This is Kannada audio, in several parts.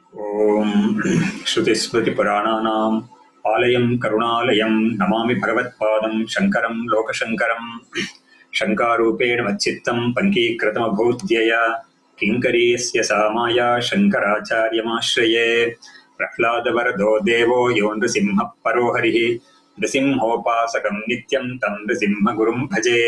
ॐ श्रुतिस्मृतिपुराणानाम् आलयं करुणालयं नमामि भगवत्पादं शङ्करं लोकशङ्करं शङ्कारूपेण मच्चित्तं पङ्कीकृतमभूद्यया किङ्करीस्य सा माया शङ्कराचार्यमाश्रये प्रह्लादवरदो देवो यो नृसिंहः परो हरिः नृसिंहोपासकं नित्यं तं नृसिंहगुरुं भजे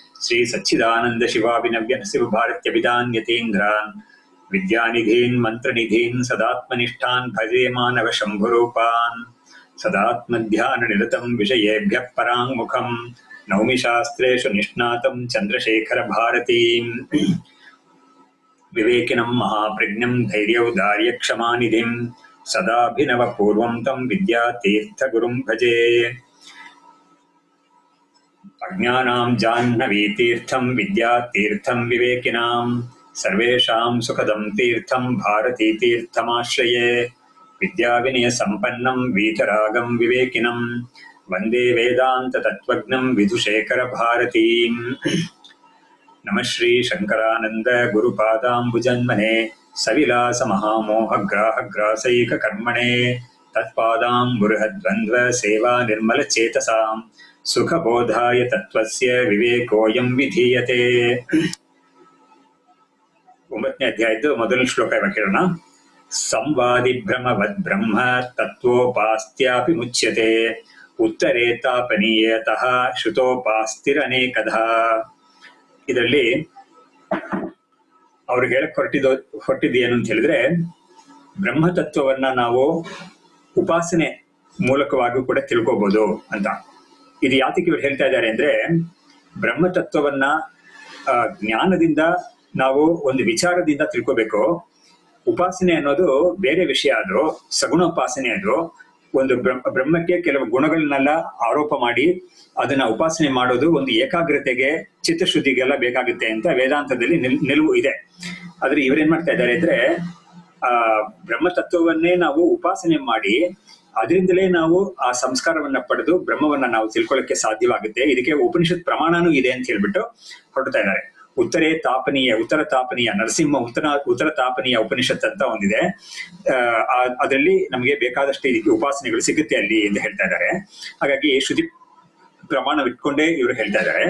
श्रीसच्चिदानन्दशिवाभिनव्यनशिवभारत्यभिधान्यतीन्द्रान् विद्यानिधीन् मन्त्रनिधीन् सदात्मनिष्ठान् भजे मानवशम्भुरूपान् सदात्मध्याननिरतं विषयेभ्यः पराङ्मुखम् नौमि शास्त्रेषु निष्णातं चन्द्रशेखरभारतीम् विवेकिनं महाप्रज्ञं धैर्यौदार्यक्षमानिधिं सदाभिनवपूर्वं तं विद्यातीर्थगुरुं भजे अज्ञानां जाह्नवीतीर्थं विद्यातीर्थं विवेकिनां सर्वेषां सुखदं तीर्थं भारतीतीर्थमाश्रये विद्याविनयसम्पन्नं वीतरागं विवेकिनं वन्दे वेदान्ततत्त्वज्ञं विधुशेखरभारतीम् नमः श्रीशङ्करानन्द गुरुपादाम्बुजन्मने सविलासमहामोहग्राहग्रासैककर्मणे तत्पादाम्बुर्हद्वन्द्वसेवा निर्मलचेतसां सुखबोधाय तत्त्वस्य विवेकोऽयं ವಿಧೀಯತೆ ಒಂಬತ್ತನೇ ಅಧ್ಯಾಯದ್ದು ಮೊದಲ ಶ್ಲೋಕ ಇವಾಗ ಕೇಳೋಣ ಸಂವಾದಿ ಭ್ರಮವದ್ ಬ್ರಹ್ಮ ತತ್ವೋಪಾಸ್ತ್ಯಾಪಿ ಮುಚ್ಯತೆ ಉತ್ತರೇ ತಾಪನೀಯತಃ ಶ್ರುತೋಪಾಸ್ತಿರನೇಕಧ ಇದರಲ್ಲಿ ಅವ್ರಿಗೆ ಹೇಳಕ್ ಹೊರಟಿದ್ದು ಹೊರಟಿದ್ದು ಏನು ಅಂತ ಹೇಳಿದ್ರೆ ಬ್ರಹ್ಮತತ್ವವನ್ನ ನಾವು ಉಪಾಸನೆ ಮೂಲಕವಾಗಿ ಕೂಡ ತಿಳ್ಕೋಬಹುದು ಅಂತ ಇದು ಯಾತಕ್ಕೆ ಇವ್ರು ಹೇಳ್ತಾ ಇದ್ದಾರೆ ಅಂದ್ರೆ ಬ್ರಹ್ಮತತ್ವವನ್ನ ಆ, ಜ್ಞಾನದಿಂದ ನಾವು ಒಂದು ವಿಚಾರದಿಂದ ತಿಳ್ಕೋಬೇಕು ಉಪಾಸನೆ ಅನ್ನೋದು ಬೇರೆ ವಿಷಯ ಅದು ಸಗುಣೋಪಾಸನೆ ಅದು ಒಂದು ಬ್ರಹ್ಮ ಬ್ರಹ್ಮಕ್ಕೆ ಕೆಲವು ಗುಣಗಳನ್ನೆಲ್ಲ ಆರೋಪ ಮಾಡಿ ಅದನ್ನ ಉಪಾಸನೆ ಮಾಡೋದು ಒಂದು ಏಕಾಗ್ರತೆಗೆ ಚಿತ್ತಶುದ್ಧಿಗೆಲ್ಲ ಬೇಕಾಗುತ್ತೆ ಅಂತ ವೇದಾಂತದಲ್ಲಿ ನಿಲ್- ನಿಲುವು ಇದೆ ಆದ್ರೆ ಇವ್ರೇನ್ ಮಾಡ್ತಾ ಇದ್ದಾರೆ ಅಂದ್ರೆ ಆ ಬ್ರಹ್ಮತತ್ವವನ್ನೇ ನಾವು ಉಪಾಸನೆ ಮಾಡಿ ಅದರಿಂದಲೇ ನಾವು ಆ ಸಂಸ್ಕಾರವನ್ನ ಪಡೆದು ಬ್ರಹ್ಮವನ್ನ ನಾವು ತಿಳ್ಕೊಳ್ಳಕ್ಕೆ ಸಾಧ್ಯವಾಗುತ್ತೆ ಇದಕ್ಕೆ ಉಪನಿಷತ್ ಪ್ರಮಾಣನೂ ಇದೆ ಅಂತ ಹೇಳ್ಬಿಟ್ಟು ಹೊರಡ್ತಾ ಇದ್ದಾರೆ ಉತ್ತರೇ ತಾಪನೀಯ ಉತ್ತರ ತಾಪನೀಯ ನರಸಿಂಹ ಉತ್ತರ ಉತ್ತರ ತಾಪನೀಯ ಉಪನಿಷತ್ ಅಂತ ಒಂದಿದೆ ಅದರಲ್ಲಿ ನಮಗೆ ಬೇಕಾದಷ್ಟು ಇದಕ್ಕೆ ಉಪಾಸನೆಗಳು ಸಿಗುತ್ತೆ ಅಲ್ಲಿ ಎಂದು ಹೇಳ್ತಾ ಇದ್ದಾರೆ ಹಾಗಾಗಿ ಶ್ರುತಿ ಪ್ರಮಾಣವಿಟ್ಕೊಂಡೇ ಇವರು ಹೇಳ್ತಾ ಇದ್ದಾರೆ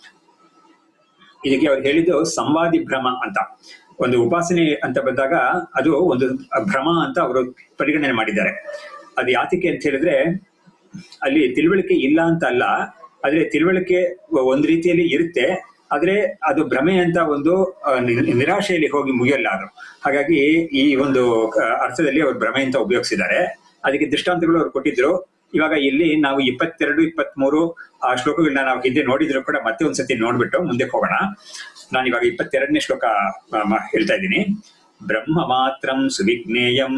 ಇದಕ್ಕೆ ಅವ್ರು ಹೇಳಿದ್ದು ಸಂವಾದಿ ಭ್ರಮ ಅಂತ ಒಂದು ಉಪಾಸನೆ ಅಂತ ಬಂದಾಗ ಅದು ಒಂದು ಭ್ರಮ ಅಂತ ಅವರು ಪರಿಗಣನೆ ಮಾಡಿದ್ದಾರೆ ಅದು ಯಾತಕ್ಕೆ ಅಂತ ಹೇಳಿದ್ರೆ ಅಲ್ಲಿ ತಿಳುವಳಿಕೆ ಇಲ್ಲ ಅಂತ ಅಲ್ಲ ಆದ್ರೆ ತಿಳುವಳಿಕೆ ಒಂದ್ ರೀತಿಯಲ್ಲಿ ಇರುತ್ತೆ ಆದ್ರೆ ಅದು ಭ್ರಮೆ ಅಂತ ಒಂದು ಆ, ನಿ- ನಿರಾಶೆಯಲ್ಲಿ ಹೋಗಿ ಮುಗಿಯಲ್ಲ ಅದು ಹಾಗಾಗಿ ಈ ಒಂದು ಆ, ಅರ್ಥದಲ್ಲಿ ಅವರು ಭ್ರಮೆ ಅಂತ ಉಪಯೋಗಿಸಿದ್ದಾರೆ ಅದಕ್ಕೆ ದೃಷ್ಟಾಂತಗಳು ಅವ್ರು ಕೊಟ್ಟಿದ್ರು ಇವಾಗ ಇಲ್ಲಿ ನಾವು ಇಪ್ಪತ್ತೆರಡು ಇಪ್ಪತ್ಮೂರು ಆ ಶ್ಲೋಕಗಳನ್ನ ನಾವು ಹಿಂದೆ ನೋಡಿದ್ರು ಕೂಡ ಮತ್ತೆ ಒಂದ್ಸತಿ ನೋಡ್ಬಿಟ್ಟು ಮುಂದೆ ಹೋಗೋಣ ನಾನು ಇವಾಗ ಇಪ್ಪತ್ತೆರಡನೇ ಶ್ಲೋಕ ಆ, ಮ- ಹೇಳ್ತಾ ಇದ್ದೀನಿ ಬ್ರಹ್ಮ ಮಾತ್ರಂ ಸುವಿಜ್ಞೇಯಂ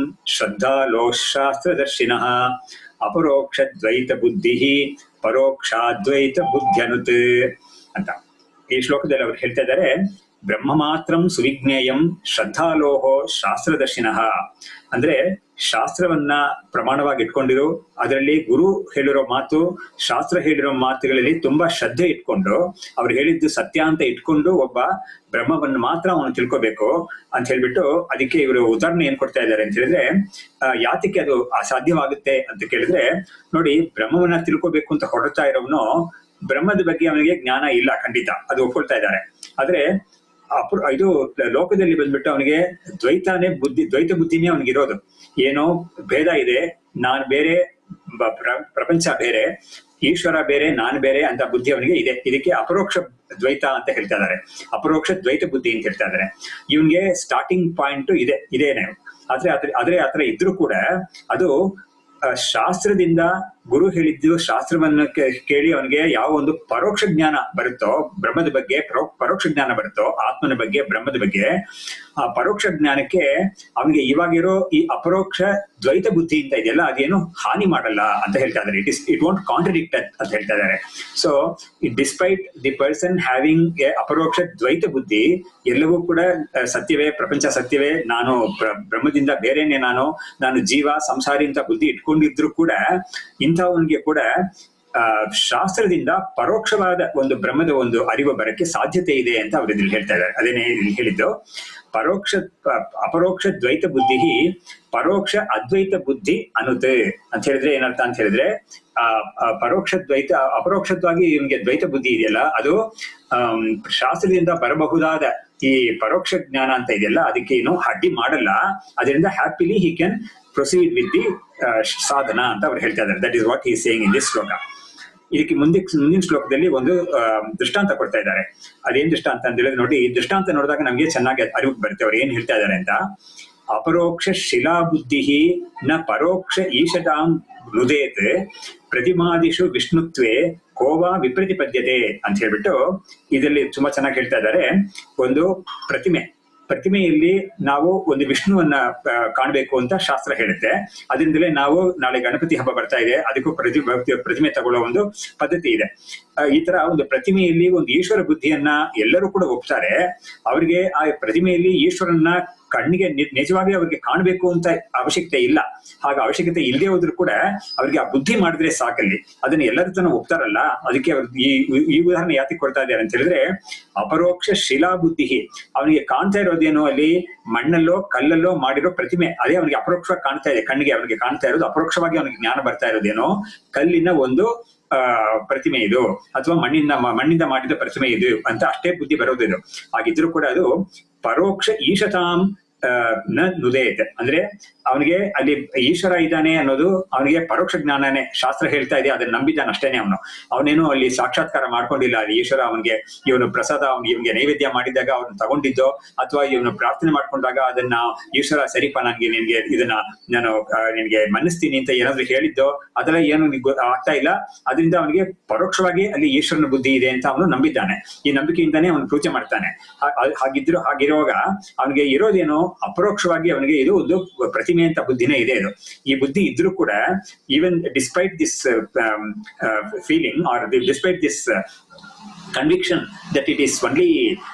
ಶ್ರದ್ಧಾಲೋಶಾಸ್ತ್ರದರ್ಶಿನಃ ಅಪರೋಕ್ಷ ದ್ವೈತ ಬುದ್ಧಿ ಪರೋಕ್ಷಾದ್ವೈತ ಬುದ್ಧ್ಯನುತ್ ಅಂತ ಈ ಶ್ಲೋಕದಲ್ಲಿ ಅವರು ಹೇಳ್ತಾ ಇದ್ದಾರೆ ಬ್ರಹ್ಮ ಮಾತ್ರಂ ಸುವಿಜ್ಞೇಯಂ ಶ್ರದ್ಧಾಲೋಹೋ ಶಾಸ್ತ್ರದರ್ಶಿನಃ ಅಂದ್ರೆ ಶಾಸ್ತ್ರವನ್ನ ಪ್ರಮಾಣವಾಗಿ ಇಟ್ಕೊಂಡಿರು ಅದರಲ್ಲಿ ಗುರು ಹೇಳಿರೋ ಮಾತು ಶಾಸ್ತ್ರ ಹೇಳಿರೋ ಮಾತುಗಳಲ್ಲಿ ತುಂಬಾ ಶ್ರದ್ಧೆ ಇಟ್ಕೊಂಡು ಅವ್ರು ಹೇಳಿದ್ದು ಸತ್ಯ ಅಂತ ಇಟ್ಕೊಂಡು ಒಬ್ಬ ಬ್ರಹ್ಮವನ್ನು ಮಾತ್ರ ಅವನು ತಿಳ್ಕೋಬೇಕು ಅಂತ ಹೇಳ್ಬಿಟ್ಟು ಅದಕ್ಕೆ ಇವರು ಉದಾಹರಣೆ ಏನ್ ಕೊಡ್ತಾ ಇದ್ದಾರೆ ಅಂತ ಹೇಳಿದ್ರೆ ಆ, ಯಾತಕ್ಕೆ ಅದು ಅಸಾಧ್ಯವಾಗುತ್ತೆ ಅಂತ ಕೇಳಿದ್ರೆ ನೋಡಿ ಬ್ರಹ್ಮವನ್ನ ತಿಳ್ಕೋಬೇಕು ಅಂತ ಹೊರಡ್ತಾ ಇರೋವನು ಬ್ರಹ್ಮದ ಬಗ್ಗೆ ಅವನಿಗೆ ಜ್ಞಾನ ಇಲ್ಲ ಖಂಡಿತ ಅದು ಒಪ್ಕೊಳ್ತಾ ಇದ್ದಾರೆ ಆದ್ರೆ ಅಪ್ರ ಇದು ಲೋಕದಲ್ಲಿ ಬಂದ್ಬಿಟ್ಟು ಅವನಿಗೆ ದ್ವೈತಾನೇ ಬುದ್ಧಿ ದ್ವೈತ ಬುದ್ಧಿನೇ ಅವನಿಗೆ ಇರೋದು ಏನೋ ಭೇದ ಇದೆ ನಾನ್ ಬೇರೆ ಬ- ಪ್ರ- ಪ್ರಪಂಚ ಬೇರೆ ಈಶ್ವರ ಬೇರೆ ನಾನ್ ಬೇರೆ ಅಂತ ಬುದ್ಧಿ ಅವನಿಗೆ ಇದೆ ಇದಕ್ಕೆ ಅಪರೋಕ್ಷ ದ್ವೈತ ಅಂತ ಹೇಳ್ತಾ ಇದ್ದಾರೆ ಅಪರೋಕ್ಷ ದ್ವೈತ ಬುದ್ಧಿ ಅಂತ ಹೇಳ್ತಾ ಇದ್ದಾರೆ ಇವನ್ಗೆ ಸ್ಟಾರ್ಟಿಂಗ್ ಪಾಯಿಂಟ್ ಇದೆ ಇದೇನೆ ಆದ್ರೆ ಅದ್ರ ಆದ್ರೆ ಆತರ ಇದ್ರೂ ಕೂಡ ಅದು ಆ, ಶಾಸ್ತ್ರದಿಂದ ಗುರು ಹೇಳಿದ್ದು ಶಾಸ್ತ್ರವನ್ನು ಕೇ- ಕೇಳಿ ಅವನಿಗೆ ಯಾವ ಒಂದು ಪರೋಕ್ಷ ಜ್ಞಾನ ಬರುತ್ತೋ ಬ್ರಹ್ಮದ ಬಗ್ಗೆ ಪರೋ- ಪರೋಕ್ಷ ಜ್ಞಾನ ಬರುತ್ತೋ ಆತ್ಮನ ಬಗ್ಗೆ ಬ್ರಹ್ಮದ ಬಗ್ಗೆ ಆ ಪರೋಕ್ಷ ಜ್ಞಾನಕ್ಕೆ ಅವನಿಗೆ ಇವಾಗಿರೋ ಈ ಅಪರೋಕ್ಷ ದ್ವೈತ ಬುದ್ಧಿ ಅಂತ ಇದೆಯಲ್ಲ ಅದೇನು ಹಾನಿ ಮಾಡಲ್ಲ ಅಂತ ಹೇಳ್ತಾ ಇದ್ದಾರೆ it is it want contradict ಅಂತ ಹೇಳ್ತಾ ಇದ್ದಾರೆ so despite the person having a ಅಪರೋಕ್ಷ ದ್ವೈತ ಬುದ್ಧಿ ಎಲ್ಲವೂ ಕೂಡ ಆ, ಸತ್ಯವೇ ಪ್ರಪಂಚ ಸತ್ಯವೇ ನಾನು ಪ್ರ- ಬ್ರಹ್ಮದಿಂದ ಬೇರೆನೆ ನಾನು ನಾನು ಜೀವ ಸಂಸಾರಿ ಅಂತ ಬುದ್ಧಿ ಇಟ್ಕೊಂಡಿದ್ರು ಕೂಡ ಇಂಥವನಿಗೆ ಕೂಡ ಆ, ಶಾಸ್ತ್ರದಿಂದ ಪರೋಕ್ಷವಾದ ಒಂದು ಬ್ರಹ್ಮದ ಒಂದು ಅರಿವು ಬರಕ್ಕೆ ಸಾಧ್ಯತೆ ಇದೆ ಅಂತ ಅವರು ಇಲ್ಲಿ ಹೇಳ್ತಾ ಇದ್ದಾರೆ ಅದೇನೇ ಇಲ್ಲಿ ಹೇಳಿದ್ದು ಪರೋಕ್ಷ ಪ- ಅಪರೋಕ್ಷ ದ್ವೈತ ಬುದ್ಧಿ ಪರೋಕ್ಷ ಅದ್ವೈತ ಬುದ್ಧಿ ಅನುತೆ ಅಂತ ಹೇಳಿದ್ರೆ ಏನರ್ಥ ಅಂತ ಹೇಳಿದ್ರೆ ಆ ಆ ಪರೋಕ್ಷ ದ್ವೈತ ಅಪರೋಕ್ಷತ್ವಾಗಿ ಇವನಿಗೆ ದ್ವೈತ ಬುದ್ಧಿ ಇದೆಯಲ್ಲ ಅದು ಆಮ್, ಶಾಸ್ತ್ರದಿಂದ ಬರಬಹುದಾದ ಈ ಪರೋಕ್ಷ ಜ್ಞಾನ ಅಂತ ಇದೆಯಲ್ಲ ಅದಕ್ಕೆ ಏನು ಅಡ್ಡಿ ಮಾಡಲ್ಲ ಅದರಿಂದ happily he can proceed with the ಸಾಧನ ಅಂತ ಅವ್ರು ಹೇಳ್ತಾ ಇದ್ದಾರೆ that is what he saying in this ಶ್ಲೋಕ ಇದಕ್ಕೆ ಮುಂದೆ ಮುಂದಿನ ಶ್ಲೋಕದಲ್ಲಿ ಒಂದು ಆ, ದೃಷ್ಟಾಂತ ಕೊಡ್ತಾ ಇದ್ದಾರೆ ಅದೇನ್ ದೃಷ್ಟಾಂತ ಅಂತ ಹೇಳಿದ್ರೆ ನೋಡಿ ಈ ದೃಷ್ಟಾಂತ ನೋಡಿದಾಗ ನಮ್ಗೆ ಚೆನ್ನಾಗಿ ಅರಿವು ಬರುತ್ತೆ ಅವ್ರು ಏನ್ ಹೇಳ್ತಾ ಇದ್ದಾರೆ ಅಂತ ಅಪರೋಕ್ಷ ಶಿಲಾ ಬುದ್ಧಿ ನ ಪರೋಕ್ಷ ಈಶತಾಂ ನುದೇತ್ ಪ್ರತಿಮಾದಿಷು ವಿಷ್ಣುತ್ವೇ ಕೋವಾ ವಿಪ್ರತಿಪದ್ಯತೆ ಅಂತ ಹೇಳ್ಬಿಟ್ಟು ಇದರಲ್ಲಿ ತುಂಬಾ ಚೆನ್ನಾಗಿ ಹೇಳ್ತಾ ಇದ್ದಾರೆ ಒಂದು ಪ್ರತಿಮೆ ಪ್ರತಿಮೆಯಲ್ಲಿ ನಾವು ಒಂದು ವಿಷ್ಣುವನ್ನ ಆ, ಕಾಣ್ಬೇಕು ಅಂತ ಶಾಸ್ತ್ರ ಹೇಳುತ್ತೆ ಅದರಿಂದಲೇ ನಾವು ನಾಳೆ ಗಣಪತಿ ಹಬ್ಬ ಬರ್ತಾ ಇದೆ ಅದಕ್ಕೂ ಪ್ರತಿ ಪ್ರತಿಮೆ ತಗೊಳ್ಳೋ ಒಂದು ಪದ್ಧತಿ ಇದೆ ಆ, ಈ ತರ ಒಂದು ಪ್ರತಿಮೆಯಲ್ಲಿ ಒಂದು ಈಶ್ವರ ಬುದ್ಧಿಯನ್ನ ಎಲ್ಲರೂ ಕೂಡ ಒಪ್ತಾರೆ ಅವರಿಗೆ ಆ ಪ್ರತಿಮೆಯಲ್ಲಿ ಈಶ್ವರನ್ನ ಕಣ್ಣಿಗೆ ನಿ- ನಿಜವಾಗಿ ಅವ್ರಿಗೆ ಕಾಣ್ಬೇಕು ಅಂತ ಅವಶ್ಯಕತೆ ಇಲ್ಲ ಹಾಗ ಅವಶ್ಯಕತೆ ಇಲ್ಲದೆ ಹೋದ್ರು ಕೂಡ ಅವ್ರಿಗೆ ಆ ಬುದ್ಧಿ ಮಾಡಿದ್ರೆ ಸಾಕಲ್ಲಿ ಅದನ್ನ ಎಲ್ಲರ ತನ ಒಪ್ತಾರಲ್ಲ ಅದಕ್ಕೆ ಅವ್ರು ಈ ಈ ಉದಾಹರಣೆ ಯಾತಿಗೆ ಕೊಡ್ತಾ ಇದ್ದಾರೆ ಅಂತ ಹೇಳಿದ್ರೆ ಅಪರೋಕ್ಷ ಶಿಲಾ ಬುದ್ಧಿ ಅವನಿಗೆ ಕಾಣ್ತಾ ಇರೋದೇನು ಅಲ್ಲಿ ಮಣ್ಣಲ್ಲೋ ಕಲ್ಲಲ್ಲೋ ಮಾಡಿರೋ ಪ್ರತಿಮೆ ಅದೇ ಅವನಿಗೆ ಅಪರೋಕ್ಷವಾಗಿ ಕಾಣ್ತಾ ಇದೆ ಕಣ್ಣಿಗೆ ಅವನಿಗೆ ಕಾಣ್ತಾ ಇರೋದು ಅಪರೋಕ್ಷವಾಗಿ ಅವನಿಗೆ ಜ್ಞಾನ ಬರ್ತಾ ಇರೋದೇನೋ ಕಲ್ಲಿನ ಒಂದು ಆ ಪ್ರತಿಮೆ ಇದು ಅಥವಾ ಮಣ್ಣಿಂದ ಮ- ಮಣ್ಣಿಂದ ಮಾಡಿದ ಪ್ರತಿಮೆ ಇದು ಅಂತ ಅಷ್ಟೇ ಬುದ್ಧಿ ಬರೋದು ಇದು ಹಾಗಿದ್ರು ಕೂಡ ಅದು ಪರೋಕ್ಷ ಈಶತಾಂ ಆ, ನ ನುದೇತ್ ಅಂದ್ರೆ ಅವನಿಗೆ ಅಲ್ಲಿ ಈಶ್ವರ ಇದ್ದಾನೆ ಅನ್ನೋದು ಅವನಿಗೆ ಪರೋಕ್ಷ ಜ್ಞಾನನೇ ಶಾಸ್ತ್ರ ಹೇಳ್ತಾ ಇದೆ ಅದನ್ನ ನಂಬಿದ್ದಾನೆ ಅಷ್ಟೇನೆ ಅವನು ಅವನೇನು ಅಲ್ಲಿ ಸಾಕ್ಷಾತ್ಕಾರ ಮಾಡ್ಕೊಂಡಿಲ್ಲ ಅಲ್ಲಿ ಈಶ್ವರ ಅವನಿಗೆ ಇವನು ಪ್ರಸಾದ ಅವ್ನಿಗೆ ಇವನಿಗೆ ನೈವೇದ್ಯ ಮಾಡಿದಾಗ ಅವನು ತಗೊಂಡಿದ್ದೋ ಅಥವಾ ಇವನು ಪ್ರಾರ್ಥನೆ ಮಾಡ್ಕೊಂಡಾಗ ಅದನ್ನ ಈಶ್ವರ ಸರಿಪ ನನ್ಗೆ ನಿನ್ಗೆ ಇದನ್ನ ನಾನು ಆ, ನಿನ್ಗೆ ಮನ್ನಿಸ್ತೀನಿ ಅಂತ ಏನಾದ್ರು ಹೇಳಿದ್ದೋ ಅದೆಲ್ಲ ಏನು ನಿನ್ಗೆ ಗೊ- ಆಗ್ತಾ ಇಲ್ಲ ಅದರಿಂದ ಅವನಿಗೆ ಪರೋಕ್ಷವಾಗಿ ಅಲ್ಲಿ ಈಶ್ವರನ ಬುದ್ಧಿ ಇದೆ ಅಂತ ಅವನು ನಂಬಿದ್ದಾನೆ ಈ ನಂಬಿಕೆಯಿಂದಾನೇ ಅವನು ಪೂಜೆ ಮಾಡ್ತಾನೆ ಹಾ- ಹಾ- ಹಾಗಿದ್ರು ಹಾಗಿರುವಾಗ ಅವನಿಗೆ ಇರೋದೇನು ಅಪರೋಕ್ಷವಾಗಿ ಅವನಿಗೆ ಇದು ಒಂದು ಪ್ರತಿಮೆ ಅಂತ ಬುದ್ಧಿನೇ ಇದೆ ಇದು ಈ ಬುದ್ಧಿ ಇದ್ರೂ ಕೂಡ even despite this feeling or despite this conviction that it is only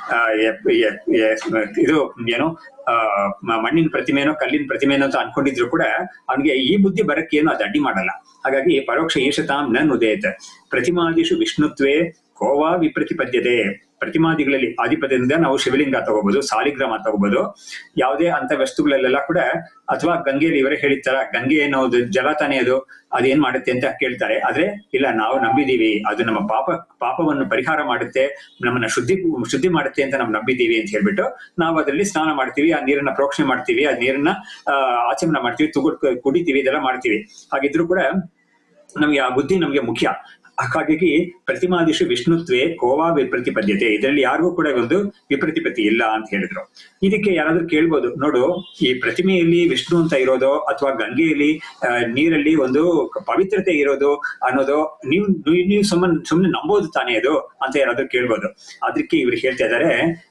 ಇದು ಏನು ಆ, ಮ- ಮಣ್ಣಿನ ಪ್ರತಿಮೆನೋ ಕಲ್ಲಿನ ಪ್ರತಿಮೆನೋ ಅಂತ ಅನ್ಕೊಂಡಿದ್ರು ಕೂಡ ಅವನಿಗೆ ಈ ಬುದ್ಧಿ ಬರಕ್ಕೆ ಏನು ಅದು ಅಡ್ಡಿ ಮಾಡಲ್ಲ ಹಾಗಾಗಿ ಪರೋಕ್ಷ ಈಶತಾಂ ನ ನುದೇತ್ ಪ್ರತಿಮಾದಿಷು ವಿಷ್ಣುತ್ವೇ ಕೋವಾ ವಿಪ್ರತಿಪದ್ಯತೆ ಪ್ರತಿಮಾದಿಗಳಲ್ಲಿ ಆದಿಪದ್ಯದಿಂದ ನಾವು ಶಿವಲಿಂಗ ತಗೋಬಹುದು ಸಾಲಿಗ್ರಾಮ ತಗೋಬಹುದು ಯಾವುದೇ ಅಂತ ವಸ್ತುಗಳಲ್ಲೆಲ್ಲ ಕೂಡ ಅಥವಾ ಗಂಗೆಯಲ್ಲಿ ಇವರೇ ಹೇಳಿರ್ತಾರ ಗಂಗೆ ಅನ್ನೋದು ಜಲ ತಾನೇ ಅದು ಅದೇನ್ ಮಾಡುತ್ತೆ ಅಂತ ಕೇಳ್ತಾರೆ ಆದ್ರೆ ಇಲ್ಲ ನಾವು ನಂಬಿದೀವಿ ಅದು ನಮ್ಮ ಪಾಪ ಪಾಪವನ್ನು ಪರಿಹಾರ ಮಾಡುತ್ತೆ ನಮ್ಮನ್ನ ಶುದ್ಧಿ ಶುದ್ಧಿ ಮಾಡುತ್ತೆ ಅಂತ ನಾವು ನಂಬಿದ್ದೀವಿ ಅಂತ ಹೇಳ್ಬಿಟ್ಟು ನಾವು ಅದರಲ್ಲಿ ಸ್ನಾನ ಮಾಡ್ತೀವಿ ಆ ನೀರನ್ನ ಪ್ರೋಕ್ಷಣೆ ಮಾಡ್ತೀವಿ ಆ ನೀರನ್ನ ಆ, ಆಚಮನ ಮಾಡ್ತೀವಿ ತುಗುಡ್ ಕುಡಿತೀವಿ ಇದೆಲ್ಲ ಮಾಡ್ತೀವಿ ಹಾಗಿದ್ರು ಕೂಡ ನಮಗೆ ಆ ಬುದ್ಧಿ ನಮಗೆ ಮುಖ್ಯ ಹಾಗಾಗಿ ಪ್ರತಿಮಾದಿಶು ವಿಷ್ಣುತ್ವೇ ಕೋವಾ ವಿಪ್ರತಿಪದ್ಯತೆ ಇದರಲ್ಲಿ ಯಾರಿಗೂ ಕೂಡ ಒಂದು ವಿಪ್ರತಿಪತ್ತಿ ಇಲ್ಲ ಅಂತ ಹೇಳಿದ್ರು ಇದಕ್ಕೆ ಯಾರಾದ್ರೂ ಕೇಳ್ಬೋದು ನೋಡು ಈ ಪ್ರತಿಮೆಯಲ್ಲಿ ವಿಷ್ಣು ಅಂತ ಇರೋದು ಅಥವಾ ಗಂಗೆಯಲ್ಲಿ ಆ, ನೀರಲ್ಲಿ ಒಂದು ಪವಿತ್ರತೆ ಇರೋದು ಅನ್ನೋದು ನೀವು ನೀವು- ನೀವು ಸುಮ್ಮನೆ ಸುಮ್ಮನೆ ನಂಬೋದು ತಾನೇ ಅದು ಅಂತ ಯಾರಾದ್ರೂ ಕೇಳ್ಬೋದು ಅದಕ್ಕೆ ಇವ್ರು ಹೇಳ್ತಾ ಇದ್ದಾರೆ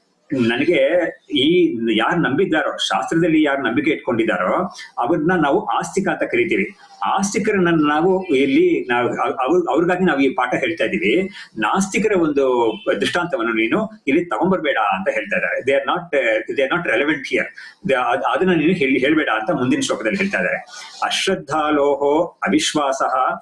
ನನಗೆ ಈ ಯಾರು ನಂಬಿದ್ದಾರೋ ಶಾಸ್ತ್ರದಲ್ಲಿ ಯಾರು ನಂಬಿಕೆ ಇಟ್ಕೊಂಡಿದ್ದಾರೋ ಅವ್ರನ್ನ ನಾವು ಆಸ್ತಿಕ ಅಂತ ಕರಿತೀವಿ ಆಸ್ತಿಕರನ್ನ ನಾವು ಇಲ್ಲಿ ನಾವು ಅವ್- ಅವ್ರ್- ಅವ್ರಿಗಾಗಿ ನಾವು ಈ ಪಾಠ ಹೇಳ್ತಾ ಇದೀವಿ ನಾಸ್ತಿಕರ ಒಂದು ದೃಷ್ಟಾಂತವನ್ನು ನೀನು ಇಲ್ಲಿ ತಗೊಂಡ್ಬರ್ಬೇಡ ಅಂತ ಹೇಳ್ತಾ ಇದ್ದಾರೆ they are not they are not relevant here ಅದನ್ನ ನೀನು ಹೇಳಿ ಹೇಳ್ಬೇಡ ಅಂತ ಮುಂದಿನ ಶ್ಲೋಕದಲ್ಲಿ ಹೇಳ್ತಾ ಇದ್ದಾರೆ ಅಶ್ರದ್ಧಾಲೋಹೋ ಅವಿಶ್ವಾಸ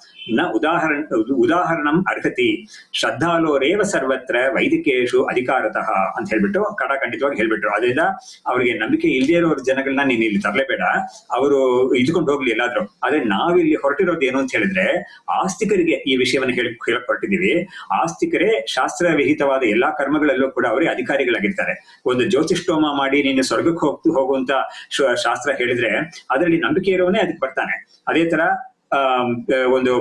ನ ಉದಾಹರಣ ಉದಾಹರಣಂ ಅರ್ಹತಿ ಶ್ರದ್ಧಾಲೋರೇವ ಸರ್ವತ್ರ ವೈದಿಕೇಶು ಅಧಿಕಾರತಃ ಅಂತ ಹೇಳ್ಬಿಟ್ಟು ಕಡಾಖಂಡಿತವಾಗಿ ಹೇಳ್ಬಿಟ್ರು ಅದರಿಂದ ಅವರಿಗೆ ನಂಬಿಕೆ ಇಲ್ಲದೇ ಇರೋ ಜನಗಳನ್ನ ನೀನು ಇಲ್ಲಿ ತರಲೇಬೇಡ ಅವರು ಇದ್ಕೊಂಡು ಹೋಗ್ಲಿ ಎಲ್ಲಾದ್ರೂ ಆದ್ರೆ ನಾವಿಲ್ಲಿ ಹೊರಟಿರೋದು ಏನು ಅಂತ ಹೇಳಿದ್ರೆ ಆಸ್ತಿಕರಿಗೆ ಈ ವಿಷಯವನ್ನು ಹೇಳಿ ಹೇಳಕ್ ಹೊರಟಿದೀವಿ ಆಸ್ತಿಕರೇ ಶಾಸ್ತ್ರ ವಿಹಿತವಾದ ಎಲ್ಲಾ ಕರ್ಮಗಳಲ್ಲೂ ಕೂಡ ಅವರೇ ಅಧಿಕಾರಿಗಳಾಗಿರ್ತಾರೆ ಒಂದು ಜ್ಯೋತಿಷ್ಠೋಮ ಮಾಡಿ ನೀನು ಸ್ವರ್ಗಕ್ಕೆ ಹೋಗ್ತು ಹೋಗುವಂತ ಶ- ಶಾಸ್ತ್ರ ಹೇಳಿದ್ರೆ ಅದರಲ್ಲಿ ನಂಬಿಕೆ ಇರೋವನೇ ಅದಕ್ಕೆ ಬರ್ತಾನೆ ಅದೇ ತರ ಆಮ್, ಆ, ಒಂದು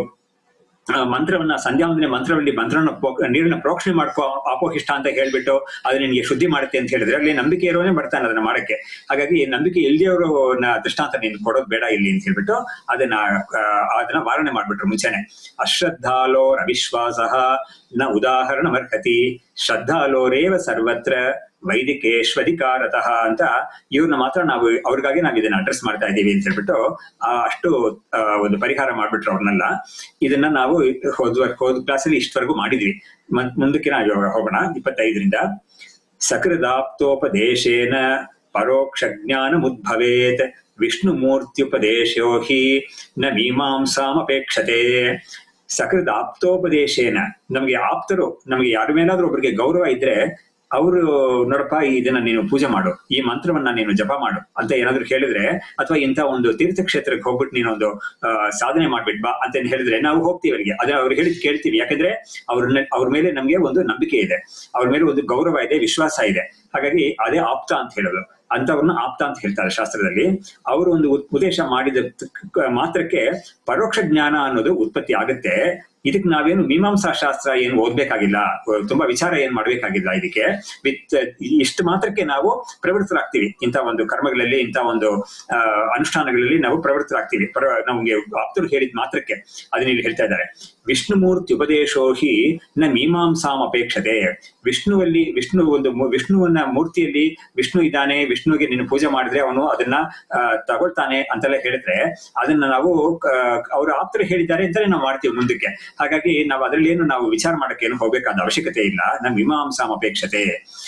ಆ, ಮಂತ್ರವನ್ನ ಸಂಧ್ಯಾವಂದನೆ ಮಂತ್ರದಲ್ಲಿ ಮಂತ್ರನ ಪೋ- ನೀರನ್ನ ಪ್ರೋಕ್ಷಣೆ ಮಾಡ್ಕೋ ಅಪೋಹಿಷ್ಟ ಅಂತ ಹೇಳ್ಬಿಟ್ಟು ಅದು ನಿನಗೆ ಶುದ್ಧಿ ಮಾಡುತ್ತೆ ಅಂತ ಹೇಳಿದ್ರೆ ಅಲ್ಲಿ ನಂಬಿಕೆ ಇರೋನೇ ಬರ್ತಾನೆ ಅದನ್ನ ಮಾಡಕ್ಕೆ ಹಾಗಾಗಿ ನಂಬಿಕೆ ಇಲ್ದಿಯವರು ದೃಷ್ಟಾಂತ ನೀನು ಕೊಡೋದು ಬೇಡ ಇಲ್ಲಿ ಅಂತ ಹೇಳ್ಬಿಟ್ಟು ಅದನ್ನ ಆ, ಅದನ್ನ ವಾರಣೆ ಮಾಡ್ಬಿಟ್ರು ಮುಂಚೆನೆ ಅಶ್ರದ್ಧಾಲೋ ಅವಿಶ್ವಾಸ ನ ಉದಾಹರಣಮರ್ಹತಿ ಶ್ರದ್ಧಾಲೋರೇವ ಸರ್ವತ್ರ ವೈದಿಕೇಶ್ವಧಿಕಾರತಃ ಅಂತ ಇವ್ರನ್ನ ಮಾತ್ರ ನಾವು ಅವ್ರಿಗಾಗಿ ನಾವು ಇದನ್ನ ಅಡ್ರೆಸ್ ಮಾಡ್ತಾ ಇದ್ದೀವಿ ಅಂತ ಹೇಳ್ಬಿಟ್ಟು ಆ, ಅಷ್ಟು ಆ, ಒಂದು ಪರಿಹಾರ ಮಾಡ್ಬಿಟ್ರು ಅವ್ರನ್ನೆಲ್ಲ ಇದನ್ನ ನಾವು ಹೋದ ಹೋದ ಕ್ಲಾಸಲ್ಲಿ ಇಷ್ಟವರೆಗೂ ಮಾಡಿದ್ವಿ ಮತ್ ಮುಂದಕ್ಕೆ ನಾವು ಇವಾಗ ಹೋಗೋಣ ಇಪ್ಪತ್ತೈದರಿಂದ ಸಕೃದಾಪ್ತೋಪದೇಶೇನ ಪರೋಕ್ಷ ಜ್ಞಾನಮುದ್ಭವೇತ್ ವಿಷ್ಣು ಮೂರ್ತ್ಯುಪದೇಶೋ ಹಿ ನ ಮೀಮಾಂಸಾಮಪೇಕ್ಷತೆ ಸಕೃತ್ ಆಪ್ತೋಪದೇಶೇನ ನಮಗೆ ಆಪ್ತರು ನಮಗೆ ಯಾರ ಮೇಲಾದ್ರೂ ಒಬ್ಬರಿಗೆ ಗೌರವ ಇದ್ರೆ ಅವರು ನೋಡಪ್ಪ ಇದನ್ನ ನೀನು ಪೂಜೆ ಮಾಡು ಈ ಮಂತ್ರವನ್ನ ನೀನು ಜಪ ಮಾಡು ಅಂತ ಏನಾದ್ರು ಹೇಳಿದ್ರೆ ಅಥವಾ ಇಂಥ ಒಂದು ತೀರ್ಥಕ್ಷೇತ್ರಕ್ಕೆ ಹೋಗ್ಬಿಟ್ಟು ನೀನೊಂದು ಆ, ಸಾಧನೆ ಮಾಡ್ಬಿಟ್ ಬಾ ಅಂತ ಏನ್ ಹೇಳಿದ್ರೆ ನಾವು ಹೋಗ್ತೀವಿ ಅವರಿಗೆ ಅದೇ ಅವ್ರು ಹೇಳಿದ್ ಕೇಳ್ತೀವಿ ಯಾಕಂದ್ರೆ ಅವ್ರನ್ನ ಅವ್ರ ಮೇಲೆ ನಮ್ಗೆ ಒಂದು ನಂಬಿಕೆ ಇದೆ ಅವ್ರ ಮೇಲೆ ಒಂದು ಗೌರವ ಇದೆ ವಿಶ್ವಾಸ ಇದೆ ಹಾಗಾಗಿ ಅದೇ ಆಪ್ತ ಅಂತ ಹೇಳೋದು ಅಂತವ್ರನ್ನ ಆಪ್ತ ಅಂತ ಹೇಳ್ತಾರೆ ಶಾಸ್ತ್ರದಲ್ಲಿ ಅವರು ಒಂದು ಉತ್- ಉಪದೇಶ ಮಾಡಿದ ತ- ಮಾತ್ರಕ್ಕೆ ಪರೋಕ್ಷ ಜ್ಞಾನ ಅನ್ನೋದು ಉತ್ಪತ್ತಿ ಆಗುತ್ತೆ ಇದಕ್ಕೆ ನಾವೇನು ಮೀಮಾಂಸಾ ಶಾಸ್ತ್ರ ಏನು ಓದ್ಬೇಕಾಗಿಲ್ಲ ತುಂಬಾ ವಿಚಾರ ಏನ್ ಮಾಡ್ಬೇಕಾಗಿಲ್ಲ ಇದಕ್ಕೆ ವಿತ್ ಇಷ್ಟು ಮಾತ್ರಕ್ಕೆ ನಾವು ಪ್ರವೃತ್ತರಾಗ್ತೀವಿ ಇಂಥ ಒಂದು ಕರ್ಮಗಳಲ್ಲಿ ಇಂಥ ಒಂದು ಆ, ಅನುಷ್ಠಾನಗಳಲ್ಲಿ ನಾವು ಪ್ರವೃತ್ತರಾಗ್ತೀವಿ ಪರ ನಮ್ಗೆ ಆಪ್ತರು ಹೇಳಿದ ಮಾತ್ರಕ್ಕೆ ಅದನ್ನ ಇಲ್ಲಿ ಹೇಳ್ತಾ ಇದ್ದಾರೆ ವಿಷ್ಣು ಮೂರ್ತಿ ಉಪದೇಶೋ ಹಿ ನ ಮೀಮಾಂಸಾಂ ಅಪೇಕ್ಷತೆ ವಿಷ್ಣುವಲ್ಲಿ ವಿಷ್ಣು ಒಂದು ಮೂ- ವಿಷ್ಣುವನ್ನ ಮೂರ್ತಿಯಲ್ಲಿ ವಿಷ್ಣು ಇದ್ದಾನೆ ವಿಷ್ಣುವಿಗೆ ನೀನು ಪೂಜೆ ಮಾಡಿದ್ರೆ ಅವನು ಅದನ್ನ ಆ, ತಗೊಳ್ತಾನೆ ಅಂತೆಲ್ಲ ಹೇಳಿದ್ರೆ ಅದನ್ನ ನಾವು ಅವರು ಆಪ್ತರು ಹೇಳಿದ್ದಾರೆ ಅಂತಾನೆ ನಾವು ಮಾಡ್ತೀವಿ ಮುಂದಕ್ಕೆ ಹಾಗಾಗಿ ನಾವು ಅದರಲ್ಲಿ ಏನು ನಾವು ವಿಚಾರ ಮಾಡಕ್ಕೆ ಏನು ಹೋಗ್ಬೇಕಾದ ಅವಶ್ಯಕತೆ ಇಲ್ಲ ನಮ್ಮ ಮೀಮಾಂಸಾಂ ಅಪೇಕ್ಷತೆ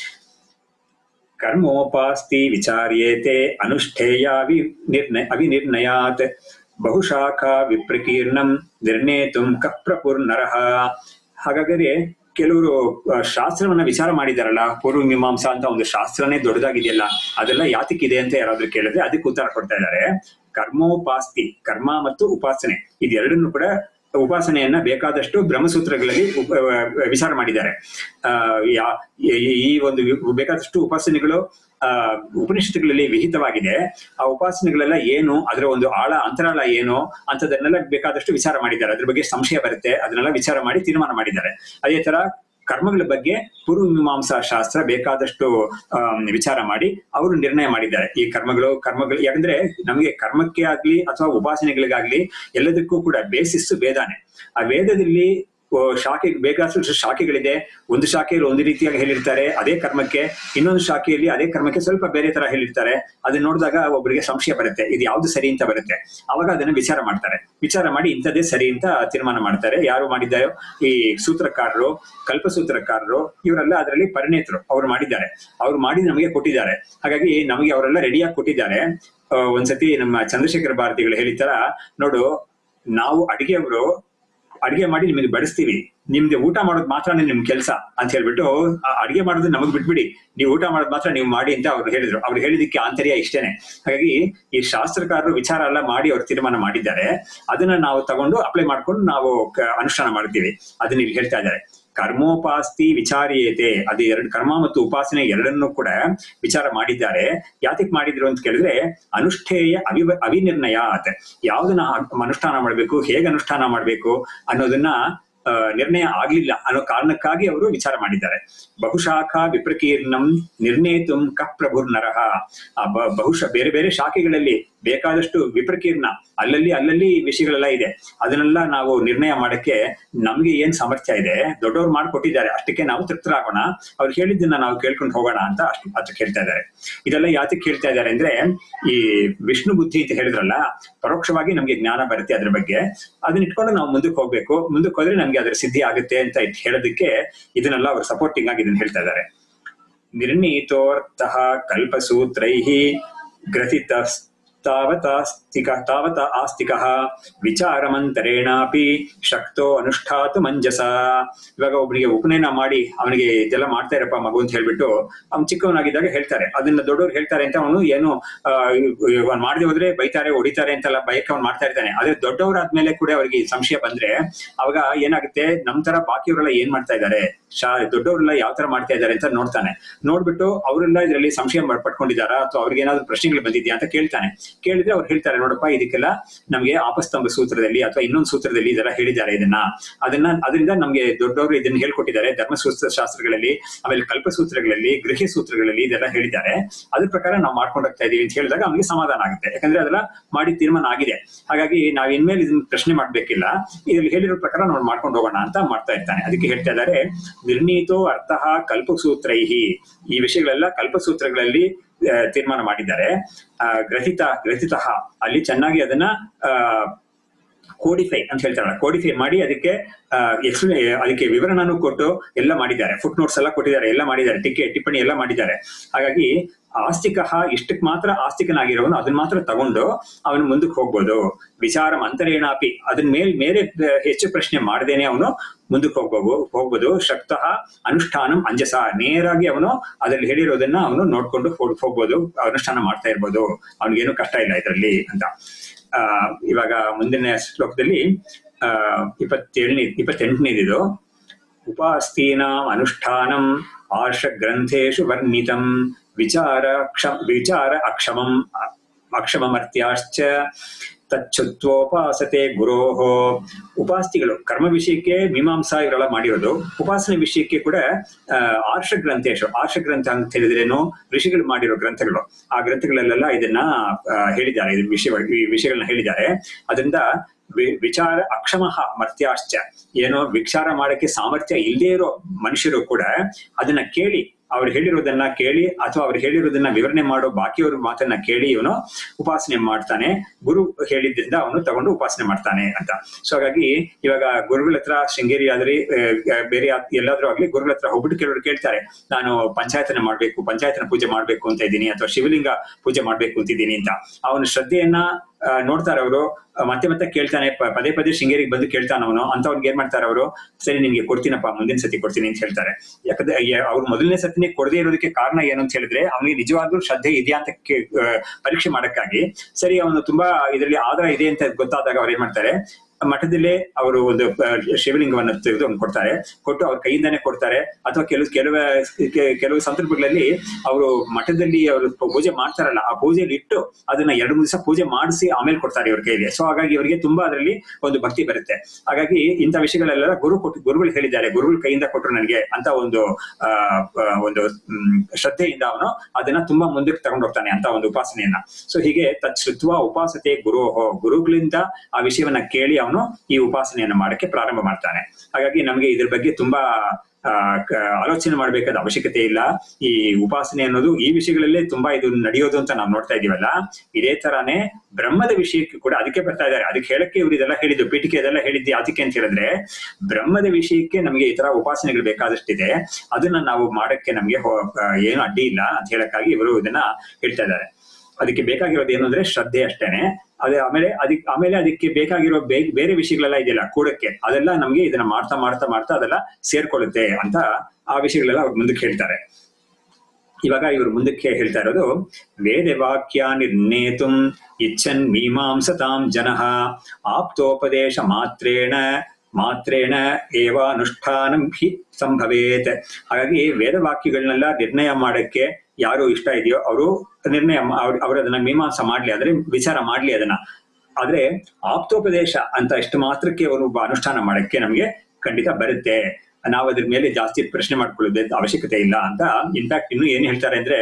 ಕರ್ಮೋಪಾಸ್ತಿ ವಿಚಾರ್ಯೇತೆ ಅನುಷ್ಠೇಯ ನಿರ್ಣಯ ಅವಿನಿರ್ಣಯಾತ್ ಬಹುಶಾಖಾ ವಿಪ್ರಕೀರ್ಣಂ ನಿರ್ಣೇತುಂ ಕಪ್ರಪುರ್ನರಹ ಹಾಗಾದರೆ ಕೆಲವರು ಆ, ಶಾಸ್ತ್ರವನ್ನ ವಿಚಾರ ಮಾಡಿದಾರಲ್ಲ ಪೂರ್ವ ಮೀಮಾಂಸಾ ಅಂತ ಒಂದು ಶಾಸ್ತ್ರನೇ ದೊಡ್ಡದಾಗಿದೆಯಲ್ಲ ಅದೆಲ್ಲ ಯಾತಕ್ಕಿದೆ ಅಂತ ಯಾರಾದ್ರೂ ಕೇಳಿದ್ರೆ ಅದಕ್ಕೆ ಉತ್ತರ ಕೊಡ್ತಾ ಇದ್ದಾರೆ ಕರ್ಮೋಪಾಸ್ತಿ ಕರ್ಮ ಮತ್ತು ಉಪಾಸನೆ ಇದೆರಡನ್ನು ಕೂಡ ಉಪಾಸನೆಯನ್ನ ಬೇಕಾದಷ್ಟು ಬ್ರಹ್ಮಸೂತ್ರಗಳಲ್ಲಿ ಉಪ- ವಿಚಾರ ಮಾಡಿದ್ದಾರೆ ಆ, ಯಾ- ಈ- ಈ ಒಂದು ವಿ- ಬೇಕಾದಷ್ಟು ಉಪಾಸನೆಗಳು ಆ ಉಪನಿಷತ್ತುಗಳಲ್ಲಿ ವಿಹಿತವಾಗಿದೆ ಆ ಉಪಾಸನೆಗಳೆಲ್ಲ ಏನು ಅದರ ಒಂದು ಆಳ ಅಂತರಾಳ ಏನು ಅಂತದನ್ನೆಲ್ಲ ಬೇಕಾದಷ್ಟು ವಿಚಾರ ಮಾಡಿದ್ದಾರೆ ಅದ್ರ ಬಗ್ಗೆ ಸಂಶಯ ಬರುತ್ತೆ ಅದನ್ನೆಲ್ಲ ವಿಚಾರ ಮಾಡಿ ತೀರ್ಮಾನ ಮಾಡಿದ್ದಾರೆ ಅದೇ ತರ ಕರ್ಮಗಳ ಬಗ್ಗೆ ಪೂರ್ವ ಮೀಮಾಂಸಾ ಶಾಸ್ತ್ರ ಬೇಕಾದಷ್ಟು ಆಮ್, ವಿಚಾರ ಮಾಡಿ ಅವರು ನಿರ್ಣಯ ಮಾಡಿದ್ದಾರೆ ಈ ಕರ್ಮಗಳು ಕರ್ಮಗಳು ಯಾಕಂದ್ರೆ ನಮಗೆ ಕರ್ಮಕ್ಕೆ ಆಗ್ಲಿ ಅಥವಾ ಉಪಾಸನೆಗಳಿಗಾಗ್ಲಿ ಎಲ್ಲದಕ್ಕೂ ಕೂಡ ಬೇಸಿಸ್ ವೇದಾನೆ ಆ ವೇದದಲ್ಲಿ ಓ, ಶಾಖೆ ಬೇಕಾದಷ್ಟು ಶಾಖೆಗಳಿದೆ ಒಂದು ಶಾಖೆಯಲ್ಲಿ ಒಂದು ರೀತಿಯಾಗಿ ಹೇಳಿರ್ತಾರೆ ಅದೇ ಕರ್ಮಕ್ಕೆ ಇನ್ನೊಂದು ಶಾಖೆಯಲ್ಲಿ ಅದೇ ಕರ್ಮಕ್ಕೆ ಸ್ವಲ್ಪ ಬೇರೆ ತರ ಹೇಳಿರ್ತಾರೆ ಅದನ್ನ ನೋಡಿದಾಗ ಒಬ್ಬರಿಗೆ ಸಂಶಯ ಬರುತ್ತೆ ಇದು ಯಾವ್ದು ಸರಿ ಅಂತ ಬರುತ್ತೆ ಅವಾಗ ಅದನ್ನ ವಿಚಾರ ಮಾಡ್ತಾರೆ ವಿಚಾರ ಮಾಡಿ ಇಂಥದ್ದೇ ಸರಿ ಅಂತ ತೀರ್ಮಾನ ಮಾಡ್ತಾರೆ ಯಾರು ಮಾಡಿದ್ದಾರೋ ಈ ಸೂತ್ರಕಾರರು ಕಲ್ಪಸೂತ್ರಕಾರರು ಇವರೆಲ್ಲ ಅದರಲ್ಲಿ ಪರಿಣಿತರು ಅವ್ರು ಮಾಡಿದ್ದಾರೆ ಅವ್ರು ಮಾಡಿ ನಮಗೆ ಕೊಟ್ಟಿದ್ದಾರೆ ಹಾಗಾಗಿ ನಮಗೆ ಅವರೆಲ್ಲ ರೆಡಿಯಾಗಿ ಕೊಟ್ಟಿದ್ದಾರೆ ಆ, ಒಂದ್ಸತಿ ನಮ್ಮ ಚಂದ್ರಶೇಖರ ಭಾರತಿಗಳು ಹೇಳಿತರ ನೋಡು ನಾವು ಅಡಿಗೆಯವರು ಅಡಿಗೆ ಮಾಡಿ ನಿಮಗೆ ಬಡಿಸ್ತೀವಿ ನಿಮ್ಗೆ ಊಟ ಮಾಡೋದು ಮಾತ್ರ ನಿಮ್ ಕೆಲಸ ಅಂತ ಹೇಳ್ಬಿಟ್ಟು ಆ ಅಡಿಗೆ ಮಾಡೋದು ನಮಗ್ ಬಿಟ್ಬಿಡಿ ನೀವು ಊಟ ಮಾಡೋದು ಮಾತ್ರ ನೀವು ಮಾಡಿ ಅಂತ ಅವ್ರು ಹೇಳಿದ್ರು ಅವ್ರು ಹೇಳಿದಕ್ಕೆ ಆಂತರ್ಯ ಇಷ್ಟೇನೆ ಹಾಗಾಗಿ ಈ ಶಾಸ್ತ್ರಕಾರರು ವಿಚಾರ ಎಲ್ಲ ಮಾಡಿ ಅವ್ರು ತೀರ್ಮಾನ ಮಾಡಿದ್ದಾರೆ ಅದನ್ನ ನಾವು ತಗೊಂಡು ಅಪ್ಲೈ ಮಾಡ್ಕೊಂಡು ನಾವು ಕ- ಅನುಷ್ಠಾನ ಮಾಡ್ತೀವಿ ಅದನ್ನ ಇಲ್ಲಿ ಹೇಳ್ತಾ ಇದ್ದಾರೆ ಕರ್ಮೋಪಾಸ್ತಿ ವಿಚಾರಿಯತೆ ಅದು ಎರಡು ಕರ್ಮ ಮತ್ತು ಉಪಾಸನೆ ಎರಡನ್ನೂ ಕೂಡ ವಿಚಾರ ಮಾಡಿದ್ದಾರೆ ಯಾತಕ್ ಮಾಡಿದ್ರು ಅಂತ ಕೇಳಿದ್ರೆ ಅನುಷ್ಠೇಯ ಅವಿ ಅವಿನಿರ್ಣಯಾತ್ ಯಾವ್ದನ್ನ ಅನುಷ್ಠಾನ ಮಾಡಬೇಕು ಹೇಗೆ ಅನುಷ್ಠಾನ ಮಾಡಬೇಕು ಅನ್ನೋದನ್ನ ಆ, ನಿರ್ಣಯ ಆಗ್ಲಿಲ್ಲ ಅನ್ನೋ ಕಾರಣಕ್ಕಾಗಿ ಅವರು ವಿಚಾರ ಮಾಡಿದ್ದಾರೆ ಬಹುಶಾಖಾ ವಿಪ್ರಕೀರ್ಣಂ ನಿರ್ಣೇತುಂ ಕ ಪ್ರಭುರ್ ನರಹ ಆ ಬ- ಬಹುಶಃ ಬೇರೆ ಬೇರೆ ಶಾಖೆಗಳಲ್ಲಿ ಬೇಕಾದಷ್ಟು ವಿಪ್ರಕೀರ್ಣ ಅಲ್ಲಲ್ಲಿ ಅಲ್ಲಲ್ಲಿ ವಿಷಯಗಳೆಲ್ಲ ಇದೆ ಅದನ್ನೆಲ್ಲ ನಾವು ನಿರ್ಣಯ ಮಾಡಕ್ಕೆ ನಮ್ಗೆ ಏನ್ ಸಾಮರ್ಥ್ಯ ಇದೆ ದೊಡ್ಡವ್ರು ಮಾಡ್ಕೊಟ್ಟಿದ್ದಾರೆ ಅಷ್ಟಕ್ಕೆ ನಾವು ತೃಪ್ತರಾಗೋಣ ಅವ್ರು ಹೇಳಿದ್ದನ್ನ ನಾವು ಕೇಳ್ಕೊಂಡು ಹೋಗೋಣ ಅಂತ ಅಷ್ಟು ಅದಕ್ಕೆ ಹೇಳ್ತಾ ಇದ್ದಾರೆ ಇದೆಲ್ಲ ಯಾತಕ್ಕೆ ಹೇಳ್ತಾ ಇದ್ದಾರೆ ಅಂದ್ರೆ ಈ ವಿಷ್ಣು ಬುದ್ಧಿ ಅಂತ ಹೇಳಿದ್ರಲ್ಲ ಪರೋಕ್ಷವಾಗಿ ನಮ್ಗೆ ಜ್ಞಾನ ಬರುತ್ತೆ ಅದ್ರ ಬಗ್ಗೆ ಅದನ್ನ ಇಟ್ಕೊಂಡು ನಾವು ಮುಂದಕ್ಕೆ ಹೋಗ್ಬೇಕು ಮುಂದಕ್ಕೆ ಹೋದ್ರೆ ನಮ್ಗೆ ಅದ್ರ ಸಿದ್ಧಿ ಆಗುತ್ತೆ ಅಂತ ಇಟ್ ಹೇಳೋದಕ್ಕೆ ಇದನ್ನೆಲ್ಲ ಅವ್ರು ಸಪೋರ್ಟಿಂಗ್ ಆಗಿ ಇದನ್ನ ಹೇಳ್ತಾ ಇದ್ದಾರೆ ನಿರ್ಣೀತೋರ್ಥಃ ಕಲ್ಪಸೂತ್ರೈಃ ಗ್ರಥಿತ ತಾವತಾಸ್ತಿಕ ತಾವತ ಆಸ್ತಿಕಃ ವಿಚಾರಮಂತರೇಣಾಪಿ ಶಕ್ತೋ ಅನುಷ್ಠಾತು ಮಂಜಸ ಇವಾಗ ಒಬ್ಬನಿಗೆ ಉಪನಯನ ಮಾಡಿ ಅವನಿಗೆ ಇದೆಲ್ಲ ಮಾಡ್ತಾ ಇರಪ್ಪ ಮಗು ಅಂತ ಹೇಳ್ಬಿಟ್ಟು ಅವ್ನು ಚಿಕ್ಕವನಾಗಿದ್ದಾಗ ಹೇಳ್ತಾರೆ ಅದನ್ನ ದೊಡ್ಡವ್ರು ಹೇಳ್ತಾರೆ ಅಂತ ಅವನು ಏನು ಅವ್ನು ಮಾಡದೆ ಹೋದ್ರೆ ಬೈತಾರೆ ಹೊಡಿತಾರೆ ಅಂತೆಲ್ಲ ಬೈಕ್ ಅವ್ನು ಮಾಡ್ತಾ ಇರ್ತಾನೆ ಆದ್ರೆ ದೊಡ್ಡವರಾದ್ಮೇಲೆ ಕೂಡ ಅವರಿಗೆ ಸಂಶಯ ಬಂದ್ರೆ ಅವಾಗ ಏನಾಗುತ್ತೆ ನಮ್ ತರ ಬಾಕಿಯವರೆಲ್ಲ ಏನ್ ಮಾಡ್ತಾ ಇದ್ದಾರೆ ಶಾ ದೊಡ್ಡವರೆಲ್ಲ ಯಾವ ತರ ಮಾಡ್ತಾ ಇದ್ದಾರೆ ಅಂತ ನೋಡ್ತಾನೆ ನೋಡ್ಬಿಟ್ಟು ಅವರೆಲ್ಲ ಇದರಲ್ಲಿ ಸಂಶಯ ಮಾಡ್- ಪಡ್ಕೊಂಡಿದ್ದಾರಾ ಅಥವಾ ಅವ್ರಿಗೆ ಏನಾದ್ರು ಪ್ರಶ್ನೆಗಳು ಬಂದಿದ್ಯಾ ಅಂತ ಕೇಳ್ತಾನೆ ಕೇಳಿದ್ರೆ ಅವ್ರು ಹೇಳ್ತಾರೆ ನೋಡಪ್ಪ ಇದಕ್ಕೆಲ್ಲ ನಮ್ಗೆ ಆಪಸ್ತಂಭ ಸೂತ್ರದಲ್ಲಿ ಅಥವಾ ಇನ್ನೊಂದು ಸೂತ್ರದಲ್ಲಿ ಇದೆಲ್ಲ ಹೇಳಿದ್ದಾರೆ ಇದನ್ನ ಅದನ್ನ ಅದರಿಂದ ನಮ್ಗೆ ದೊಡ್ಡವರು ಇದನ್ನ ಹೇಳ್ಕೊಟ್ಟಿದ್ದಾರೆ ಧರ್ಮಸೂತ್ರ ಶಾಸ್ತ್ರಗಳಲ್ಲಿ ಆಮೇಲೆ ಕಲ್ಪಸೂತ್ರಗಳಲ್ಲಿ ಗೃಹ್ಯ ಸೂತ್ರಗಳಲ್ಲಿ ಇದೆಲ್ಲ ಹೇಳಿದ್ದಾರೆ ಅದ್ರ ಪ್ರಕಾರ ನಾವು ಮಾಡ್ಕೊಂಡು ಹೋಗ್ತಾ ಇದೀವಿ ಅಂತ ಹೇಳಿದಾಗ ಅವ್ನಿಗೆ ಸಮಾಧಾನ ಆಗುತ್ತೆ ಯಾಕಂದ್ರೆ ಅದೆಲ್ಲ ಮಾಡಿ ತೀರ್ಮಾನ ಆಗಿದೆ ಹಾಗಾಗಿ ನಾವ್ ಇನ್ಮೇಲೆ ಇದನ್ನ ಪ್ರಶ್ನೆ ಮಾಡ್ಬೇಕಿಲ್ಲ ಇದ್ರಲ್ಲಿ ಹೇಳಿರೋ ಪ್ರಕಾರ ನಾವು ಮಾಡ್ಕೊಂಡು ಹೋಗೋಣ ಅಂತ ಮಾಡ್ತಾ ಇರ್ತಾನೆ ಅದಕ್ಕೆ ಹೇಳ್ತಾ ಇದ್ದಾರೆ ನಿರ್ಣೀತೋ ಅರ್ಥಃ ಕಲ್ಪಸೂತ್ರೈಹಿ ಈ ವಿಷಯಗಳೆಲ್ಲ ಕಲ್ಪಸೂತ್ರಗಳಲ್ಲಿ ಆ, ತೀರ್ಮಾನ ಮಾಡಿದ್ದಾರೆ ಆ, ಗ್ರಹಿತ ಗ್ರಹಿತ ಅಲ್ಲಿ ಚೆನ್ನಾಗಿ ಅದನ್ನ ಆ ಕೋಡಿಫೈ ಅಂತ ಹೇಳ್ತಾರಲ್ಲ ಕೋಡಿಫೈ ಮಾಡಿ ಅದಕ್ಕೆ ಎಕ್ಸ್ಪ್ಲೇ ಅದಕ್ಕೆ ವಿವರಣನೂ ಕೊಟ್ಟು ಎಲ್ಲ ಮಾಡಿದ್ದಾರೆ ಫುಟ್ ನೋಟ್ಸ್ ಎಲ್ಲ ಕೊಟ್ಟಿದ್ದಾರೆ ಎಲ್ಲ ಮಾಡಿದ್ದಾರೆ ಟಿಕೆ ಟಿಪ್ಪಣಿ ಎಲ್ಲ ಮಾಡಿದ್ದಾರೆ ಹಾಗಾಗಿ ಆಸ್ತಿಕ ಇಷ್ಟಕ್ಕೆ ಮಾತ್ರ ಆಸ್ತಿಕನಾಗಿರೋನು ಅದನ್ನ ಮಾತ್ರ ತಗೊಂಡು ಅವನು ಮುಂದಕ್ಕೆ ಹೋಗ್ಬೋದು ವಿಚಾರ ಅಂತರೇಣಾಪಿ ಅದನ್ನ ಮೇಲ್ ಮೇಲೆ ಹೆಚ್ಚು ಪ್ರಶ್ನೆ ಮಾಡದೇನೆ ಅವನು ಮುಂದಕ್ಕೆ ಹೋಗ್ಬೋದು ಹೋಗ್ಬೋದು ಶಕ್ತಃ ಅನುಷ್ಠಾನಂ ಅಂಜಸ ನೇರಾಗಿ ಅವನು ಅದ್ರಲ್ಲಿ ಹೇಳಿರೋದನ್ನ ಅವನು ನೋಡ್ಕೊಂಡು ಹೋಗ್- ಹೋಗ್ಬೋದು ಅನುಷ್ಠಾನ ಮಾಡ್ತಾ ಇರ್ಬೋದು ಅವನಿಗೇನು ಕಷ್ಟ ಇಲ್ಲ ಇದರಲ್ಲಿ ಅಂತ ಆ ಇವಾಗ ಮುಂದಿನ ಶ್ಲೋಕದಲ್ಲಿ ಆ ಇಪ್ಪತ್ತೇಳನೇ ಇಪ್ಪತ್ತೆಂಟನೇದಿದು ಉಪಾಸ್ತೀನಾಂ ಅನುಷ್ಠಾನಂ ಆರ್ಷ ಗ್ರಂಥೇಶು ವರ್ಣಿತಂ ವಿಚಾರ ಕ್ಷ ವಿಚಾರ ಅಕ್ಷಮಂ ಅಕ್ಷಮಮರ್ತ್ಯಾಶ್ಚ ತಚ್ಚುತ್ವೋಪಾಸತೆ ಗುರೋಹ ಉಪಾಸ್ತಿಗಳು ಕರ್ಮ ವಿಷಯಕ್ಕೆ ಮೀಮಾಂಸಾ ಇವರೆಲ್ಲ ಮಾಡಿರೋದು ಉಪಾಸನೆ ವಿಷಯಕ್ಕೆ ಕೂಡ ಆ, ಆರ್ಷ ಗ್ರಂಥೇಶು ಆರ್ಷ ಗ್ರಂಥ ಅಂತ ಹೇಳಿದ್ರೇನು ಋಷಿಗಳು ಮಾಡಿರೋ ಗ್ರಂಥಗಳು ಆ ಗ್ರಂಥಗಳಲ್ಲೆಲ್ಲ ಇದನ್ನ ಆ, ಹೇಳಿದ್ದಾರೆ ಇದು ವಿಷಯ ಈ ವಿಷಯಗಳನ್ನ ಹೇಳಿದ್ದಾರೆ ಅದರಿಂದ ವಿ- ವಿಚಾರ ಅಕ್ಷಮಃ ಮರ್ತ್ಯಾಶ್ಚ ಏನೋ ವಿಚಾರ ಮಾಡಕ್ಕೆ ಸಾಮರ್ಥ್ಯ ಇಲ್ಲದೇ ಇರೋ ಮನುಷ್ಯರು ಕೂಡ ಅದನ್ನ ಕೇಳಿ ಅವ್ರು ಹೇಳಿರೋದನ್ನ ಕೇಳಿ ಅಥವಾ ಅವ್ರು ಹೇಳಿರೋದನ್ನ ವಿವರಣೆ ಮಾಡೋ ಬಾಕಿಯವ್ರ ಮಾತನ್ನ ಕೇಳಿ ಇವನು ಉಪಾಸನೆ ಮಾಡ್ತಾನೆ ಗುರು ಹೇಳಿದ್ರಿಂದ ಅವನು ತಗೊಂಡು ಉಪಾಸನೆ ಮಾಡ್ತಾನೆ ಅಂತ ಸೊ ಹಾಗಾಗಿ ಇವಾಗ ಗುರುಗಳ ಹತ್ರ ಶೃಂಗೇರಿ ಆದ್ರಿ ಆ, ಬೇರೆ ಯಾ- ಎಲ್ಲಾದ್ರೂ ಆಗ್ಲಿ ಗುರುಗಳ ಹತ್ರ ಹೋಗ್ಬಿಟ್ಟು ಕೆಲವರು ಕೇಳ್ತಾರೆ ನಾನು ಪಂಚಾಯತನ ಮಾಡ್ಬೇಕು ಪಂಚಾಯತನ ಪೂಜೆ ಮಾಡ್ಬೇಕು ಅಂತ ಇದ್ದೀನಿ ಅಥವಾ ಶಿವಲಿಂಗ ಪೂಜೆ ಮಾಡ್ಬೇಕು ಅಂತಿದ್ದೀನಿ ಅಂತ ಅವನ ಶ್ರದ್ಧೆಯನ್ನ ಆ, ನೋಡ್ತಾರೆ ಅವರು ಮತ್ತೆ ಮತ್ತೆ ಕೇಳ್ತಾನೆ ಪ- ಪದೇ ಪದೇ ಶೃಂಗೇರಿಗೆ ಬಂದು ಕೇಳ್ತಾನೆ ಅವನು ಅಂತ ಅವ್ನಿಗೆ ಏನ್ ಮಾಡ್ತಾರೆ ಅವರು ಸರಿ ನಿನ್ಗೆ ಕೊಡ್ತೀನಪ್ಪ ಮುಂದಿನ ಸತಿ ಕೊಡ್ತೀನಿ ಅಂತ ಹೇಳ್ತಾರೆ ಯಾಕಂದ್ರೆ ಯ- ಅವ್ರು ಮೊದಲನೇ ಸತಿನೇ ಕೊಡದೇ ಇರೋದಕ್ಕೆ ಕಾರಣ ಏನು ಅಂತ ಹೇಳಿದ್ರೆ ಅವನಿಗೆ ನಿಜವಾಗ್ಲೂ ಶ್ರದ್ಧೆ ಇದೆಯಾ ಅಂತ ಕೇ- ಆ, ಪರೀಕ್ಷೆ ಮಾಡಕ್ಕಾಗಿ ಸರಿ ಅವನು ತುಂಬಾ ಇದರಲ್ಲಿ ಆಧಾರ ಇದೆ ಅಂತ ಗೊತ್ತಾದಾಗ ಅವ್ರು ಏನ್ ಮಾಡ್ತಾರೆ ಮಠದಲ್ಲೇ ಅವರು ಒಂದು ಆ, ಶಿವಲಿಂಗವನ್ನು ತೆಗೆದು ಅವ್ನು ಕೊಡ್ತಾರೆ ಕೊಟ್ಟು ಅವ್ರ ಕೈಯಿಂದಾನೇ ಕೊಡ್ತಾರೆ ಅಥವಾ ಕೆಲವು ಕೆಲವು ಕೆ- ಕೆಲವು ಸಂದರ್ಭಗಳಲ್ಲಿ ಅವರು ಮಠದಲ್ಲಿ ಅವರು ಪೂಜೆ ಮಾಡ್ತಾರಲ್ಲ ಆ ಪೂಜೆಯಲ್ಲಿ ಇಟ್ಟು ಅದನ್ನ ಎರಡು ಮೂರು ದಿವಸ ಪೂಜೆ ಮಾಡಿಸಿ ಆಮೇಲೆ ಕೊಡ್ತಾರೆ ಇವ್ರ ಕೈಲಿ ಸೊ ಹಾಗಾಗಿ ಇವರಿಗೆ ತುಂಬಾ ಅದರಲ್ಲಿ ಒಂದು ಭಕ್ತಿ ಬರುತ್ತೆ ಹಾಗಾಗಿ ಇಂಥ ವಿಷಯಗಳೆಲ್ಲ ಗುರು ಕೊಟ್ಟು ಗುರುಗಳು ಹೇಳಿದ್ದಾರೆ ಗುರುಗಳ ಕೈಯಿಂದ ಕೊಟ್ಟರು ನನಗೆ ಅಂತ ಒಂದು ಆ ಆ, ಒಂದು ಮ್, ಶ್ರದ್ಧೆಯಿಂದ ಅವನು ಅದನ್ನ ತುಂಬಾ ಮುಂದಕ್ಕೆ ತಗೊಂಡು ಹೋಗ್ತಾನೆ ಅಂತ ಒಂದು ಉಪಾಸನೆಯನ್ನ ಸೊ ಹೀಗೆ ತತ್ಶ್ರುತ್ವ ಉಪಾಸತೆ ಗುರು ಗುರುಗಳಿಂದ ಆ ವಿಷಯವನ್ನ ಕೇಳಿ ಅವನು ಈ ಉಪಾಸನೆಯನ್ನ ಮಾಡಕ್ಕೆ ಪ್ರಾರಂಭ ಮಾಡ್ತಾನೆ ಹಾಗಾಗಿ ನಮಗೆ ಇದ್ರ ಬಗ್ಗೆ ತುಂಬಾ ಆ, ಕ- ಆಲೋಚನೆ ಮಾಡಬೇಕಾದ ಅವಶ್ಯಕತೆ ಇಲ್ಲ ಈ ಉಪಾಸನೆ ಅನ್ನೋದು ಈ ವಿಷಯಗಳಲ್ಲೇ ತುಂಬಾ ಇದು ನಡೆಯೋದು ಅಂತ ನಾವು ನೋಡ್ತಾ ಇದೀವಲ್ಲ ಇದೇ ತರಾನೇ ಬ್ರಹ್ಮದ ವಿಷಯಕ್ಕೆ ಕೂಡ ಅದಕ್ಕೆ ಬರ್ತಾ ಇದ್ದಾರೆ ಅದಕ್ಕೆ ಹೇಳಕ್ಕೆ ಇವ್ರು ಇದೆಲ್ಲ ಹೇಳಿದ್ದು ಪೀಠಿಕೆ ಇದೆಲ್ಲ ಹೇಳಿದ್ದೆ ಅದಕ್ಕೆ ಅಂತ ಹೇಳಿದ್ರೆ ಬ್ರಹ್ಮದ ವಿಷಯಕ್ಕೆ ನಮಗೆ ಈ ತರ ಉಪಾಸನೆಗಳು ಬೇಕಾದಷ್ಟಿದೆ ಅದನ್ನ ನಾವು ಮಾಡಕ್ಕೆ ನಮಗೆ ಹೋ- ಆ, ಏನು ಅಡ್ಡಿ ಇಲ್ಲ ಅಂತ ಹೇಳಕ್ಕಾಗಿ ಇವರು ಇದನ್ನ ಹೇಳ್ತಾ ಇದ್ದಾರೆ ಅದಕ್ಕೆ ಬೇಕಾಗಿರೋದು ಏನು ಅಂದ್ರೆ ಶ್ರದ್ಧೆ ಅಷ್ಟೇನೆ ಅದೇ ಆಮೇಲೆ ಅದಕ್ಕೆ ಆಮೇಲೆ ಅದಕ್ಕೆ ಬೇಕಾಗಿರೋ ಬೇ- ಬೇರೆ ವಿಷಯಗಳೆಲ್ಲ ಇದೆಯಲ್ಲ ಕೂಡಕ್ಕೆ ಅದೆಲ್ಲ ನಮ್ಗೆ ಇದನ್ನ ಮಾಡ್ತಾ ಮಾಡ್ತಾ ಮಾಡ್ತಾ ಅದೆಲ್ಲ ಸೇರ್ಕೊಳ್ಳುತ್ತೆ ಅಂತ ಆ ವಿಷಯಗಳೆಲ್ಲ ಅವ್ರು ಮುಂದಕ್ಕೆ ಹೇಳ್ತಾರೆ ಇವಾಗ ಇವರು ಮುಂದಕ್ಕೆ ಹೇಳ್ತಾ ಇರೋದು ವೇದ ವಾಕ್ಯ ನಿರ್ಣೇತುಂ ಇಚ್ಛನ್ ಮೀಮಾಂಸತಾಂ ಜನಃ ಆಪ್ತೋಪದೇಶ ಮಾತ್ರೇಣ ಮಾತ್ರೇಣ ಏವ ಅನುಷ್ಠಾನಂ ಹಿ ಸಂಭವೇತ್ ಹಾಗಾಗಿ ವೇದವಾಕ್ಯಗಳನ್ನೆಲ್ಲ ನಿರ್ಣಯ ಮಾಡಕ್ಕೆ ಯಾರು ಇಷ್ಟ ಇದೆಯೋ ಅವರು ನಿರ್ಣಯ ಮಾ- ಅವ್ರು ಅವ್ರು ಅದನ್ನ ಮೀಮಾಂಸ ಮಾಡ್ಲಿ ಅಂದ್ರೆ ವಿಚಾರ ಮಾಡ್ಲಿ ಅದನ್ನ ಆದ್ರೆ ಆಪ್ತೋಪದೇಶ ಅಂತ ಇಷ್ಟು ಮಾತ್ರಕ್ಕೆ ಅವರು ಒಬ್ಬ ಅನುಷ್ಠಾನ ಮಾಡಕ್ಕೆ ನಮ್ಗೆ ಖಂಡಿತ ಬರುತ್ತೆ ನಾವು ಅದ್ರ ಮೇಲೆ ಜಾಸ್ತಿ ಪ್ರಶ್ನೆ ಮಾಡ್ಕೊಳ್ಳೋದು ಅವಶ್ಯಕತೆ ಇಲ್ಲ ಅಂತ ಇನ್ಫ್ಯಾಕ್ಟ್ ಇನ್ನು ಏನ್ ಹೇಳ್ತಾರೆ ಅಂದ್ರೆ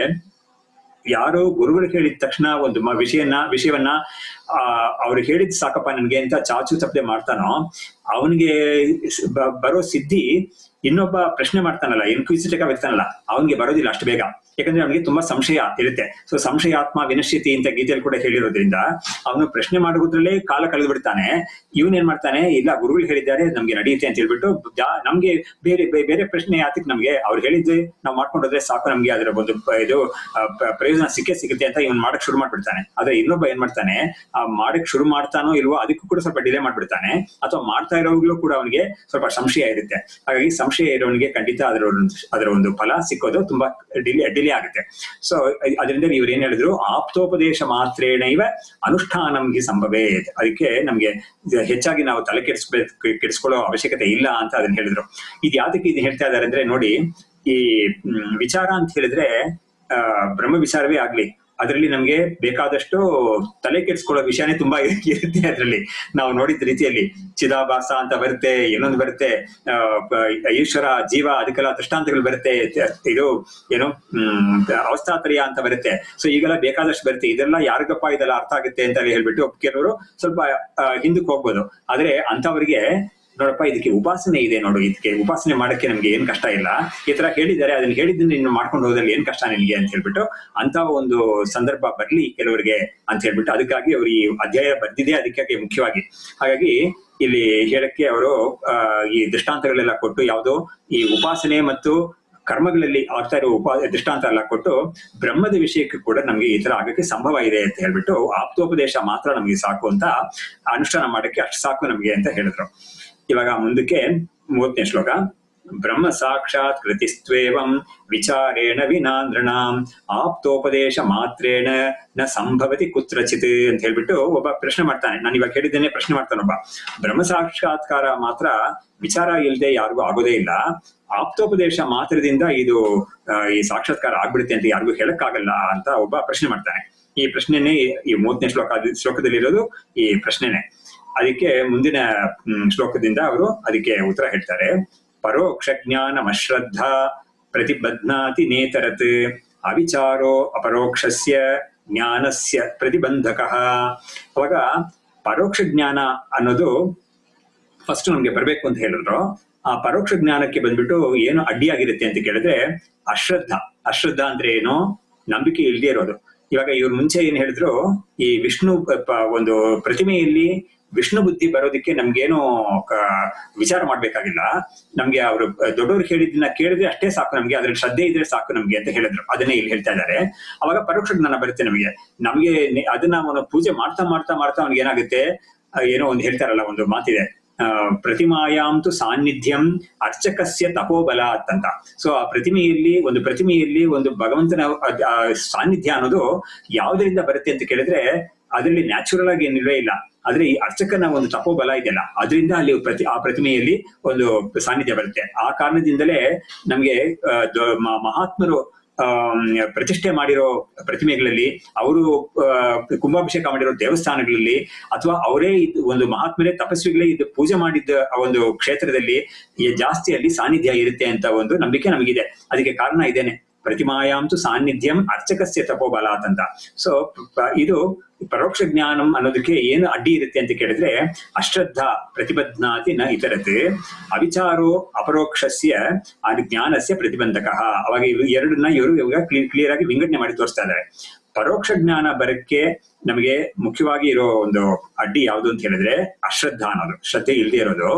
ಯಾರು ಗುರುಗಳು ಹೇಳಿದ ತಕ್ಷಣ ಒಂದು ಮ- ವಿಷಯನ ವಿಷಯವನ್ನ ಆ ಅವ್ರು ಹೇಳಿದ್ ಸಾಕಪ್ಪ ನನ್ಗೆ ಅಂತ ಚಾಚು ತಪ್ಪದೆ ಮಾಡ್ತಾನೋ ಅವನಿಗೆ ಬರೋ ಸಿದ್ಧಿ ಇನ್ನೊಬ್ಬ ಪ್ರಶ್ನೆ ಮಾಡ್ತಾನಲ್ಲ ಇನ್ಕ್ವಿಸಿಟಿವ್ ಇರ್ತಾನಲ್ಲ ಅವನಿಗೆ ಬರೋದಿಲ್ಲ ಅಷ್ಟು ಬೇಗ ಯಾಕಂದ್ರೆ ಅವನಿಗೆ ತುಂಬಾ ಸಂಶಯ ಇರುತ್ತೆ ಸೊ ಸಂಶಯಾತ್ಮ ವಿನಶ್ಯತಿ ಅಂತ ಗೀತೆಯಲ್ಲಿ ಕೂಡ ಹೇಳಿರೋದ್ರಿಂದ ಅವನು ಪ್ರಶ್ನೆ ಮಾಡುವುದ್ರಲ್ಲೇ ಕಾಲ ಕಳೆದು ಬಿಡ್ತಾನೆ ಇವನ್ ಏನ್ ಮಾಡ್ತಾನೆ ಇಲ್ಲ ಗುರುಗಳು ಹೇಳಿದ್ದಾರೆ ನಮ್ಗೆ ನಡೆಯುತ್ತೆ ಅಂತ ಹೇಳ್ಬಿಟ್ಟು ಜಾ- ನಮ್ಗೆ ಬೇರೆ ಬೇ- ಬೇರೆ ಪ್ರಶ್ನೆ ಯಾತಕ್ಕೆ ನಮ್ಗೆ ಅವ್ರು ಹೇಳಿದ್ದು ನಾವು ಮಾಡ್ಕೊಂಡೋದ್ರೆ ಸಾಕು ನಮ್ಗೆ ಅದರ ಒಂದು ಪ- ಇದು ಆ, ಪ- ಪ್ರಯೋಜನ ಸಿಕ್ಕೇ ಸಿಗುತ್ತೆ ಅಂತ ಇವನ್ ಮಾಡಕ್ ಶುರು ಮಾಡ್ಬಿಡ್ತಾನೆ ಆದ್ರೆ ಇನ್ನೊಬ್ಬ ಏನ್ ಮಾಡ್ತಾನೆ ಆ ಮಾಡಕ್ ಶುರು ಮಾಡ್ತಾನೋ ಇಲ್ವೋ ಅದಕ್ಕೂ ಕೂಡ ಸ್ವಲ್ಪ ಡಿಲೇ ಮಾಡ್ಬಿಡ್ತಾನೆ ಅಥವಾ ಮಾಡ್ತಾ ಇರೋವಾಗ್ಲೂ ಕೂಡ ಅವನಿಗೆ ಸ್ವಲ್ಪ ಸಂಶಯ ಇರುತ್ತೆ ಹಾಗಾಗಿ ಸಂಶಯ ಇರೋನಿಗೆ ಖಂಡಿತ ಅದರ ಒಂದು ಅದರ ಒಂದು ಫಲ ಸಿಕ್ಕೋದು ತುಂಬಾ ಡಿಲೇ ಡಿಲೇ ಆಗುತ್ತೆ ಸೊ ಅದರಿಂದ ಇವ್ರು ಏನ್ ಹೇಳಿದ್ರು ಆಪ್ತೋಪದೇಶ ಮಾತ್ರೇಣ ಇವ ಅನುಷ್ಠಾನಂ ಹಿ ಸಂಭವೇ ಅದಕ್ಕೆ ನಮ್ಗೆ ಇದು ಹೆಚ್ಚಾಗಿ ನಾವು ತಲೆ ಕೆಡಿಸ್ಬೇಕು ಕೆಡಿಸ್ಕೊಳ್ಳೋ ಅವಶ್ಯಕತೆ ಇಲ್ಲ ಅಂತ ಅದನ್ನ ಹೇಳಿದ್ರು ಇದು ಯಾವ್ದಕ್ಕೆ ಇದು ಹೇಳ್ತಾ ಇದಾರೆ ಅಂದ್ರೆ ನೋಡಿ ಈ ಮ್, ವಿಚಾರ ಅಂತ ಹೇಳಿದ್ರೆ ಆ, ಬ್ರಹ್ಮ ವಿಚಾರವೇ ಆಗ್ಲಿ ಅದರಲ್ಲಿ ನಮ್ಗೆ ಬೇಕಾದಷ್ಟು ತಲೆ ಕೆಡಿಸ್ಕೊಳ್ಳೋ ವಿಷಯನೇ ತುಂಬಾ ಇರುತ್ತೆ ಅದರಲ್ಲಿ ನಾವು ನೋಡಿದ ರೀತಿಯಲ್ಲಿ ಚಿದಾಭಾಸ ಅಂತ ಬರುತ್ತೆ ಇನ್ನೊಂದು ಬರುತ್ತೆ ಆ, ಪ- ಈಶ್ವರ ಜೀವ ಅದಕ್ಕೆಲ್ಲ ದೃಷ್ಟಾಂತಗಳು ಬರುತ್ತೆ ಇದು ಏನು ಹ್ಮ್ ಅವಸ್ಥಾತ್ರಯ ಅಂತ ಬರುತ್ತೆ ಸೊ ಈಗೆಲ್ಲ ಬೇಕಾದಷ್ಟು ಬರುತ್ತೆ ಇದೆಲ್ಲ ಯಾರಿಗಪ್ಪ ಇದೆಲ್ಲ ಅರ್ಥ ಆಗುತ್ತೆ ಅಂತ ಹೇಳ್ಬಿಟ್ಟು ಕೆಲವರು ಸ್ವಲ್ಪ ಆ, ಹಿಂದಕ್ಕೆ ಹೋಗ್ಬೋದು ಆದ್ರೆ ಅಂತವರಿಗೆ ನೋಡಪ್ಪ ಇದಕ್ಕೆ ಉಪಾಸನೆ ಇದೆ ನೋಡು ಇದಕ್ಕೆ ಉಪಾಸನೆ ಮಾಡಕ್ಕೆ ನಮ್ಗೆ ಏನ್ ಕಷ್ಟ ಇಲ್ಲ ಈ ತರ ಹೇಳಿದ್ದಾರೆ ಅದನ್ನ ಹೇಳಿದ್ದನ್ನ ನೀನು ಮಾಡ್ಕೊಂಡು ಹೋದಲ್ಲಿ ಏನ್ ಕಷ್ಟ ನಿನ್ಗೆ ಅಂತ ಹೇಳ್ಬಿಟ್ಟು ಅಂತ ಒಂದು ಸಂದರ್ಭ ಬರ್ಲಿ ಕೆಲವರಿಗೆ ಅಂತ ಹೇಳ್ಬಿಟ್ಟು ಅದಕ್ಕಾಗಿ ಅವರು ಈ ಅಧ್ಯಾಯ ಬರ್ದಿದೆ ಅದಕ್ಕಾಗಿ ಮುಖ್ಯವಾಗಿ ಹಾಗಾಗಿ ಇಲ್ಲಿ ಹೇಳಕ್ಕೆ ಅವರು ಆ ಈ ದೃಷ್ಟಾಂತಗಳೆಲ್ಲ ಕೊಟ್ಟು ಯಾವುದೋ ಈ ಉಪಾಸನೆ ಮತ್ತು ಕರ್ಮಗಳಲ್ಲಿ ಆಗ್ತಾ ಇರೋ ಉಪ ದೃಷ್ಟಾಂತ ಎಲ್ಲ ಕೊಟ್ಟು ಬ್ರಹ್ಮದ ವಿಷಯಕ್ಕೆ ಕೂಡ ನಮ್ಗೆ ಈ ತರ ಆಗಕ್ಕೆ ಸಂಭವ ಇದೆ ಅಂತ ಹೇಳ್ಬಿಟ್ಟು ಆಪ್ತೋಪದೇಶ ಮಾತ್ರ ನಮ್ಗೆ ಸಾಕು ಅಂತ ಅನುಷ್ಠಾನ ಮಾಡಕ್ಕೆ ಅಷ್ಟು ಸಾಕು ನಮ್ಗೆ ಅಂತ ಹೇಳಿದ್ರು ಇವಾಗ ಮುಂದಕ್ಕೆ ಮೂವತ್ತನೇ ಶ್ಲೋಕ ಬ್ರಹ್ಮ ಸಾಕ್ಷಾತ್ ಕೃತಿಸ್ತ್ವೇವಂ ವಿಚಾರೇಣ ವಿನಾಂದ್ರಣಾಂ ಆಪ್ತೋಪದೇಶ ಮಾತ್ರೇಣ ನ ಸಂಭವತಿ ಕುತ್ರಚಿತ್ ಅಂತ ಹೇಳ್ಬಿಟ್ಟು ಒಬ್ಬ ಪ್ರಶ್ನೆ ಮಾಡ್ತಾನೆ ನಾನು ಇವಾಗ ಹೇಳಿದ್ದೇನೆ ಪ್ರಶ್ನೆ ಮಾಡ್ತಾನೊಬ್ಬ ಬ್ರಹ್ಮ ಸಾಕ್ಷಾತ್ಕಾರ ಮಾತ್ರ ವಿಚಾರ ಇಲ್ಲದೆ ಯಾರಿಗೂ ಆಗೋದೇ ಇಲ್ಲ ಆಪ್ತೋಪದೇಶ ಮಾತ್ರದಿಂದ ಇದು ಆ, ಈ ಸಾಕ್ಷಾತ್ಕಾರ ಆಗ್ಬಿಡುತ್ತೆ ಅಂತ ಯಾರಿಗೂ ಹೇಳಕ್ಕಾಗಲ್ಲ ಅಂತ ಒಬ್ಬ ಪ್ರಶ್ನೆ ಮಾಡ್ತಾನೆ ಈ ಪ್ರಶ್ನೆನೇ ಈ ಮೂವತ್ತನೇ ಶ್ಲೋಕ ಶ್ಲೋಕದಲ್ಲಿರೋದು ಈ ಪ್ರಶ್ನೆನೆ ಅದಕ್ಕೆ ಮುಂದಿನ ಹ್ಮ್, ಶ್ಲೋಕದಿಂದ ಅವರು ಅದಕ್ಕೆ ಉತ್ತರ ಹೇಳ್ತಾರೆ ಪರೋಕ್ಷ ಜ್ಞಾನಮಶ್ರದ್ಧಾ ಪ್ರತಿಬಧ್ನಾತಿ ನೇತರತ್ ಅವಿಚಾರೋ ಅಪರೋಕ್ಷಸ್ಯ ಜ್ಞಾನಸ್ಯ ಪ್ರತಿಬಂಧಕ ಅವಾಗ ಪರೋಕ್ಷ ಜ್ಞಾನ ಅನ್ನೋದು ಫಸ್ಟ್ ನಮ್ಗೆ ಬರಬೇಕು ಅಂತ ಹೇಳಿದ್ರು ಆ ಪರೋಕ್ಷ ಜ್ಞಾನಕ್ಕೆ ಬಂದ್ಬಿಟ್ಟು ಏನು ಅಡ್ಡಿಯಾಗಿರುತ್ತೆ ಅಂತ ಕೇಳಿದ್ರೆ ಅಶ್ರದ್ಧ ಅಶ್ರದ್ಧ ಅಂದ್ರೆ ಏನು ನಂಬಿಕೆ ಇಲ್ಲದೆ ಇರೋದು ಇವಾಗ ಇವ್ರು ಮುಂಚೆ ಏನ್ ಹೇಳಿದ್ರು ಈ ವಿಷ್ಣು ಪ- ಪ- ಒಂದು ಪ್ರತಿಮೆಯಲ್ಲಿ ವಿಷ್ಣು ಬುದ್ಧಿ ಬರೋದಕ್ಕೆ ನಮ್ಗೇನು ಕ- ವಿಚಾರ ಮಾಡ್ಬೇಕಾಗಿಲ್ಲ ನಮ್ಗೆ ಅವರು ದೊಡ್ಡವರು ಹೇಳಿದ್ದನ್ನ ಕೇಳಿದ್ರೆ ಅಷ್ಟೇ ಸಾಕು ನಮ್ಗೆ ಅದ್ರಲ್ಲಿ ಶ್ರದ್ಧೆ ಇದ್ರೆ ಸಾಕು ನಮ್ಗೆ ಅಂತ ಹೇಳಿದ್ರು ಅದನ್ನೇ ಇಲ್ಲಿ ಹೇಳ್ತಾ ಇದ್ದಾರೆ ಅವಾಗ ಪರೋಕ್ಷ ಜ್ಞಾನ ಬರುತ್ತೆ ನಮಗೆ ನಮ್ಗೆ ನೆ- ಅದನ್ನ ಅವನು ಪೂಜೆ ಮಾಡ್ತಾ ಮಾಡ್ತಾ ಮಾಡ್ತಾ ಅವ್ನಿಗೆ ಏನಾಗುತ್ತೆ ಆ, ಏನೋ ಒಂದು ಹೇಳ್ತಾರಲ್ಲ ಒಂದು ಮಾತಿದೆ ಆ, ಪ್ರತಿಮಾಯಾಂತು ಸಾನ್ನಿಧ್ಯಂ ಅರ್ಚಕಸ್ಯ ತಪೋಬಲ ಅಂತ ಸೊ ಆ ಪ್ರತಿಮೆಯಲ್ಲಿ ಒಂದು ಪ್ರತಿಮೆಯಲ್ಲಿ ಒಂದು ಭಗವಂತನ ಅದ್- ಆ ಸಾನ್ನಿಧ್ಯ ಅನ್ನೋದು ಯಾವುದರಿಂದ ಬರುತ್ತೆ ಅಂತ ಕೇಳಿದ್ರೆ ಅದರಲ್ಲಿ ನ್ಯಾಚುರಲ್ ಆಗಿ ಏನಿಲ್ವೇ ಇಲ್ಲ ಆದ್ರೆ ಈ ಅರ್ಚಕನ ಒಂದು ತಪೋಬಲ ಇದೆಯಲ್ಲ ಅದರಿಂದ ಅಲ್ಲಿ ಪ್ರತಿ ಆ ಪ್ರತಿಮೆಯಲ್ಲಿ ಒಂದು ಸಾನ್ನಿಧ್ಯ ಬರುತ್ತೆ ಆ ಕಾರಣದಿಂದಲೇ ನಮ್ಗೆ ಆ, ದ- ಮ- ಮಹಾತ್ಮರು ಆಮ್, ಪ್ರತಿಷ್ಠೆ ಮಾಡಿರೋ ಪ್ರತಿಮೆಗಳಲ್ಲಿ ಅವರು ಕುಂಭಾಭಿಷೇಕ ಮಾಡಿರೋ ದೇವಸ್ಥಾನಗಳಲ್ಲಿ ಅಥವಾ ಅವರೇ ಇದ್- ಒಂದು ಮಹಾತ್ಮರೇ ತಪಸ್ವಿಗಳೇ ಇದು ಪೂಜೆ ಮಾಡಿದ್ದ ಆ ಒಂದು ಕ್ಷೇತ್ರದಲ್ಲಿ ಈ ಜಾಸ್ತಿ ಅಲ್ಲಿ ಸಾನ್ನಿಧ್ಯ ಇರುತ್ತೆ ಅಂತ ಒಂದು ನಂಬಿಕೆ ನಮಗಿದೆ ಅದಕ್ಕೆ ಕಾರಣ ಇದೇನೆ ಪ್ರತಿಮಾಯಾಂತು ಸಾನ್ನಿಧ್ಯಂ ಅರ್ಚಕಸ್ಯ ತಪೋಬಲಾತ್ ಅಂತ ಸೊ ಇದು ಪರೋಕ್ಷ ಜ್ಞಾನಂ ಅನ್ನೋದಕ್ಕೆ ಏನು ಅಡ್ಡಿ ಇರುತ್ತೆ ಅಂತ ಕೇಳಿದ್ರೆ ಅಶ್ರದ್ಧಾ ಪ್ರತಿಬದ್ನಾತಿ ನ ಇತರತ್ ಅವಿಚಾರೋ ಅಪರೋಕ್ಷಸ್ಯ ಆ ಜ್ಞಾನಸ್ಯ ಪ್ರತಿಬಂಧಕ ಅವಾಗ ಇವು ಎರಡನ್ನ ಇವರು ಇವಾಗ ಕ್ಲಿಯರ್ ಆಗಿ ವಿಂಗಡಣೆ ಮಾಡಿ ತೋರಿಸ್ತಾ ಇದ್ದಾರೆ ಪರೋಕ್ಷ ಜ್ಞಾನ ಬರಕ್ಕೆ ನಮಗೆ ಮುಖ್ಯವಾಗಿ ಇರೋ ಒಂದು ಅಡ್ಡಿ ಯಾವುದು ಅಂತ ಹೇಳಿದ್ರೆ ಅಶ್ರದ್ಧಾ ಅನ್ನೋದು ಶ್ರದ್ಧೆ ಇಲ್ಲದೆ ಇರೋದು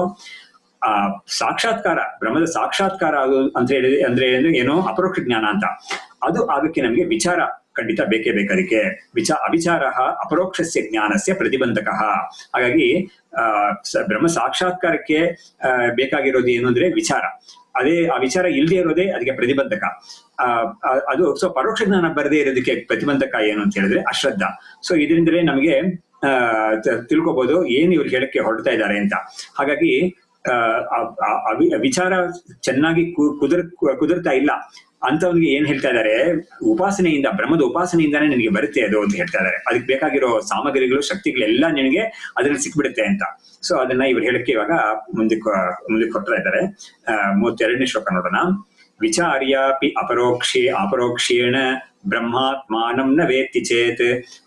ಆ ಸಾಕ್ಷಾತ್ಕಾರ ಬ್ರಹ್ಮದ ಸಾಕ್ಷಾತ್ಕಾರ ಅದು ಅಂತ ಹೇಳಿ ಅಂದ್ರೆ ಏನು ಏನೋ ಅಪರೋಕ್ಷ ಜ್ಞಾನ ಅಂತ ಅದು ಆಗಕ್ಕೆ ನಮಗೆ ವಿಚಾರ ಖಂಡಿತ ಬೇಕೇ ಬೇಕು ಅದಕ್ಕೆ ವಿಚಾರ ಅವಿಚಾರ ಅಪರೋಕ್ಷಸ್ಯ ಜ್ಞಾನಸ್ಯ ಪ್ರತಿಬಂಧಕ ಹಾಗಾಗಿ ಆ ಸ- ಬ್ರಹ್ಮ ಸಾಕ್ಷಾತ್ಕಾರಕ್ಕೆ ಆ, ಬೇಕಾಗಿರೋದು ಏನು ಅಂದ್ರೆ ವಿಚಾರ ಅದೇ ಆ ವಿಚಾರ ಇಲ್ಲದೆ ಇರೋದೇ ಅದಕ್ಕೆ ಪ್ರತಿಬಂಧಕ ಆ, ಆ, ಅದು ಸೊ ಪರೋಕ್ಷ ಜ್ಞಾನ ಬರದೇ ಇರೋದಕ್ಕೆ ಪ್ರತಿಬಂಧಕ ಏನು ಅಂತ ಹೇಳಿದ್ರೆ ಅಶ್ರದ್ಧ ಸೊ ಇದರಿಂದಲೇ ನಮಗೆ ಆ ತ- ತಿಳ್ಕೊಬಹುದು ಏನು ಇವ್ರು ಹೇಳಕ್ಕೆ ಹೊರಡ್ತಾ ಇದ್ದಾರೆ ಅಂತ ಹಾಗಾಗಿ ಆ, ಆ- ಆ- ಆ ವಿ- ವಿಚಾರ ಚೆನ್ನಾಗಿ ಕು- ಕುದುರ್ ಕುದುರ್ತಾ ಇಲ್ಲ ಅಂತವನಿಗೆ ಏನ್ ಹೇಳ್ತಾ ಇದ್ದಾರೆ ಉಪಾಸನೆಯಿಂದ ಬ್ರಹ್ಮದ ಉಪಾಸನೆಯಿಂದಾನೇ ನಿನಗೆ ಬರುತ್ತೆ ಅದು ಅಂತ ಹೇಳ್ತಾ ಇದ್ದಾರೆ ಅದಕ್ಕೆ ಬೇಕಾಗಿರೋ ಸಾಮಗ್ರಿಗಳು ಶಕ್ತಿಗಳೆಲ್ಲ ನಿನಗೆ ಅದ್ರಲ್ಲಿ ಸಿಕ್ಬಿಡುತ್ತೆ ಅಂತ ಸೊ ಅದನ್ನ ಇವ್ರು ಹೇಳಕ್ಕೆ ಇವಾಗ ಮುಂದಕ್ಕೆ ಮುಂದಕ್ಕೆ ಕೊಡ್ತಾ ಇದ್ದಾರೆ ಆ, ಮೂವತ್ತೆರಡನೇ ಶ್ಲೋಕ ನೋಡೋಣ ವಿಚಾರ್ಯಾಪಿ ಅಪರೋಕ್ಷೇ ಅಪರೋಕ್ಷೇಣ ಬ್ರಹ್ಮಾತ್ಮಾನಂ ನ ವೇತ್ತಿ ಚೇತ್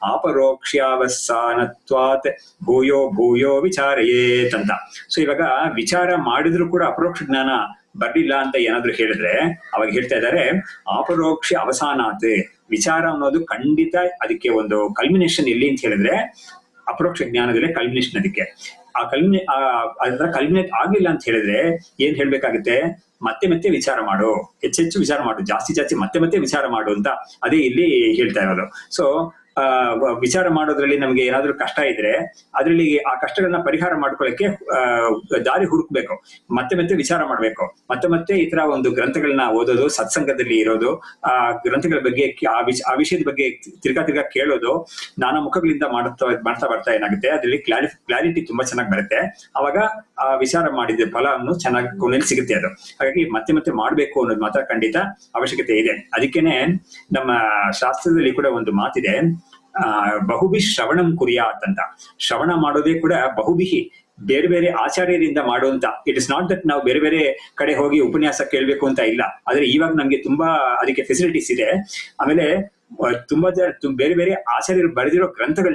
ಆಪರೋಕ್ಷ್ಯಾವಸಾನತ್ವಾತ್ ಭೂಯೋ ಭೂಯೋ ವಿಚಾರಯೇತ್ ಅಂತ ಸೊ ಇವಾಗ ವಿಚಾರ ಮಾಡಿದ್ರು ಕೂಡ ಅಪರೋಕ್ಷ ಜ್ಞಾನ ಬರ್ಲಿಲ್ಲ ಅಂತ ಏನಾದ್ರು ಹೇಳಿದ್ರೆ ಅವಾಗ ಹೇಳ್ತಾ ಇದ್ದಾರೆ ಅಪರೋಕ್ಷ ಅವಸಾನಾತ್ ವಿಚಾರ ಅನ್ನೋದು ಖಂಡಿತ ಅದಕ್ಕೆ ಒಂದು ಕಲ್ಮಿನೇಷನ್ ಎಲ್ಲಿ ಅಂತ ಹೇಳಿದ್ರೆ ಅಪರೋಕ್ಷ ಜ್ಞಾನದಲ್ಲೇ ಕಲ್ಮಿನೇಷನ್ ಅದಕ್ಕೆ ಆ ಕಲ್ಮಿನೆ ಆ ಅದರ ಕಲ್ಮಿನೇಟ್ ಆಗ್ಲಿಲ್ಲ ಅಂತ ಹೇಳಿದ್ರೆ ಏನ್ ಹೇಳ್ಬೇಕಾಗುತ್ತೆ ಮತ್ತೆ ಮತ್ತೆ ವಿಚಾರ ಮಾಡು ಹೆಚ್ಚೆಚ್ಚು ವಿಚಾರ ಮಾಡು ಜಾಸ್ತಿ ಜಾಸ್ತಿ ಮತ್ತೆ ಮತ್ತೆ ವಿಚಾರ ಮಾಡು ಅಂತ ಅದೇ ಇಲ್ಲಿ ಹೇಳ್ತಾ ಇರೋದು ಸೊ ಆ ವ- ವಿಚಾರ ಮಾಡೋದ್ರಲ್ಲಿ ನಮ್ಗೆ ಏನಾದ್ರೂ ಕಷ್ಟ ಇದ್ರೆ ಅದ್ರಲ್ಲಿ ಆ ಕಷ್ಟಗಳನ್ನ ಪರಿಹಾರ ಮಾಡ್ಕೊಳ್ಳಕ್ಕೆ ಆ ದಾರಿ ಹುಡುಕ್ಬೇಕು ಮತ್ತೆ ಮತ್ತೆ ವಿಚಾರ ಮಾಡ್ಬೇಕು ಮತ್ತೆ ಮತ್ತೆ ಈ ತರ ಒಂದು ಗ್ರಂಥಗಳನ್ನ ಓದೋದು ಸತ್ಸಂಗದಲ್ಲಿ ಇರೋದು ಆ ಗ್ರಂಥಗಳ ಬಗ್ಗೆ ಕಿ- ಆ ವಿಷ ಆ ವಿಷಯದ ಬಗ್ಗೆ ತಿರ್ಗಾ ತಿರ್ಗಾ ಕೇಳೋದು ನಾನಾ ಮುಖಗಳಿಂದ ಮಾಡ್ತಾ ಮಾಡ್ತಾ ಬರ್ತಾ ಏನಾಗುತ್ತೆ ಅದ್ರಲ್ಲಿ ಕ್ಲಾರಿ ಕ್ಲಾರಿಟಿ ತುಂಬಾ ಚೆನ್ನಾಗಿ ಬರುತ್ತೆ ಅವಾಗ ಆ ವಿಚಾರ ಮಾಡಿದ ಫಲವನ್ನು ಚೆನ್ನಾಗಿ ಕೊನೆಯಲ್ಲಿ ಸಿಗುತ್ತೆ ಅದು ಹಾಗಾಗಿ ಮತ್ತೆ ಮತ್ತೆ ಮಾಡ್ಬೇಕು ಅನ್ನೋದು ಮಾತ್ರ ಖಂಡಿತ ಅವಶ್ಯಕತೆ ಇದೆ ಅದಕ್ಕೇನೆ ನಮ್ಮ ಶಾಸ್ತ್ರದಲ್ಲಿ ಕೂಡ ಒಂದು ಮಾತಿದೆ ಆ ಬಹುಬಿ ಶ್ರವಣಂ ಕುರಿಯಾತ್ ಅಂತ ಶ್ರವಣ ಮಾಡೋದೇ ಕೂಡ ಬಹುಬಿಹಿ ಬೇರೆ ಬೇರೆ ಆಚಾರ್ಯರಿಂದ ಮಾಡುವಂತ ಇಟ್ ಇಸ್ ನಾಟ್ ದಟ್ ನಾವು ಬೇರೆ ಬೇರೆ ಕಡೆ ಹೋಗಿ ಉಪನ್ಯಾಸ ಕೇಳಬೇಕು ಅಂತ ಇಲ್ಲ ಆದ್ರೆ ಇವಾಗ ನಮ್ಗೆ ತುಂಬಾ ಅದಕ್ಕೆ ಫೆಸಿಲಿಟೀಸ್ ಇದೆ ಆಮೇಲೆ ಆ, ತುಂಬಾ ಜನ ತು- ಬೇರೆ ಬೇರೆ ಆಚಾರ್ಯರು ಬರೆದಿರೋ ಗ್ರಂಥಗಳನ್ನ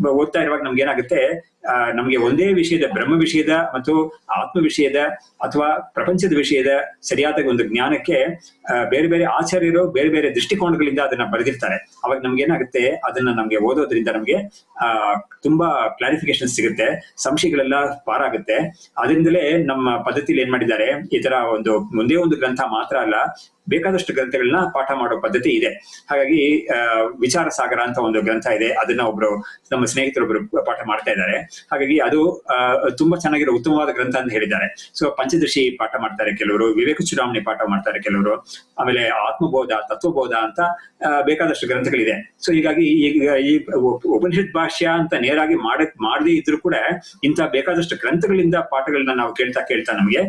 ಬ- ಓದ್ತಾ ಇರುವಾಗ ನಮ್ಗೆ ಏನಾಗುತ್ತೆ ಆ, ನಮ್ಗೆ ಒಂದೇ ವಿಷಯದ ಬ್ರಹ್ಮ ವಿಷಯದ ಮತ್ತು ಆತ್ಮ ವಿಷಯದ ಅಥವಾ ಪ್ರಪಂಚದ ವಿಷಯದ ಸರಿಯಾದ ಒಂದು ಜ್ಞಾನಕ್ಕೆ ಆ, ಬೇರೆ ಬೇರೆ ಆಚಾರ್ಯರು ಬೇರೆ ಬೇರೆ ದೃಷ್ಟಿಕೋನಗಳಿಂದ ಅದನ್ನ ಬರೆದಿರ್ತಾರೆ ಅವಾಗ ನಮ್ಗೆ ಏನಾಗುತ್ತೆ ಅದನ್ನ ನಮ್ಗೆ ಓದೋದ್ರಿಂದ ನಮ್ಗೆ ಆ ತುಂಬಾ ಕ್ಲಾರಿಫಿಕೇಶನ್ ಸಿಗುತ್ತೆ ಸಂಶಯಗಳೆಲ್ಲ ಪಾರಾಗುತ್ತೆ ಅದರಿಂದಲೇ ನಮ್ಮ ಪದ್ಧತಿಲಿ ಏನ್ ಮಾಡಿದ್ದಾರೆ ಈ ತರ ಒಂದು ಒಂದೇ ಒಂದು ಗ್ರಂಥ ಮಾತ್ರ ಅಲ್ಲ ಬೇಕಾದಷ್ಟು ಗ್ರಂಥಗಳನ್ನ ಪಾಠ ಮಾಡೋ ಪದ್ಧತಿ ಇದೆ ಹಾಗಾಗಿ ಆ, ವಿಚಾರ ಸಾಗರ ಅಂತ ಒಂದು ಗ್ರಂಥ ಇದೆ ಅದನ್ನ ಒಬ್ರು ನಮ್ಮ ಸ್ನೇಹಿತರೊಬ್ರು ಪಾಠ ಮಾಡ್ತಾ ಇದ್ದಾರೆ ಹಾಗಾಗಿ ಅದು ಆ, ತುಂಬಾ ಚೆನ್ನಾಗಿರೋ ಉತ್ತಮವಾದ ಗ್ರಂಥ ಅಂತ ಹೇಳಿದ್ದಾರೆ ಸೊ ಪಂಚದಶಿ ಪಾಠ ಮಾಡ್ತಾರೆ ಕೆಲವರು ವಿವೇಕ ಚೂಡಾಮಣಿ ಪಾಠ ಮಾಡ್ತಾರೆ ಕೆಲವರು ಆಮೇಲೆ ಆತ್ಮಬೋಧ ತತ್ವಬೋಧ ಅಂತ ಆ, ಬೇಕಾದಷ್ಟು ಗ್ರಂಥಗಳಿದೆ ಸೊ ಹೀಗಾಗಿ ಈಗ ಈ ಉಪ- ಉಪನಿಷತ್ ಭಾಷ್ಯ ಅಂತ ನೇರಾಗಿ ಮಾಡ ಮಾಡದೇ ಇದ್ರೂ ಕೂಡ ಇಂಥ ಬೇಕಾದಷ್ಟು ಗ್ರಂಥಗಳಿಂದ ಪಾಠಗಳನ್ನ ನಾವು ಕೇಳ್ತಾ ಕೇಳ್ತಾ ನಮಗೆ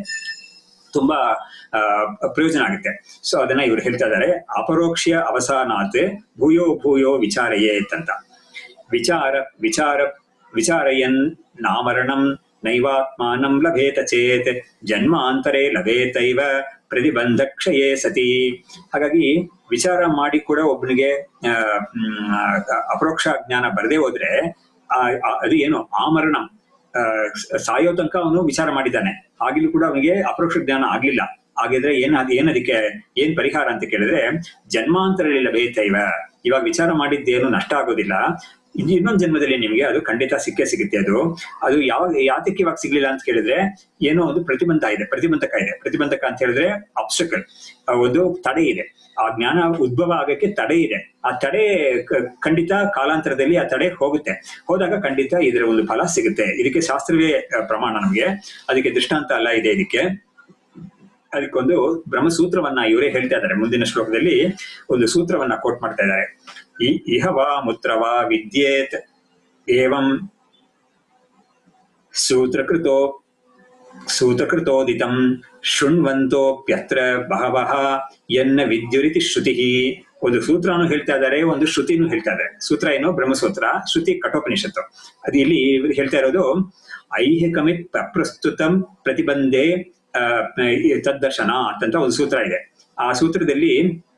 ತುಂಬಾ ಆ, ಪ್ರಯೋಜನ ಆಗುತ್ತೆ ಸೊ ಅದನ್ನ ಇವರು ಹೇಳ್ತಾ ಇದ್ದಾರೆ ಅಪರೋಕ್ಷ ಅವಸಾನಾತ್ ಭೂಯೋ ಭೂಯೋ ವಿಚಾರಯೇತ್ ಅಂತ ವಿಚಾರ ವಿಚಾರ ವಿಚಾರಯನ್ ನಾಮರಣಂ ನೈವಾತ್ಮಾನಂ ಲಭೇತ ಚೇತ್ ಜನ್ಮಾಂತರೇ ಲಭೇತೈವ ಪ್ರತಿಬಂಧ ಕ್ಷಯೇ ಸತಿ ಹಾಗಾಗಿ ವಿಚಾರ ಮಾಡಿ ಕೂಡ ಒಬ್ಬನಿಗೆ ಆ, ಮ್, ಆ, ಅಪರೋಕ್ಷ ಜ್ಞಾನ ಬರದೇ ಹೋದ್ರೆ ಆ- ಆ- ಅದು ಏನು ಆಮರಣ ಆ, ಸಾಯೋ ತನಕ ಅವನು ವಿಚಾರ ಮಾಡಿದ್ದಾನೆ ಆಗಿಲೂ ಕೂಡ ಅವನಿಗೆ ಅಪರೋಕ್ಷ ಜ್ಞಾನ ಆಗ್ಲಿಲ್ಲ ಹಾಗಿದ್ರೆ ಏನ್ ಅದ್- ಏನ್ ಅದಕ್ಕೆ ಏನ್ ಪರಿಹಾರ ಅಂತ ಕೇಳಿದ್ರೆ ಜನ್ಮಾಂತರದಲ್ಲಿ ಲಭೇತೈವ ಇವಾಗ ವಿಚಾರ ಮಾಡಿದ್ದೇನು ನಷ್ಟ ಆಗೋದಿಲ್ಲ ಇದು ಇನ್ನೊಂದು ಜನ್ಮದಲ್ಲಿ ನಿಮಗೆ ಅದು ಖಂಡಿತ ಸಿಕ್ಕೇ ಸಿಗುತ್ತೆ ಅದು ಅದು ಯಾವ ಯಾತಕ್ಕೆ ಇವಾಗ ಸಿಗ್ಲಿಲ್ಲ ಅಂತ ಕೇಳಿದ್ರೆ ಏನೋ ಒಂದು ಪ್ರತಿಬಂಧ ಇದೆ ಪ್ರತಿಬಂಧಕ ಇದೆ ಪ್ರತಿಬಂಧಕ ಅಂತ ಹೇಳಿದ್ರೆ ಅಬ್ಸ್ಟಕಲ್ ಒಂದು ತಡೆ ಇದೆ ಆ ಜ್ಞಾನ ಉದ್ಭವ ಆಗಕ್ಕೆ ತಡೆ ಇದೆ ಆ ತಡೆ ಕ- ಖಂಡಿತ ಕಾಲಾಂತರದಲ್ಲಿ ಆ ತಡೆ ಹೋಗುತ್ತೆ ಹೋದಾಗ ಖಂಡಿತ ಇದರ ಒಂದು ಫಲ ಸಿಗುತ್ತೆ ಇದಕ್ಕೆ ಶಾಸ್ತ್ರವೇ ಆ, ಪ್ರಮಾಣ ನಮಗೆ ಅದಕ್ಕೆ ದೃಷ್ಟಾಂತ ಅಲ್ಲ ಇದೆ ಇದಕ್ಕೆ ಅದಕ್ಕೊಂದು ಬ್ರಹ್ಮಸೂತ್ರವನ್ನ ಇವರೇ ಹೇಳ್ತಾ ಇದ್ದಾರೆ ಮುಂದಿನ ಶ್ಲೋಕದಲ್ಲಿ ಒಂದು ಸೂತ್ರವನ್ನ ಕೋಟ್ ಮಾಡ್ತಾ ಇದ್ದಾರೆ ಈ ಇಹವಾ ಮುತ್ರವಾ ವಿದ್ಯೇತ್ ಏವಂ ಸೂತ್ರಕೃತೋ ಸೂತ್ರಕೃತೋದಿತಂ ಶೃಣ್ವಂತೋಪ್ಯತ್ರ ಬಹವಃ ಎನ್ನ ವಿದ್ಯುರಿತಿ ಶ್ರುತಿ ಒಂದು ಸೂತ್ರನು ಹೇಳ್ತಾ ಇದ್ದಾರೆ ಒಂದು ಶ್ರುತಿನೂ ಹೇಳ್ತಾ ಇದ್ದಾರೆ ಸೂತ್ರ ಏನು ಬ್ರಹ್ಮಸೂತ್ರ ಶ್ರುತಿ ಕಠೋಪನಿಷತ್ತು ಅದು ಇಲ್ಲಿ ಇವ್ರು ಹೇಳ್ತಾ ಇರೋದು ಐಹಿಕಮಿತ್ ಪ್ರಸ್ತುತಂ ಪ್ರತಿಬಂಧೆ ಆ, ಈ ತದ್ದರ್ಶನ ಅಂತ ಒಂದು ಸೂತ್ರ ಇದೆ ಆ ಸೂತ್ರದಲ್ಲಿ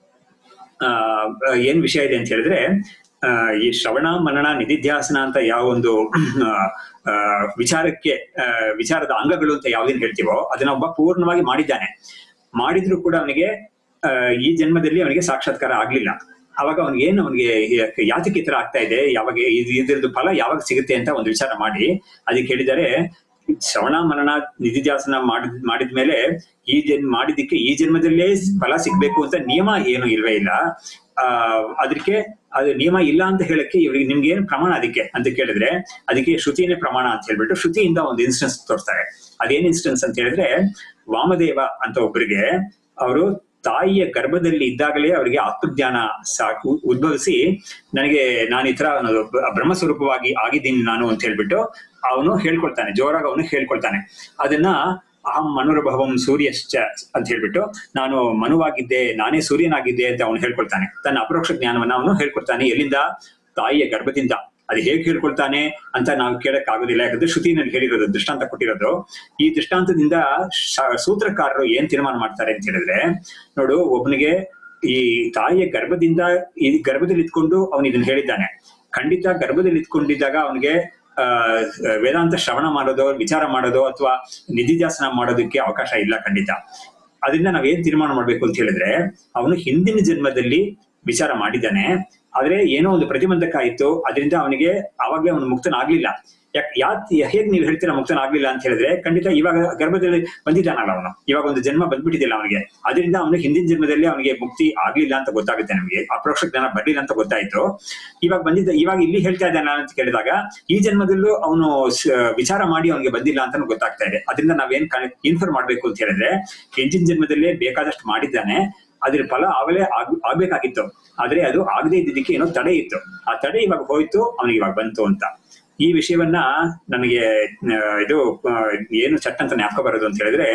ಆ ಏನ್ ವಿಷಯ ಇದೆ ಅಂತ ಹೇಳಿದ್ರೆ ಆ, ಈ ಶ್ರವಣ ಮನನ ನಿಧಿಧ್ಯಾಸನ ಅಂತ ಯಾವ ಒಂದು ಆ, ಆ, ವಿಚಾರಕ್ಕೆ ಆ, ವಿಚಾರದ ಅಂಗಗಳು ಅಂತ ಯಾವ್ದೇನ್ ಹೇಳ್ತೀವೋ ಅದನ್ನ ಒಬ್ಬ ಪೂರ್ಣವಾಗಿ ಮಾಡಿದ್ದಾನೆ ಮಾಡಿದ್ರು ಕೂಡ ಅವನಿಗೆ ಆ, ಈ ಜನ್ಮದಲ್ಲಿ ಅವನಿಗೆ ಸಾಕ್ಷಾತ್ಕಾರ ಆಗ್ಲಿಲ್ಲ ಅವಾಗ ಅವನಿಗೆ ಏನು ಅವನಿಗೆ ಯಾತಕ್ಕೆ ಈ ತರ ಆಗ್ತಾ ಇದೆ ಯಾವಾಗ ಇದ್- ಇದ್ರದ್ದು ಫಲ ಯಾವಾಗ ಸಿಗುತ್ತೆ ಅಂತ ಒಂದು ವಿಚಾರ ಮಾಡಿ ಅದಕ್ಕೆ ಹೇಳಿದರೆ ಶ್ರವಣ ಮರಣ ನಿಧಿಧ್ಯಾಸನ ಮಾಡಿದ ಮಾಡಿದ್ಮೇಲೆ ಈ ಜನ್ಮ ಮಾಡಿದ್ದಕ್ಕೆ ಈ ಜನ್ಮದಲ್ಲೇ ಫಲ ಸಿಗ್ಬೇಕು ಅಂತ ನಿಯಮ ಏನು ಇಲ್ವೇ ಇಲ್ಲ ಆ ಅದಕ್ಕೆ ಅದು ನಿಯಮ ಇಲ್ಲ ಅಂತ ಹೇಳಕ್ಕೆ ಇವ್ರಿಗೆ ನಿಮ್ಗೆ ಏನು ಪ್ರಮಾಣ ಅದಕ್ಕೆ ಅಂತ ಕೇಳಿದ್ರೆ ಅದಕ್ಕೆ ಶ್ರುತಿನೇ ಪ್ರಮಾಣ ಅಂತ ಹೇಳ್ಬಿಟ್ಟು ಶ್ರುತಿಯಿಂದ ಒಂದು ಇನ್ಸ್ಟೆನ್ಸ್ ತೋರಿಸ್ತಾರೆ ಅದೇನ್ ಇನ್ಸ್ಟೆನ್ಸ್ ಅಂತ ಹೇಳಿದ್ರೆ ವಾಮದೇವ ಅಂತ ಒಬ್ಬರಿಗೆ ಅವರು ತಾಯಿಯ ಗರ್ಭದಲ್ಲಿ ಇದ್ದಾಗಲೇ ಅವರಿಗೆ ಆತ್ಮಜ್ಞಾನ ಸಾಕು ಉದ್ಭವಿಸಿ ನನಗೆ ನಾನು ಈ ತರ ಅನ್ನೋದು ಬ್ರಹ್ಮ ಸ್ವರೂಪವಾಗಿ ಆಗಿದ್ದೀನಿ ನಾನು ಅಂತ ಹೇಳ್ಬಿಟ್ಟು ಅವನು ಹೇಳ್ಕೊಳ್ತಾನೆ ಜೋರಾಗಿ ಅವನು ಹೇಳ್ಕೊಳ್ತಾನೆ ಅದನ್ನ ಅಹಂ ಮನುರಭವಂ ಸೂರ್ಯಶ್ಚ ಅಂತ ಹೇಳ್ಬಿಟ್ಟು ನಾನು ಮನುವಾಗಿದ್ದೆ ನಾನೇ ಸೂರ್ಯನಾಗಿದ್ದೆ ಅಂತ ಅವನು ಹೇಳ್ಕೊಳ್ತಾನೆ ತನ್ನ ಅಪರೋಕ್ಷ ಜ್ಞಾನವನ್ನ ಅವನು ಹೇಳ್ಕೊಳ್ತಾನೆ ಎಲ್ಲಿಂದ ತಾಯಿಯ ಗರ್ಭದಿಂದ ಅದು ಹೇಗೆ ಹೇಳ್ಕೊಳ್ತಾನೆ ಅಂತ ನಾವು ಕೇಳಕ್ ಆಗೋದಿಲ್ಲ ಯಾಕಂದ್ರೆ ಶ್ರುತಿನಲ್ಲಿ ಹೇಳಿರೋದು ದೃಷ್ಟಾಂತ ಕೊಟ್ಟಿರೋದು ಈ ದೃಷ್ಟಾಂತದಿಂದ ಶ- ಸೂತ್ರಕಾರರು ಏನ್ ತೀರ್ಮಾನ ಮಾಡ್ತಾರೆ ಅಂತ ಹೇಳಿದ್ರೆ ನೋಡು ಒಬ್ಬನಿಗೆ ಈ ತಾಯಿಯ ಗರ್ಭದಿಂದ ಈ ಗರ್ಭದಲ್ಲಿ ಇದ್ಕೊಂಡು ಅವನು ಇದನ್ನ ಹೇಳಿದ್ದಾನೆ ಖಂಡಿತ ಗರ್ಭದಲ್ಲಿ ಇದ್ಕೊಂಡಿದ್ದಾಗ ಅವನಿಗೆ ಆ ವೇದಾಂತ ಶ್ರವಣ ಮಾಡೋದು ವಿಚಾರ ಮಾಡೋದು ಅಥವಾ ನಿಧಿಧ್ಯಾಸನ ಮಾಡೋದಕ್ಕೆ ಅವಕಾಶ ಇಲ್ಲ ಖಂಡಿತ ಅದರಿಂದ ನಾವೇನ್ ತೀರ್ಮಾನ ಮಾಡ್ಬೇಕು ಅಂತ ಹೇಳಿದ್ರೆ ಅವನು ಹಿಂದಿನ ಜನ್ಮದಲ್ಲಿ ವಿಚಾರ ಮಾಡಿದ್ದಾನೆ ಆದ್ರೆ ಏನೋ ಒಂದು ಪ್ರತಿಬಂಧಕ ಆಯ್ತು ಅದರಿಂದ ಅವನಿಗೆ ಅವಾಗಲೇ ಅವನು ಮುಕ್ತನಾಗ್ಲಿಲ್ಲ ಯಾಕೆ ಯಾತ್ ಹೇಗ್ ನೀವು ಹೇಳ್ತೀರಾ ಮುಕ್ತನಾಗ್ಲಿಲ್ಲ ಅಂತ ಹೇಳಿದ್ರೆ ಖಂಡಿತ ಇವಾಗ ಗರ್ಭದಲ್ಲಿ ಬಂದಿದ್ದಾನಲ್ಲ ಅವನು ಇವಾಗ ಒಂದು ಜನ್ಮ ಬಂದ್ಬಿಟ್ಟಿದ್ದಿಲ್ಲ ಅವನಿಗೆ ಅದರಿಂದ ಅವನು ಹಿಂದಿನ ಜನ್ಮದಲ್ಲಿ ಅವನಿಗೆ ಮುಕ್ತಿ ಆಗ್ಲಿಲ್ಲ ಅಂತ ಗೊತ್ತಾಗುತ್ತೆ ನಮಗೆ ಅಪರೋಕ್ಷ ಜ್ಞಾನ ಬರ್ಲಿಲ್ಲ ಅಂತ ಗೊತ್ತಾಯ್ತು ಇವಾಗ ಬಂದಿದ್ದ ಇವಾಗ ಇಲ್ಲಿ ಹೇಳ್ತಾ ಇದ್ದಾನೆ ಅಂತ ಕೇಳಿದಾಗ ಈ ಜನ್ಮದಲ್ಲೂ ಅವನು ಸ- ವಿಚಾರ ಮಾಡಿ ಅವನಿಗೆ ಬಂದಿಲ್ಲ ಅಂತ ಗೊತ್ತಾಗ್ತಾ ಇದೆ ಅದರಿಂದ ನಾವೇನ್ ಇನ್ಫಾರ್ಮ್ ಮಾಡ್ಬೇಕು ಅಂತ ಹೇಳಿದ್ರೆ ಹಿಂದಿನ ಜನ್ಮದಲ್ಲೇ ಬೇಕಾದಷ್ಟು ಮಾಡಿದ್ದಾನೆ ಅದ್ರ ಫಲ ಆಗಲೇ ಆಗ್ ಆಗ್ಬೇಕಾಗಿತ್ತು ಆದ್ರೆ ಅದು ಆಗದೇ ಇದ್ದಿದ್ದಕ್ಕೆ ಏನೋ ತಡೆ ಇತ್ತು ಆ ತಡೆ ಇವಾಗ ಹೋಯ್ತು ಅವನಿಗೆ ಇವಾಗ ಬಂತು ಅಂತ ಈ ವಿಷಯವನ್ನ ನನಗೆ ಆ, ಇದು ಆ, ಏನು ಚಟ್ ಅಂತ ಜ್ಞಾಪಕ ಬರೋದು ಅಂತ ಹೇಳಿದ್ರೆ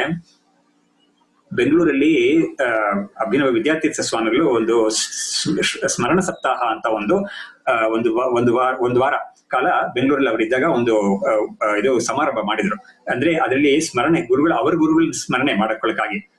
ಬೆಂಗಳೂರಲ್ಲಿ ಆ, ಅಭಿನವ ವಿದ್ಯಾತೀರ್ಥ ಸ್ವಾಮಿಗಳು ಒಂದು ಸ್- ಸ್- ಸ್ಮರಣ ಸಪ್ತಾಹ ಅಂತ ಒಂದು ಆ, ಒಂದು ವಾ- ಒಂದು ವಾರ ಒಂದು ವಾರ ಕಾಲ ಬೆಂಗಳೂರಲ್ಲಿ ಅವರಿದ್ದಾಗ ಒಂದು ಆ, ಆ, ಇದು ಸಮಾರಂಭ ಮಾಡಿದ್ರು ಅಂದ್ರೆ ಅದರಲ್ಲಿ ಸ್ಮರಣೆ ಗುರುಗಳು ಅವರ ಗುರುಗಳ ಸ್ಮರಣೆ ಮಾಡ್ಕೊಳಕ್ಕಾಗಿ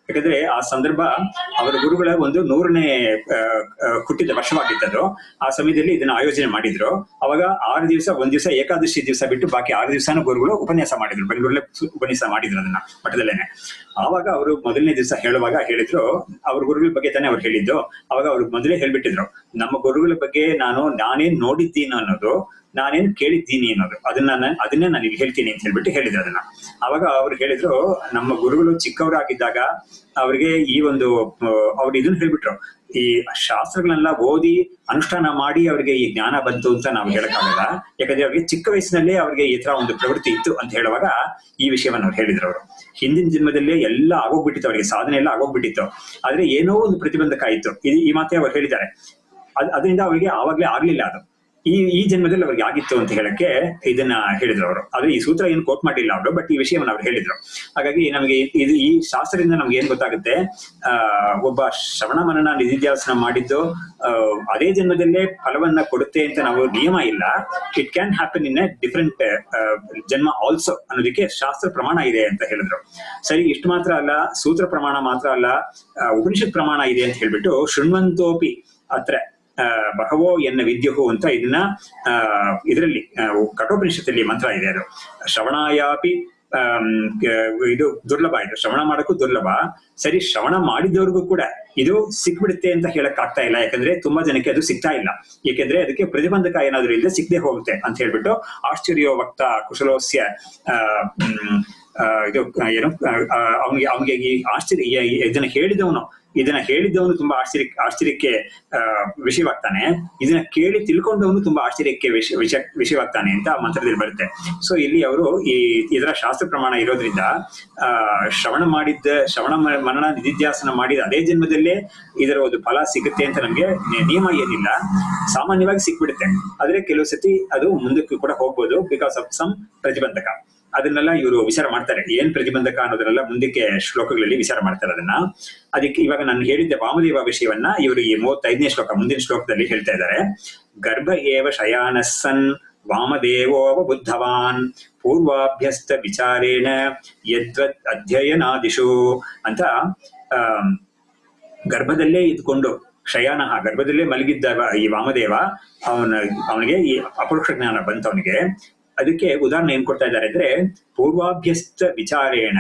ಯಾಕಂದ್ರೆ ಆ ಸಂದರ್ಭ ಅವರ ಗುರುಗಳ ಒಂದು ನೂರನೇ ಆ, ಆ, ಹುಟ್ಟಿದ ವರ್ಷವಾಗಿತ್ತದು ಆ ಸಮಯದಲ್ಲಿ ಇದನ್ನ ಆಯೋಜನೆ ಮಾಡಿದ್ರು ಅವಾಗ ಆರು ದಿವಸ ಒಂದ್ ದಿವಸ ಏಕಾದಶಿ ದಿವಸ ಬಿಟ್ಟು ಬಾಕಿ ಆರು ದಿವಸನೂ ಗುರುಗಳು ಉಪನ್ಯಾಸ ಮಾಡಿದ್ರು ಬೆಂಗಳೂರಲ್ಲೇ ಸು- ಉಪನ್ಯಾಸ ಮಾಡಿದ್ರು ಅದನ್ನ ಮಠದಲ್ಲೇನೆ ಆವಾಗ ಅವರು ಮೊದಲನೇ ದಿವಸ ಹೇಳುವಾಗ ಹೇಳಿದ್ರು ಅವ್ರ ಗುರುಗಳ ಬಗ್ಗೆ ತಾನೇ ಅವ್ರು ಹೇಳಿದ್ದು ಅವಾಗ ಅವ್ರು ಮೊದಲೇ ಹೇಳ್ಬಿಟ್ಟಿದ್ರು ನಮ್ಮ ಗುರುಗಳ ಬಗ್ಗೆ ನಾನು ನಾನೇನ್ ನೋಡಿದ್ದೀನಿ ಅನ್ನೋದು ನಾನೇನ್ ಕೇಳಿದ್ದೀನಿ ಅನ್ನೋದು ಅದನ್ನ ನಾನು ಅದನ್ನೇ ನಾನು ಇಲ್ಲಿ ಹೇಳ್ತೀನಿ ಅಂತ ಹೇಳ್ಬಿಟ್ಟು ಹೇಳಿದ್ರು ಅದನ್ನ ಅವಾಗ ಅವ್ರು ಹೇಳಿದ್ರು ನಮ್ಮ ಗುರುಗಳು ಚಿಕ್ಕವರಾಗಿದ್ದಾಗ ಅವ್ರಿಗೆ ಈ ಒಂದು ಅವ್ರು ಇದನ್ನ ಹೇಳ್ಬಿಟ್ರು ಈ ಶಾಸ್ತ್ರಗಳನ್ನೆಲ್ಲ ಓದಿ ಅನುಷ್ಠಾನ ಮಾಡಿ ಅವ್ರಿಗೆ ಈ ಜ್ಞಾನ ಬಂತು ಅಂತ ನಾವು ಹೇಳಕ್ಕಾಗಲ್ಲ ಯಾಕಂದ್ರೆ ಅವ್ರಿಗೆ ಚಿಕ್ಕ ವಯಸ್ಸಿನಲ್ಲೇ ಅವ್ರಿಗೆ ಈ ತರ ಒಂದು ಪ್ರವೃತ್ತಿ ಇತ್ತು ಅಂತ ಹೇಳುವಾಗ ಈ ವಿಷಯವನ್ನು ಅವ್ರು ಹೇಳಿದ್ರು ಅವರು ಹಿಂದಿನ ಜನ್ಮದಲ್ಲೇ ಎಲ್ಲ ಆಗೋಗ್ಬಿಟ್ಟಿತ್ತು ಅವರಿಗೆ ಸಾಧನೆ ಎಲ್ಲ ಆಗೋಗ್ಬಿಟ್ಟಿತ್ತು ಆದ್ರೆ ಏನೋ ಒಂದು ಪ್ರತಿಬಂಧಕ ಆಯಿತು ಈ ಮಾತೇ ಅವ್ರು ಹೇಳಿದ್ದಾರೆ ಅದ್ ಅದರಿಂದ ಅವರಿಗೆ ಆವಾಗ್ಲೇ ಆಗ್ಲಿಲ್ಲ ಅದು ಈ ಈ ಜನ್ಮದಲ್ಲಿ ಅವ್ರಿಗೆ ಆಗಿತ್ತು ಅಂತ ಹೇಳಕ್ಕೆ ಇದನ್ನ ಹೇಳಿದ್ರು ಅವರು ಆದ್ರೆ ಈ ಸೂತ್ರ ಏನು ಕೋಟ್ ಮಾಡಿಲ್ಲ ಅವರು ಬಟ್ ಈ ವಿಷಯವನ್ನು ಅವ್ರು ಹೇಳಿದ್ರು ಹಾಗಾಗಿ ನಮಗೆ ಇದು ಈ ಶಾಸ್ತ್ರದಿಂದ ನಮ್ಗೆ ಏನ್ ಗೊತ್ತಾಗುತ್ತೆ ಆ ಒಬ್ಬ ಶ್ರವಣ ಮನನ ನಿಧಿಧ್ಯಾಸನ ಮಾಡಿದ್ದು ಆ, ಅದೇ ಜನ್ಮದಲ್ಲೇ ಫಲವನ್ನ ಕೊಡುತ್ತೆ ಅಂತ ನಾವು ನಿಯಮ ಇಲ್ಲ it can happen in a different ಜನ್ಮ ಆಲ್ಸೋ ಅನ್ನೋದಕ್ಕೆ ಶಾಸ್ತ್ರ ಪ್ರಮಾಣ ಇದೆ ಅಂತ ಹೇಳಿದ್ರು ಸರಿ ಇಷ್ಟು ಮಾತ್ರ ಅಲ್ಲ ಸೂತ್ರ ಪ್ರಮಾಣ ಮಾತ್ರ ಅಲ್ಲ ಆ, ಉಪನಿಷತ್ ಪ್ರಮಾಣ ಇದೆ ಅಂತ ಹೇಳ್ಬಿಟ್ಟು ಶೃಣ್ವಂತೋಪಿ ಅತ್ರ ಆ, ಬಹವೋ ಎನ್ನ ವಿದ್ಯುಹು ಅಂತ ಇದನ್ನ ಆ, ಇದರಲ್ಲಿ ಆ, ಕಠೋಪನಿಷತ್ತಲ್ಲಿ ಮಂತ್ರ ಇದೆ ಅದು ಶ್ರವಣಾಯಾಪಿ ಆಮ್, ಕ- ಇದು ದುರ್ಲಭ ಇದು ಶ್ರವಣ ಮಾಡಕ್ಕೂ ದುರ್ಲಭ ಸರಿ ಶ್ರವಣ ಮಾಡಿದವ್ರಿಗೂ ಕೂಡ ಇದು ಸಿಕ್ಬಿಡುತ್ತೆ ಅಂತ ಹೇಳಕ್ ಆಗ್ತಾ ಇಲ್ಲ ಯಾಕಂದ್ರೆ ತುಂಬಾ ಜನಕ್ಕೆ ಅದು ಸಿಗ್ತಾ ಇಲ್ಲ ಯಾಕಂದ್ರೆ ಅದಕ್ಕೆ ಪ್ರತಿಬಂಧಕ ಏನಾದ್ರೂ ಇಲ್ಲದೆ ಸಿಗದೆ ಹೋಗುತ್ತೆ ಅಂತ ಹೇಳ್ಬಿಟ್ಟು ಆಶ್ಚರ್ಯೋ ವಕ್ತ ಕುಶಲೋಸ್ಯ ಆ, ಮ್, ಆ, ಇದು ಆ, ಏನು ಅವನಿಗೆ ಅವನಿಗೆ ಈ ಆಶ್ಚರ್ಯ ಈ- ಇದನ್ನ ಹೇಳಿದವನು ಇದನ್ನ ಹೇಳಿದ್ದವನು ತುಂಬಾ ಆಶ್ಚರ್ಯ ಆಶ್ಚರ್ಯಕ್ಕೆ ಆ, ವಿಷಯವಾಗ್ತಾನೆ ಇದನ್ನ ಕೇಳಿ ತಿಳ್ಕೊಂಡವನು ತುಂಬಾ ಆಶ್ಚರ್ಯಕ್ಕೆ ವಿಷಯ ವಿಷಯ ವಿಷಯವಾಗ್ತಾನೆ ಅಂತ ಆ ಮಂತ್ರದಲ್ಲಿ ಬರುತ್ತೆ ಸೊ ಇಲ್ಲಿ ಅವರು ಈ ಇದರ ಶಾಸ್ತ್ರ ಪ್ರಮಾಣ ಇರೋದ್ರಿಂದ ಆ ಶ್ರವಣ ಮಾಡಿದ್ದ ಶ್ರವಣ ಮ- ಮನನ ನಿಧಿಧ್ಯಾಸನ ಮಾಡಿದ ಅದೇ ಜನ್ಮದಲ್ಲೇ ಇದರ ಒಂದು ಫಲ ಸಿಗುತ್ತೆ ಅಂತ ನಮ್ಗೆ ನಿ- ನಿಯಮ ಏನಿಲ್ಲ ಸಾಮಾನ್ಯವಾಗಿ ಸಿಕ್ಬಿಡುತ್ತೆ ಆದ್ರೆ ಕೆಲವು ಸತಿ ಅದು ಮುಂದಕ್ಕೆ ಕೂಡ ಹೋಗ್ಬೋದು ಬಿಕಾಸ್ ಆಫ್ ಸಮ್ ಪ್ರತಿಬಂಧಕ ಅದನ್ನೆಲ್ಲ ಇವರು ವಿಚಾರ ಮಾಡ್ತಾರೆ ಏನ್ ಪ್ರತಿಬಂಧಕ ಅನ್ನೋದನ್ನೆಲ್ಲ ಮುಂದಕ್ಕೆ ಶ್ಲೋಕಗಳಲ್ಲಿ ವಿಚಾರ ಮಾಡ್ತಾರೆ ಅದನ್ನ ಅದಕ್ಕೆ ಇವಾಗ ನಾನು ಹೇಳಿದ್ದೆ ವಾಮದೇವ ವಿಷಯವನ್ನ ಇವರು ಈ ಮೂವತ್ತೈದನೇ ಶ್ಲೋಕ ಮುಂದಿನ ಶ್ಲೋಕದಲ್ಲಿ ಹೇಳ್ತಾ ಇದ್ದಾರೆ ಗರ್ಭ ಏವ ಶಯಾನಸ್ಸನ್ ವಾಮದೇವೋವ ಬುದ್ಧವಾನ್ ಪೂರ್ವಾಭ್ಯಸ್ತ ವಿಚಾರೇಣ ಯದ್ವತ್ ಅಧ್ಯಯನಾದಿಶು ಅಂತ ಆಮ್, ಗರ್ಭದಲ್ಲೇ ಇದ್ಕೊಂಡು ಶಯಾನ ಗರ್ಭದಲ್ಲೇ ಮಲಗಿದ್ದ ವ- ಈ ವಾಮದೇವ ಅವನ ಅವನಿಗೆ ಈ ಅಪರೋಕ್ಷ ಜ್ಞಾನ ಬಂತು ಅವನಿಗೆ ಅದಕ್ಕೆ ಉದಾಹರಣೆ ಏನ್ ಕೊಡ್ತಾ ಇದ್ದಾರೆ ಅಂದ್ರೆ ಪೂರ್ವಾಭ್ಯಸ್ತ ವಿಚಾರೇಣ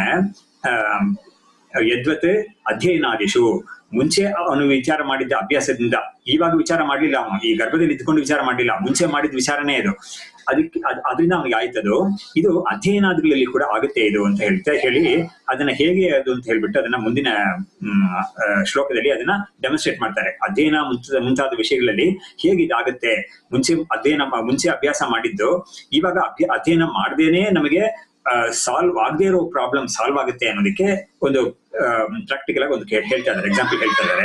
ಆಮ್, ಯದ್ವತ್ ಅಧ್ಯಯನಾದಿಶು ಮುಂಚೆ ಅವನು ವಿಚಾರ ಮಾಡಿದ್ದ ಅಭ್ಯಾಸದಿಂದ ಇವಾಗ ವಿಚಾರ ಮಾಡ್ಲಿಲ್ಲ ಅವನು ಈ ಗರ್ಭದಲ್ಲಿ ಇದ್ಕೊಂಡು ವಿಚಾರ ಮಾಡ್ಲಿಲ್ಲ ಮುಂಚೆ ಮಾಡಿದ ವಿಚಾರನೇ ಇದು ಅದಕ್ಕೆ ಅದ್- ಅದರಿಂದ ಅವನಿಗೆ ಆಯ್ತದು ಇದು ಅಧ್ಯಯನಾದಿಗಳಲ್ಲಿ ಕೂಡ ಆಗುತ್ತೆ ಇದು ಅಂತ ಹೇಳ್ತಾ ಹೇಳಿ ಅದನ್ನ ಹೇಗೆ ಅದು ಅಂತ ಹೇಳ್ಬಿಟ್ಟು ಅದನ್ನ ಮುಂದಿನ ಮ್, ಆ, ಶ್ಲೋಕದಲ್ಲಿ ಅದನ್ನ ಡೆಮಾನ್ಸ್ಟ್ರೇಟ್ ಮಾಡ್ತಾರೆ ಅಧ್ಯಯನ ಮುಂತಾದ ಮುಂತಾದ ವಿಷಯಗಳಲ್ಲಿ ಹೇಗೆ ಇದಾಗುತ್ತೆ ಮುಂಚೆ ಅಧ್ಯಯನ ಮಾ- ಮುಂಚೆ ಅಭ್ಯಾಸ ಮಾಡಿದ್ದು ಇವಾಗ ಅಭ್ಯ ಅಧ್ಯಯನ ಮಾಡದೇನೆ ನಮಗೆ ಸಾಲ್ವ್ ಆಗದೆ ಇರೋ ಪ್ರಾಬ್ಲಮ್ ಸಾಲ್ವ್ ಆಗುತ್ತೆ ಅನ್ನೋದಕ್ಕೆ ಒಂದು ಪ್ರಾಕ್ಟಿಕಲ್ ಆಗಿ ಒಂದು ಕೇ- ಹೇಳ್ತಾ ಇದ್ದಾರೆ ಎಕ್ಸಾಂಪಲ್ ಹೇಳ್ತಾ ಇದ್ದಾರೆ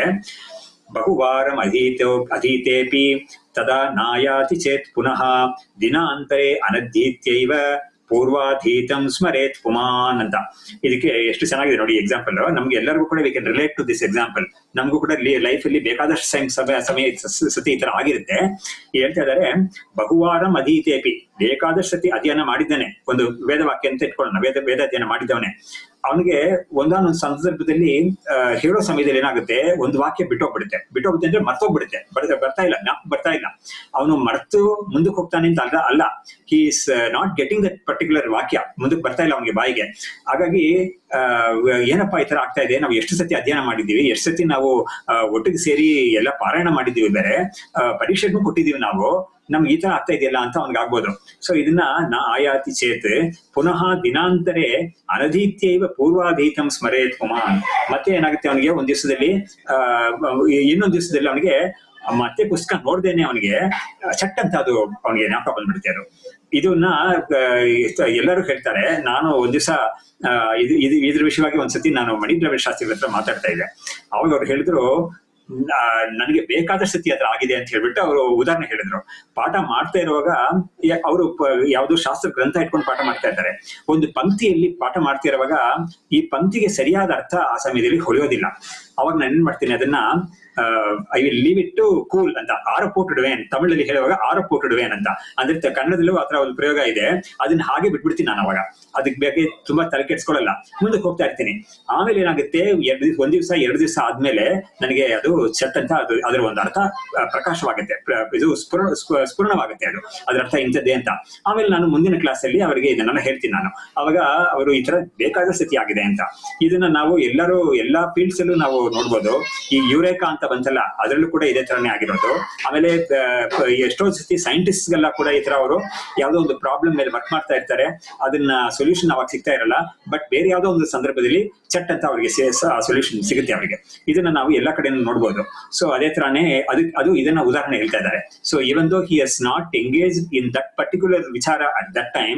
ಬಹುವಾರಂ ಅಧೀತೋ ಅಧೀತೇಪಿ ತದಾ ನಾಯಾತಿ ಚೇತ್ ಪುನಃ ದಿನಾಂತರೇ ಅನಧೀತ್ಯೈವ ಪೂರ್ವಾಧೀತಂ ಸ್ಮರೇತ್ ಪುಮಾನ್ ಅಂತ ಇದಕ್ಕೆ ಎಷ್ಟು ಚೆನ್ನಾಗಿದೆ ನೋಡಿ ಎಕ್ಸಾಂಪಲ್ ನಮ್ಗೆ ಎಲ್ಲರಿಗೂ ಕೂಡ we can relate to this example ನಮಗೂ ಕೂಡ ಲೈಫ್ ಅಲ್ಲಿ ಬೇಕಾದಷ್ಟು ಸಮ- ಸಮಯ ಸಮಯ ಸ- ಸತಿ ಈ ತರ ಆಗಿರುತ್ತೆ ಈ ಹೇಳ್ತಾ ಇದ್ದಾರೆ ಬಹುವಾರಂ ಅಧೀತೇಪಿ ಬೇಕಾದಷ್ಟು ಸತಿ ಅಧ್ಯಯನ ಮಾಡಿದ್ದಾನೆ ಒಂದು ವೇದವಾಕ್ಯ ಅಂತ ಇಟ್ಕೊಳ್ಳೋಣ ವೇದ ವೇದ ಅಧ್ಯಯನ ಮಾಡಿದ್ದವನೇ ಅವನಿಗೆ ಒಂದಾನೊಂದು ಸಂದರ್ಭದಲ್ಲಿ ಆ, ಹೇಳೋ ಸಮಯದಲ್ಲಿ ಏನಾಗುತ್ತೆ ಒಂದು ವಾಕ್ಯ ಬಿಟ್ಟೋಗ್ಬಿಡುತ್ತೆ ಬಿಟ್ಟೋಗುತ್ತೆ ಅಂದ್ರೆ ಮರ್ತೋಗ್ಬಿಡುತ್ತೆ ಬರ್ತಾ ಬರ್ತಾ ಇಲ್ಲ ಜ್ಞಾಪಕ ಬರ್ತಾ ಇಲ್ಲ ಅವನು ಮರ್ತು ಮುಂದಕ್ಕೆ ಹೋಗ್ತಾನೆ ಅಂತ ಅಲ್ಲ ಅಲ್ಲ he is not getting that particular ವಾಕ್ಯ ಮುಂದಕ್ಕೆ ಬರ್ತಾ ಇಲ್ಲ ಅವನಿಗೆ ಬಾಯಿಗೆ ಹಾಗಾಗಿ ಆ, ಏನಪ್ಪಾ ಈ ತರ ಆಗ್ತಾ ಇದೆ ನಾವು ಎಷ್ಟು ಸತಿ ಅಧ್ಯಯನ ಮಾಡಿದೀವಿ ಎಷ್ಟು ಸತಿ ನಾವು ಆ, ಒಟ್ಟಿಗೆ ಸೇರಿ ಎಲ್ಲ ಪಾರಾಯಣ ಮಾಡಿದೀವಿ ಬೇರೆ ಆ, ಪರೀಕ್ಷೆಗೂ ಕೊಟ್ಟಿದೀವಿ ನಾವು ನಮ್ಗೆ ಈ ತರ ಆಗ್ತಾ ಇದೆಯಲ್ಲ ಅಂತ ಅವ್ನಿಗೆ ಆಗ್ಬೋದು ಸೊ ಇದನ್ನ ನಾ ಆಯಾತಿ ಚೇತ್ ಪುನಃ ದಿನಾಂತರೇ ಅನಧೀತ್ಯೈವ ಪೂರ್ವಾಧೀತಂ ಸ್ಮರೇತ್ ಪುಮಾನ್ ಮತ್ತೆ ಏನಾಗುತ್ತೆ ಅವನಿಗೆ ಒಂದ್ ದಿವಸದಲ್ಲಿ ಆ ಇನ್ನೊಂದ್ ದಿವಸದಲ್ಲಿ ಅವನಿಗೆ ಮತ್ತೆ ಪುಸ್ತಕ ನೋಡ್ದೇನೆ ಅವನಿಗೆ ಚಟ್ ಅಂತ ಅದು ಅವನಿಗೆ ಜ್ಞಾಪಕ ಬಂದ್ಬಿಡುತ್ತೆ ಅದು ಇದನ್ನ ಆ, ಎಷ್ಟ- ಎಲ್ಲರೂ ಹೇಳ್ತಾರೆ ನಾನು ಒಂದ್ ದಿವಸ ಇದು ಇದು ಇದ್ರ ವಿಷಯವಾಗಿ ಒಂದ್ಸತಿ ನಾನು ಮಣಿದ್ರವಿಡ ಶಾಸ್ತ್ರಿಗಳ ಹತ್ರ ಮಾತಾಡ್ತಾ ಇದ್ದೆ ಅವಾಗ ಅವ್ರು ಹೇಳಿದ್ರು ಆ, ನನಗೆ ಬೇಕಾದಷ್ಟು ಸತಿ ಅದ್ರ ಆಗಿದೆ ಅಂತ ಹೇಳ್ಬಿಟ್ಟು ಅವರು ಉದಾಹರಣೆ ಹೇಳಿದ್ರು ಪಾಠ ಮಾಡ್ತಾ ಇರುವಾಗ ಅವರು ಯಾವ್ದೋ ಶಾಸ್ತ್ರ ಗ್ರಂಥ ಇಟ್ಕೊಂಡು ಪಾಠ ಮಾಡ್ತಾ ಇದ್ದಾರೆ ಒಂದು ಪಂಕ್ತಿಯಲ್ಲಿ ಪಾಠ ಮಾಡ್ತಾ ಇರುವಾಗ ಈ ಪಂಕ್ತಿಗೆ ಸರಿಯಾದ ಅರ್ಥ ಆ ಸಮಯದಲ್ಲಿ ಹೊಳೆಯೋದಿಲ್ಲ ಅವಾಗ ನಾನು ಏನ್ ಮಾಡ್ತೀನಿ ಅದನ್ನ I will leave it to cool ಅಂತ ಆರ ಪೋಟಿಡುವೇನ್ ತಮಿಳಲ್ಲಿ ಹೇಳುವಾಗ ಆರ ಪೋಟಿಡುವೇನ್ ಅಂತ ಅಂದ್ರೆ ತ- ಕನ್ನಡದಲ್ಲೂ ಆತರ ಒಂದು ಪ್ರಯೋಗ ಇದೆ ಅದನ್ನ ಹಾಗೆ ಬಿಟ್ಬಿಡ್ತೀನಿ ನಾನು ಅವಾಗ ಅದಕ್ಕೆ ಬಗ್ಗೆ ತುಂಬಾ ತಲೆ ಕೆಡ್ಸ್ಕೊಳ್ಳಲ್ಲ ಮುಂದಕ್ಕೆ ಹೋಗ್ತಾ ಇರ್ತೀನಿ ಆಮೇಲೆ ಏನಾಗುತ್ತೆ ಎರಡು ದಿವಸ ಒಂದ್ ದಿವಸ ಎರಡು ದಿವಸ ಆದ್ಮೇಲೆ ನನಗೆ ಅದು ಸೆಟ್ ಅಂತ ಅದು ಅದರ ಒಂದು ಅರ್ಥ ಆ, ಪ್ರಕಾಶವಾಗುತ್ತೆ ಪ್ರ- ಇದು ಸ್ಫುರ ಸ್ಫು- ಸ್ಫುರಣವಾಗುತ್ತೆ ಅದು ಅದರ ಅರ್ಥ ಇಂಥದ್ದೇ ಅಂತ ಆಮೇಲೆ ನಾನು ಮುಂದಿನ ಕ್ಲಾಸ್ ಅಲ್ಲಿ ಅವರಿಗೆ ಇದನ್ನೆಲ್ಲ ಹೇಳ್ತೀನಿ ನಾನು ಅವಾಗ ಅವರು ಈ ತರ ಬೇಕಾದ ಸ್ಥಿತಿ ಆಗಿದೆ ಅಂತ ಇದನ್ನ ನಾವು ಎಲ್ಲರೂ ಎಲ್ಲಾ ಫೀಲ್ಡ್ಸ್ ಅಲ್ಲೂ ನಾವು ನೋಡ್ಬೋದು ಈ ಯುರೇಕಾ ಅಂತ ಬಂತಲ್ಲ ಅದರಲ್ಲೂ ಕೂಡ ಇದೇ ತರನೇ ಆಗಿರೋದು ಆಮೇಲೆ ಆ, ಪ- ಎಷ್ಟೋ ಸತಿ ಸೈಂಟಿಸ್ಟ್ ಗೆಲ್ಲ ಕೂಡ ಈ ತರ ಅವರು ಯಾವ್ದೋ ಒಂದು ಪ್ರಾಬ್ಲಮ್ ಮೇಲೆ ವರ್ಕ್ ಮಾಡ್ತಾ ಇರ್ತಾರೆ ಅದನ್ನ ಸೊಲ್ಯೂಷನ್ ಅವಾಗ ಸಿಗ್ತಾ ಇರಲ್ಲ ಬಟ್ ಬೇರೆ ಯಾವ್ದೋ ಒಂದು ಸಂದರ್ಭದಲ್ಲಿ ಚಟ್ ಅಂತ ಅವರಿಗೆ ಸೊಲ್ಯೂಷನ್ ಸಿಗುತ್ತೆ ಅವರಿಗೆ ಇದನ್ನ ನಾವು ಎಲ್ಲಾ ಕಡೆ ನೋಡ್ಬೋದು ಸೊ ಅದೇ ತರಾನೇ ಅದಕ್ಕೆ ಅದು ಇದನ್ನ ಉದಾಹರಣೆ ಹೇಳ್ತಾ ಇದ್ದಾರೆ so even though he has not engage in that particular ವಿಚಾರ ಅಟ್ ದಟ್ ಟೈಮ್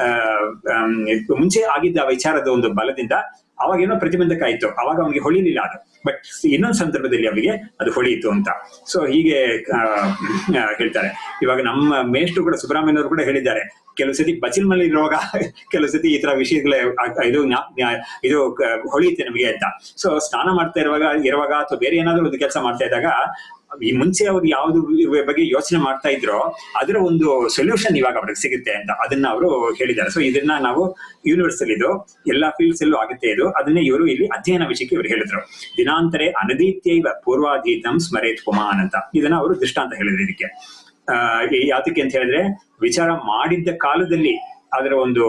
ಮುಂಚೆ ಆಗಿದ್ದ ಆ ವಿಚಾರದ ಒಂದು ಬಲದಿಂದ ಅವಾಗ ಏನೋ ಪ್ರತಿಬಂಧಕ ಆಯ್ತು ಅವಾಗ ಅವನಿಗೆ ಹೊಳಿಲಿಲ್ಲ ಅದು ಬಟ್ ಇನ್ನೊಂದು ಸಂದರ್ಭದಲ್ಲಿ ಅವರಿಗೆ ಅದು ಹೊಳಿಯಿತು ಅಂತ ಸೊ ಹೀಗೆ ಆ, ಆ, ಹೇಳ್ತಾರೆ ಇವಾಗ ನಮ್ಮ ಮೇಷ್ಟ್ರು ಕೂಡ ಸುಬ್ರಹ್ಮಣ್ಯವರು ಕೂಡ ಹೇಳಿದ್ದಾರೆ ಕೆಲವು ಸತಿ ಬಚಿಲ್ ಮಲ್ಲಿ ಇರುವಾಗ ಕೆಲವು ಸತಿ ಈ ತರ ವಿಷಯಗಳ ಇದು ಜ್ಞಾ- ಜ್ಞಾ- ಇದು ಕ- ಹೊಳೆಯುತ್ತೆ ನಮಗೆ ಅಂತ ಸೊ ಸ್ನಾನ ಮಾಡ್ತಾ ಇರುವಾಗ ಇರುವಾಗ ಅಥವಾ ಬೇರೆ ಏನಾದ್ರು ಒಂದು ಕೆಲಸ ಮಾಡ್ತಾ ಇದ್ದಾಗ ಈ ಮುಂಚೆ ಅವ್ರು ಯಾವ್ದು ಇದ್ರ ಬಗ್ಗೆ ಯೋಚನೆ ಮಾಡ್ತಾ ಇದ್ರೋ ಅದರ ಒಂದು ಸೊಲ್ಯೂಷನ್ ಇವಾಗ ಅವ್ರಿಗೆ ಸಿಗುತ್ತೆ ಅಂತ ಅದನ್ನ ಅವರು ಹೇಳಿದ್ದಾರೆ ಸೊ ಇದನ್ನ ನಾವು ಯೂನಿವರ್ಸಲ್ ಇದು ಎಲ್ಲಾ ಫೀಲ್ಡ್ಸ್ ಅಲ್ಲೂ ಆಗುತ್ತೆ ಇದು ಅದನ್ನೇ ಇವರು ಇಲ್ಲಿ ಅಧ್ಯಯನ ವಿಷಯಕ್ಕೆ ಇವರು ಹೇಳಿದ್ರು ದಿನಾಂತರೇ ಅನದೀತ್ಯೈವ ಪೂರ್ವಾಧೀತಂ ಸ್ಮರೇತ್ ಪುಮಾನ್ ಅಂತ ಇದನ್ನ ಅವರು ದೃಷ್ಟಾಂತ ಹೇಳಿದ್ರು ಇದಕ್ಕೆ ಆ ಯಾತಕ್ಕೆ ಅಂತ ಹೇಳಿದ್ರೆ ವಿಚಾರ ಮಾಡಿದ್ದ ಕಾಲದಲ್ಲಿ ಅದರ ಒಂದು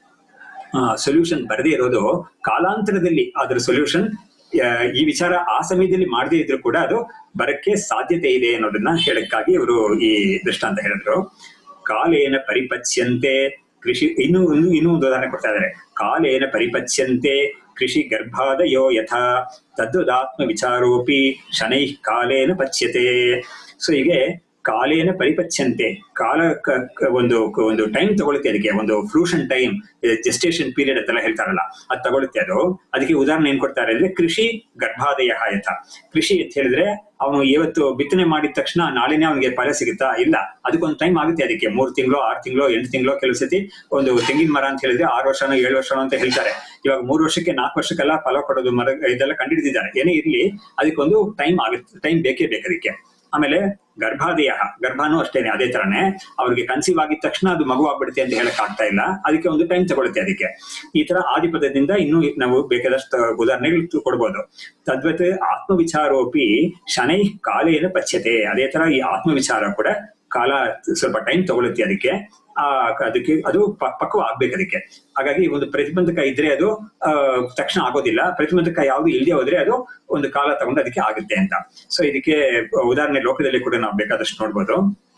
ಸೊಲ್ಯೂಷನ್ ಬರದೇ ಇರೋದು ಕಾಲಾಂತರದಲ್ಲಿ ಅದರ ಸೊಲ್ಯೂಷನ್ ಈ ವಿಚಾರ ಆ ಸಮಯದಲ್ಲಿ ಮಾಡದೇ ಇದ್ರು ಕೂಡ ಅದು ಬರಕ್ಕೆ ಸಾಧ್ಯತೆ ಇದೆ ಅನ್ನೋದನ್ನ ಹೇಳಕ್ಕಾಗಿ ಇವರು ಈ ದೃಷ್ಟಾಂತ ಹೇಳಿದ್ರು ಕಾಲೇನ ಪರಿಪಚ್ಯಂತೆ ಕೃಷಿ ಇನ್ನು ಇನ್ನು ಇನ್ನೂ ಒಂದು ಉದಾಹರಣೆ ಕೊಡ್ತಾ ಇದ್ದಾರೆ ಕಾಲೇನ ಪರಿಪಚ್ಯಂತೆ ಕೃಷಿ ಗರ್ಭಾದಯೋ ಯಥಾ ತದ್ವದಾತ್ಮ ವಿಚಾರೋಪಿ ಶನೈ ಕಾಲೇನ ಪಚ್ಯತೆ ಸೊ ಹೀಗೆ ಕಾಲೇನ ಪರಿಪಚ್ಯಂತೆ ಕಾಲ ಕ- ಕ- ಒಂದು ಒಂದು ಟೈಮ್ ತಗೊಳುತ್ತೆ ಅದಕ್ಕೆ ಒಂದು ಫ್ರೂಷನ್ ಟೈಮ್ ಜೆಸ್ಟೇಷನ್ ಪೀರಿಯಡ್ ಅಂತೆಲ್ಲ ಹೇಳ್ತಾರಲ್ಲ ಅದು ತಗೊಳುತ್ತೆ ಅದು ಅದಕ್ಕೆ ಉದಾಹರಣೆ ಏನ್ ಕೊಡ್ತಾರೆ ಅಂದ್ರೆ ಕೃಷಿ ಗರ್ಭಾದಯ ಯಥ ಕೃಷಿ ಅಂತ ಹೇಳಿದ್ರೆ ಅವನು ಇವತ್ತು ಬಿತ್ತನೆ ಮಾಡಿದ ತಕ್ಷಣ ನಾಳೆನೇ ಅವನಿಗೆ ಫಲ ಸಿಗುತ್ತಾ ಇಲ್ಲ ಅದಕ್ಕೊಂದು ಟೈಮ್ ಆಗುತ್ತೆ ಅದಕ್ಕೆ ಮೂರು ತಿಂಗಳು ಆರು ತಿಂಗಳು ಎಂಟು ತಿಂಗಳು ಕೆಲವು ಸತಿ ಒಂದು ತೆಂಗಿನ ಮರ ಅಂತ ಹೇಳಿದ್ರೆ ಆರು ವರ್ಷನೋ ಏಳು ವರ್ಷನೋ ಅಂತ ಹೇಳ್ತಾರೆ ಇವಾಗ ಮೂರು ವರ್ಷಕ್ಕೆ ನಾಲ್ಕು ವರ್ಷಕ್ಕೆಲ್ಲ ಫಲ ಕೊಡೋದು ಮರ ಇದೆಲ್ಲ ಕಂಡುಹಿಡಿದಿದ್ದಾರೆ ಏನೇ ಇರ್ಲಿ ಅದಕ್ಕೊಂದು ಟೈಮ್ ಆಗುತ್ತೆ ಟೈಮ್ ಬೇಕೇ ಬೇಕು ಅದಕ್ಕೆ ಆಮೇಲೆ ಗರ್ಭಾದಯ ಗರ್ಭನೂ ಅಷ್ಟೇನೆ ಅದೇ ತರನೇ ಅವ್ರಿಗೆ ಕನ್ಸೀವ್ ಆಗಿದ ತಕ್ಷಣ ಅದು ಮಗು ಆಗ್ಬಿಡುತ್ತೆ ಅಂತ ಹೇಳಕ್ ಆಗ್ತಾ ಇಲ್ಲ ಅದಕ್ಕೆ ಒಂದು ಟೈಮ್ ತಗೊಳುತ್ತೆ ಅದಕ್ಕೆ ಈ ತರ ಆದಿಪದದಿಂದ ಇನ್ನೂ ನಾವು ಬೇಕಾದಷ್ಟು ಉದಾಹರಣೆಗಳು ಕೊಡ್ಬೋದು ತದ್ವತ್ ಆತ್ಮವಿಚಾರೋಪಿ ಶನೈ ಕಾಲೇನ ಪಚ್ಯತೆ ಅದೇ ತರ ಈ ಆತ್ಮವಿಚಾರ ಕೂಡ ಕಾಲ ಸ್ವಲ್ಪ ಟೈಮ್ ತಗೊಳುತ್ತೆ ಅದಕ್ಕೆ ಆ ಅದಕ್ಕೆ ಅದು ಪ- ಪಕ್ವ ಆಗ್ಬೇಕು ಅದಕ್ಕೆ ಹಾಗಾಗಿ ಒಂದು ಪ್ರತಿಬಂಧಕ ಇದ್ರೆ ಅದು ಆ, ತಕ್ಷಣ ಆಗೋದಿಲ್ಲ ಪ್ರತಿಬಂಧಕ ಯಾವ್ದು ಇಲ್ಲದೆ ಹೋದ್ರೆ ಅದು ಒಂದು ಕಾಲ ತಗೊಂಡು ಅದಕ್ಕೆ ಆಗುತ್ತೆ ಅಂತ ಸೊ ಇದಕ್ಕೆ ಉದಾಹರಣೆ ಲೋಕದಲ್ಲಿ ಕೂಡ ನಾವು ಬೇಕಾದಷ್ಟು ನೋಡ್ಬೋದು